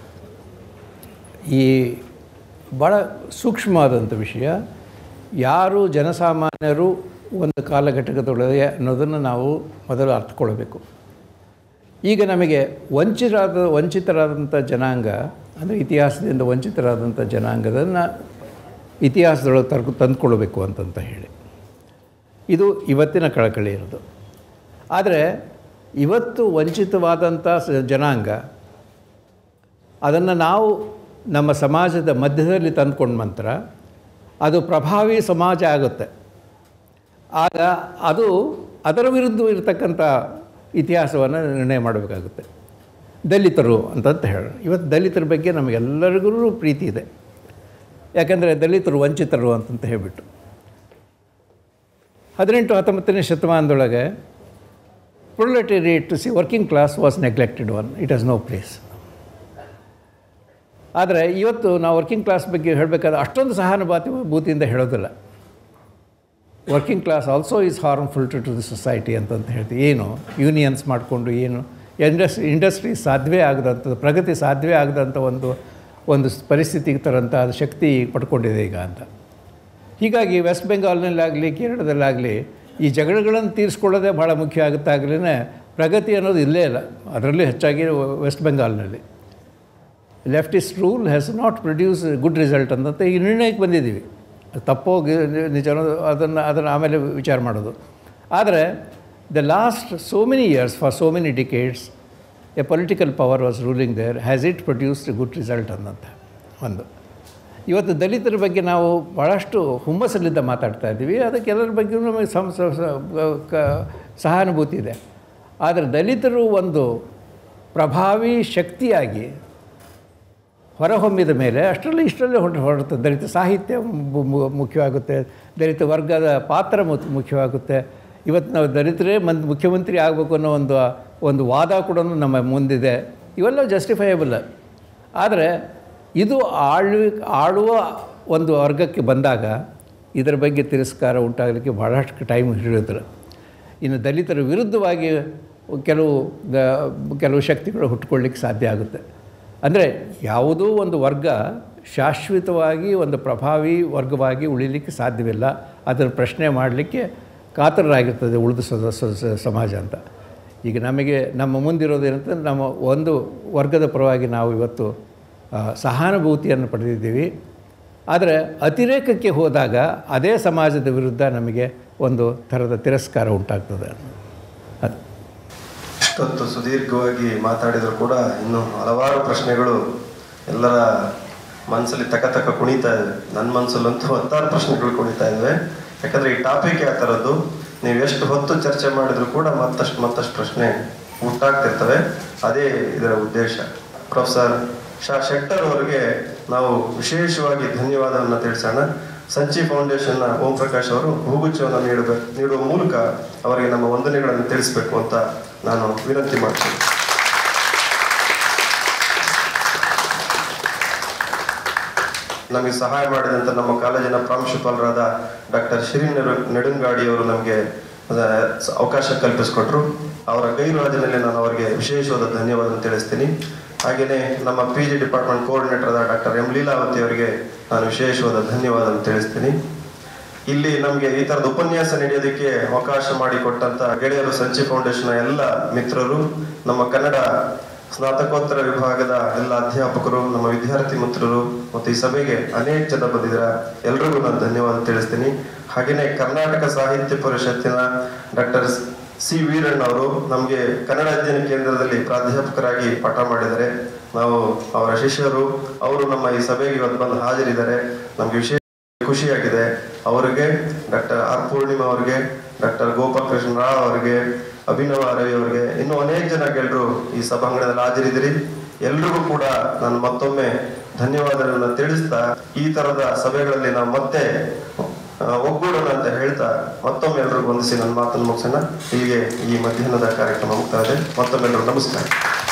ಈ ಭಾಳ ಸೂಕ್ಷ್ಮವಾದಂಥ ವಿಷಯ ಯಾರು ಜನಸಾಮಾನ್ಯರು ಒಂದು ಕಾಲಘಟ್ಟದೊಳಗೆ ಅನ್ನೋದನ್ನು ನಾವು ಮೊದಲು ಅರ್ಥಕೊಳ್ಬೇಕು ಈಗ ನಮಗೆ ವಂಚಿತರಾದ ವಂಚಿತರಾದಂಥ ಜನಾಂಗ ಅಂದರೆ ಇತಿಹಾಸದಿಂದ ವಂಚಿತರಾದಂಥ ಜನಾಂಗದನ್ನು ಇತಿಹಾಸದೊಳಗೆ ತರ್ಕು ತಂದುಕೊಳ್ಬೇಕು ಅಂತಂತ ಹೇಳಿ ಇದು ಇವತ್ತಿನ ಕಳಕಳಿ ಇರೋದು ಆದರೆ ಇವತ್ತು ವಂಚಿತವಾದಂಥ ಸ- ಜನಾಂಗ ಅದನ್ನು ನಾವು ನಮ್ಮ ಸಮಾಜದ ಮಧ್ಯದಲ್ಲಿ ತಂದ್ಕೊಂಡ ನಂತರ ಅದು ಪ್ರಭಾವಿ ಸಮಾಜ ಆಗುತ್ತೆ ಆಗ ಅದು ಅದರ ವಿರುದ್ಧ ಇರತಕ್ಕಂಥ ಇತಿಹಾಸವನ್ನು ನಿರ್ಣಯ ಮಾಡಬೇಕಾಗುತ್ತೆ ದಲಿತರು ಅಂತಂತ ಹೇಳಿ ಇವತ್ತು ದಲಿತರ ಬಗ್ಗೆ ನಮಗೆಲ್ಲರಿಗೂ ಪ್ರೀತಿ ಇದೆ ಯಾಕಂದರೆ ದಲಿತರು ವಂಚಿತರು ಅಂತಂತ ಹೇಳಿಬಿಟ್ಟು ಹದಿನೆಂಟು ಹತ್ತೊಂಬತ್ತನೇ ಶತಮಾನದೊಳಗೆ proletariat see working class was neglected one it has no place ಆದರೆ ಇವತ್ತು ನಾವು ವರ್ಕಿಂಗ್ ಕ್ಲಾಸ್ ಬಗ್ಗೆ ಹೇಳಬೇಕಾದ್ರೆ ಅಷ್ಟೊಂದು ಸಹಾನುಭೂತಿ ಭೂತಿಯಿಂದ ಹೇಳೋದಿಲ್ಲ working class also is harmful to to the society ಅಂತಂತ ಹೇಳ್ತೀವಿ ಏನು ಯೂನಿಯನ್ಸ್ ಮಾಡಿಕೊಂಡು ಏನು ಇಂಡಸ್ ಇಂಡಸ್ಟ್ರಿ ಸಾಧ್ಯವೇ ಆಗದಂಥದ್ದು ಪ್ರಗತಿ ಸಾಧ್ಯವೇ ಆಗದಂಥ ಒಂದು ಒಂದು ಪರಿಸ್ಥಿತಿಗೆ ತರಂಥ ಅದು ಶಕ್ತಿ ಪಡ್ಕೊಂಡಿದೆ ಈಗ ಅಂತ ಹೀಗಾಗಿ ವೆಸ್ಟ್ ಬೆಂಗಾಲ್ನಲ್ಲಾಗಲಿ ಕೇರಳದಲ್ಲಾಗಲಿ ಈ ಜಗಳಗಳನ್ನು ತೀರಿಸ್ಕೊಳ್ಳೋದೇ ಭಾಳ ಮುಖ್ಯ ಆಗುತ್ತಾಗಲೇ ಪ್ರಗತಿ ಅನ್ನೋದು ಇಲ್ಲೇ ಇಲ್ಲ ಅದರಲ್ಲೂ ಹೆಚ್ಚಾಗಿ ವೆಸ್ಟ್ ಬೆಂಗಾಲ್ನಲ್ಲಿ leftist rule has not produce good result ಅಂತ ಈ ನಿರ್ಣಯಕ್ಕೆ ಬಂದಿದ್ದೀವಿ ತಪ್ಪೋ ಗಿ- ನಿಜ ಅನ್ನೋದು ಅದನ್ನು ಅದನ್ನು ಆಮೇಲೆ ವಿಚಾರ ಮಾಡೋದು ಆದರೆ the last so many years for so many decades a political power was ruling there has it produced good result ಅನ್ನಂತ ಒಂದು ಇವತ್ತು ದಲಿತರ ಬಗ್ಗೆ ನಾವು ಭಾಳಷ್ಟು ಹುಮ್ಮಸ್ಸಲ್ಲಿದ್ದ ಮಾತಾಡ್ತಾ ಇದ್ದೀವಿ ಅದಕ್ಕೆ ಎಲ್ಲರ ಬಗ್ಗೆಯೂ ನಮಗೆ ಸಂ ಸ- ಸ- ಕ- ಸಹಾನುಭೂತಿ ಇದೆ ಆದರೆ ದಲಿತರು ಒಂದು ಪ್ರಭಾವಿ ಶಕ್ತಿಯಾಗಿ ಹೊರಹೊಮ್ಮಿದ ಮೇಲೆ ಅಷ್ಟರಲ್ಲಿ ಇಷ್ಟರಲ್ಲೇ ಹೊರ ಹೊರಡುತ್ತೆ ದಲಿತ ಸಾಹಿತ್ಯ ಮು- ಮು- ಮುಖ್ಯವಾಗುತ್ತೆ ದಲಿತ ವರ್ಗದ ಪಾತ್ರ ಮು- ಮುಖ್ಯವಾಗುತ್ತೆ ಇವತ್ತು ನಾವು ದಲಿತರೇ ಮನ್ ಮುಖ್ಯಮಂತ್ರಿ ಆಗಬೇಕು ಅನ್ನೋ ಒಂದು ಒಂದು ವಾದ ಕೂಡ ನಮ್ಮ ಮುಂದಿದೆ ಇವೆಲ್ಲ ಜಸ್ಟಿಫೈಯಬಲ್ ಆದರೆ ಇದು ಆಳ್ವಿ ಆಳುವ ಒಂದು ವರ್ಗಕ್ಕೆ ಬಂದಾಗ ಇದರ ಬಗ್ಗೆ ತಿರಸ್ಕಾರ ಉಂಟಾಗಲಿಕ್ಕೆ ಭಾಳಷ್ಟು ಟೈಮ್ ಹಿಡಿಯುತ್ತದೆ ಇನ್ನು ದಲಿತರ ವಿರುದ್ಧವಾಗಿ ಕೆಲವು ಗ- ಕೆಲವು ಶಕ್ತಿಗಳು ಹುಟ್ಟುಕೊಳ್ಳಿಕ್ಕೆ ಸಾಧ್ಯ ಆಗುತ್ತೆ ಅಂದರೆ ಯಾವುದೋ ಒಂದು ವರ್ಗ ಶಾಶ್ವತವಾಗಿ ಒಂದು ಪ್ರಭಾವಿ ವರ್ಗವಾಗಿ ಉಳಿಲಿಕ್ಕೆ ಸಾಧ್ಯವಿಲ್ಲ ಅದರ ಪ್ರಶ್ನೆ ಮಾಡಲಿಕ್ಕೆ ಕಾತರರಾಗಿರ್ತದೆ ಉಳಿದ ಸದ ಸ- ಸ- ಸಮಾಜ ಅಂತ ಈಗ ನಮಗೆ ನಮ್ಮ ಮುಂದಿರೋದು ಏನಂತಂದ್ರೆ ನಮ್ಮ ಒಂದು ವರ್ಗದ ಪರವಾಗಿ ನಾವು ಇವತ್ತು ಆ, ಸಹಾನುಭೂತಿಯನ್ನು ಪಡೆದಿದ್ದೀವಿ ಆದರೆ ಅತಿರೇಕಕ್ಕೆ ಹೋದಾಗ ಅದೇ ಸಮಾಜದ ವಿರುದ್ಧ ನಮಗೆ ಒಂದು ಥರದ ತಿರಸ್ಕಾರ ಉಂಟಾಗ್ತದೆ ಅದು ಇಷ್ಟೊತ್ತು ಸುದೀರ್ಘವಾಗಿ ಮಾತಾಡಿದ್ರು ಕೂಡ ಇನ್ನು ಹಲವಾರು ಪ್ರಶ್ನೆಗಳು ಎಲ್ಲರ ಮನಸ್ಸಲ್ಲಿ ತಕ ತಕ ಕುಣಿತಾ ಇದೆ ನನ್ನ ಮನಸ್ಸಲ್ಲಂತೂ ಹತ್ತಾರು ಪ್ರಶ್ನೆಗಳು ಕುಣಿತಾ ಇದ್ದಾವೆ ಯಾಕಂದ್ರೆ ಈ ಟಾಪಿಕ್ ಯಾವ ಥರದ್ದು ನೀವು ಎಷ್ಟು ಹೊತ್ತು ಚರ್ಚೆ ಮಾಡಿದ್ರು ಕೂಡ ಮತ್ತಷ್ಟು ಮತ್ತಷ್ಟು ಪ್ರಶ್ನೆ ಹುಟ್ಟಾಗ್ತಿರ್ತವೆ ಅದೇ ಇದರ ಉದ್ದೇಶ ಪ್ರೊಫೆಸರ್ ಶಾ ಶೆಟ್ಟರ್ ಅವರಿಗೆ ನಾವು ವಿಶೇಷವಾಗಿ ಧನ್ಯವಾದವನ್ನು ತಿಳಿಸೋಣ ಸಂಚಿ ಫೌಂಡೇಶನ್ನ ಓಂ ಪ್ರಕಾಶ್ ಅವರು ಹೂಗುಚ್ಛವನ್ನು ನೀಡಬೇಕು ನೀಡುವ ಮೂಲಕ ಅವರಿಗೆ ನಮ್ಮ ವಂದನೆಗಳನ್ನು ತಿಳಿಸಬೇಕು ಅಂತ ನಾನು ವಿನಂತಿ ಮಾಡ್ತೀನಿ ನಮಗೆ ಸಹಾಯ ಮಾಡಿದಂಥ ನಮ್ಮ ಕಾಲೇಜಿನ ಪ್ರಾಂಶುಪಾಲರಾದ ಡಾಕ್ಟರ್ ಶಿರೀನ್ ನೆಡು- ನೆಡುಂಗಾಡಿ ಅವರು ನಮಗೆ ಅದ ಸ- ಅವಕಾಶ ಕಲ್ಪಿಸಿಕೊಟ್ರು ಅವರ ಗೈರುರಾಜಿನಲ್ಲಿ ನಾನು ಅವರಿಗೆ ವಿಶೇಷವಾದ ಧನ್ಯವಾದ ತಿಳಿಸ್ತೀನಿ ಹಾಗೆಯೇ ನಮ್ಮ ಪಿ ಜಿ ಡಿಪಾರ್ಟ್ಮೆಂಟ್ ಕೋಆರ್ಡಿನೇಟರ್ ಆದ ಡಾಕ್ಟರ್ ಎಂ ಲೀಲಾವತಿ ಅವರಿಗೆ ನಾನು ವಿಶೇಷವಾದ ಧನ್ಯವಾದ ತಿಳಿಸ್ತೀನಿ ಇಲ್ಲಿ ನಮಗೆ ಈ ತರದ ಉಪನ್ಯಾಸ ನಡೆಯೋದಕ್ಕೆ ಅವಕಾಶ ಮಾಡಿಕೊಟ್ಟಂತ ಗೆಳೆಯರು ಸಂಚಿ ಫೌಂಡೇಶನ್ ಎಲ್ಲ ಮಿತ್ರರು ನಮ್ಮ ಕನ್ನಡ ಸ್ನಾತಕೋತ್ತರ ವಿಭಾಗದ ಎಲ್ಲ ಅಧ್ಯಾಪಕರು ನಮ್ಮ ವಿದ್ಯಾರ್ಥಿ ಮಿತ್ರರು ಮತ್ತು ಈ ಸಭೆಗೆ ಅನೇಕ ಜನ ಬಂದಿದ್ದೀರಾ ಎಲ್ರಿಗೂ ನಾನು ಧನ್ಯವಾದ ತಿಳಿಸ್ತೀನಿ ಹಾಗೆಯೇ ಕರ್ನಾಟಕ ಸಾಹಿತ್ಯ ಪರಿಷತ್ತಿನ ಡಾಕ್ಟರ್ ಸಿ ವೀರಣ್ಣ ಅವರು ನಮಗೆ ಕನ್ನಡ ಅಧ್ಯಯನ ಕೇಂದ್ರದಲ್ಲಿ ಪ್ರಾಧ್ಯಾಪಕರಾಗಿ ಪಾಠ ಮಾಡಿದ್ದಾರೆ ನಾವು ಅವರ ಶಿಷ್ಯರು ಅವರು ನಮ್ಮ ಈ ಸಭೆಗೆ ಇವತ್ತು ಬಂದು ಹಾಜರಿದ್ದಾರೆ ನಮಗೆ ವಿಶೇಷ ಖುಷಿಯಾಗಿದೆ ಅವರಿಗೆ ಡಾಕ್ಟರ್ ಆರ್ ಪೂರ್ಣಿಮಾ ಅವರಿಗೆ ಡಾಕ್ಟರ್ ಗೋಪಾಲಕೃಷ್ಣ ರಾವ್ ಅವರಿಗೆ ಅಭಿನವ ರವಿ ಅವರಿಗೆ ಇನ್ನೂ ಅನೇಕ ಜನ ಗೆಳೆಯರು ಈ ಸಭಾಂಗಣದಲ್ಲಿ ಹಾಜರಿದ್ದೀರಿ ಎಲ್ರಿಗೂ ಕೂಡ ನಾನು ಮತ್ತೊಮ್ಮೆ ಧನ್ಯವಾದಗಳನ್ನ ತಿಳಿಸ್ತಾ ಈ ತರದ ಸಭೆಗಳಲ್ಲಿ ನಾವು ಮತ್ತೆ ಆ, ಒಗ್ಗೂಡೋಣ ಅಂತ ಹೇಳ್ತಾ ಮತ್ತೊಮ್ಮೆ ಎಲ್ರಿಗೂ ವಂದಿಸಿ ನನ್ನ ಮಾತನ್ನು ಮುಗಿಸೋಣ ಇಲ್ಲಿಗೆ ಈ ಮಧ್ಯಾಹ್ನದ ಕಾರ್ಯಕ್ರಮ ಮುಕ್ತಾಯ ಮತ್ತೊಮ್ಮೆ ಎಲ್ರಿಗೂ ನಮಸ್ಕಾರ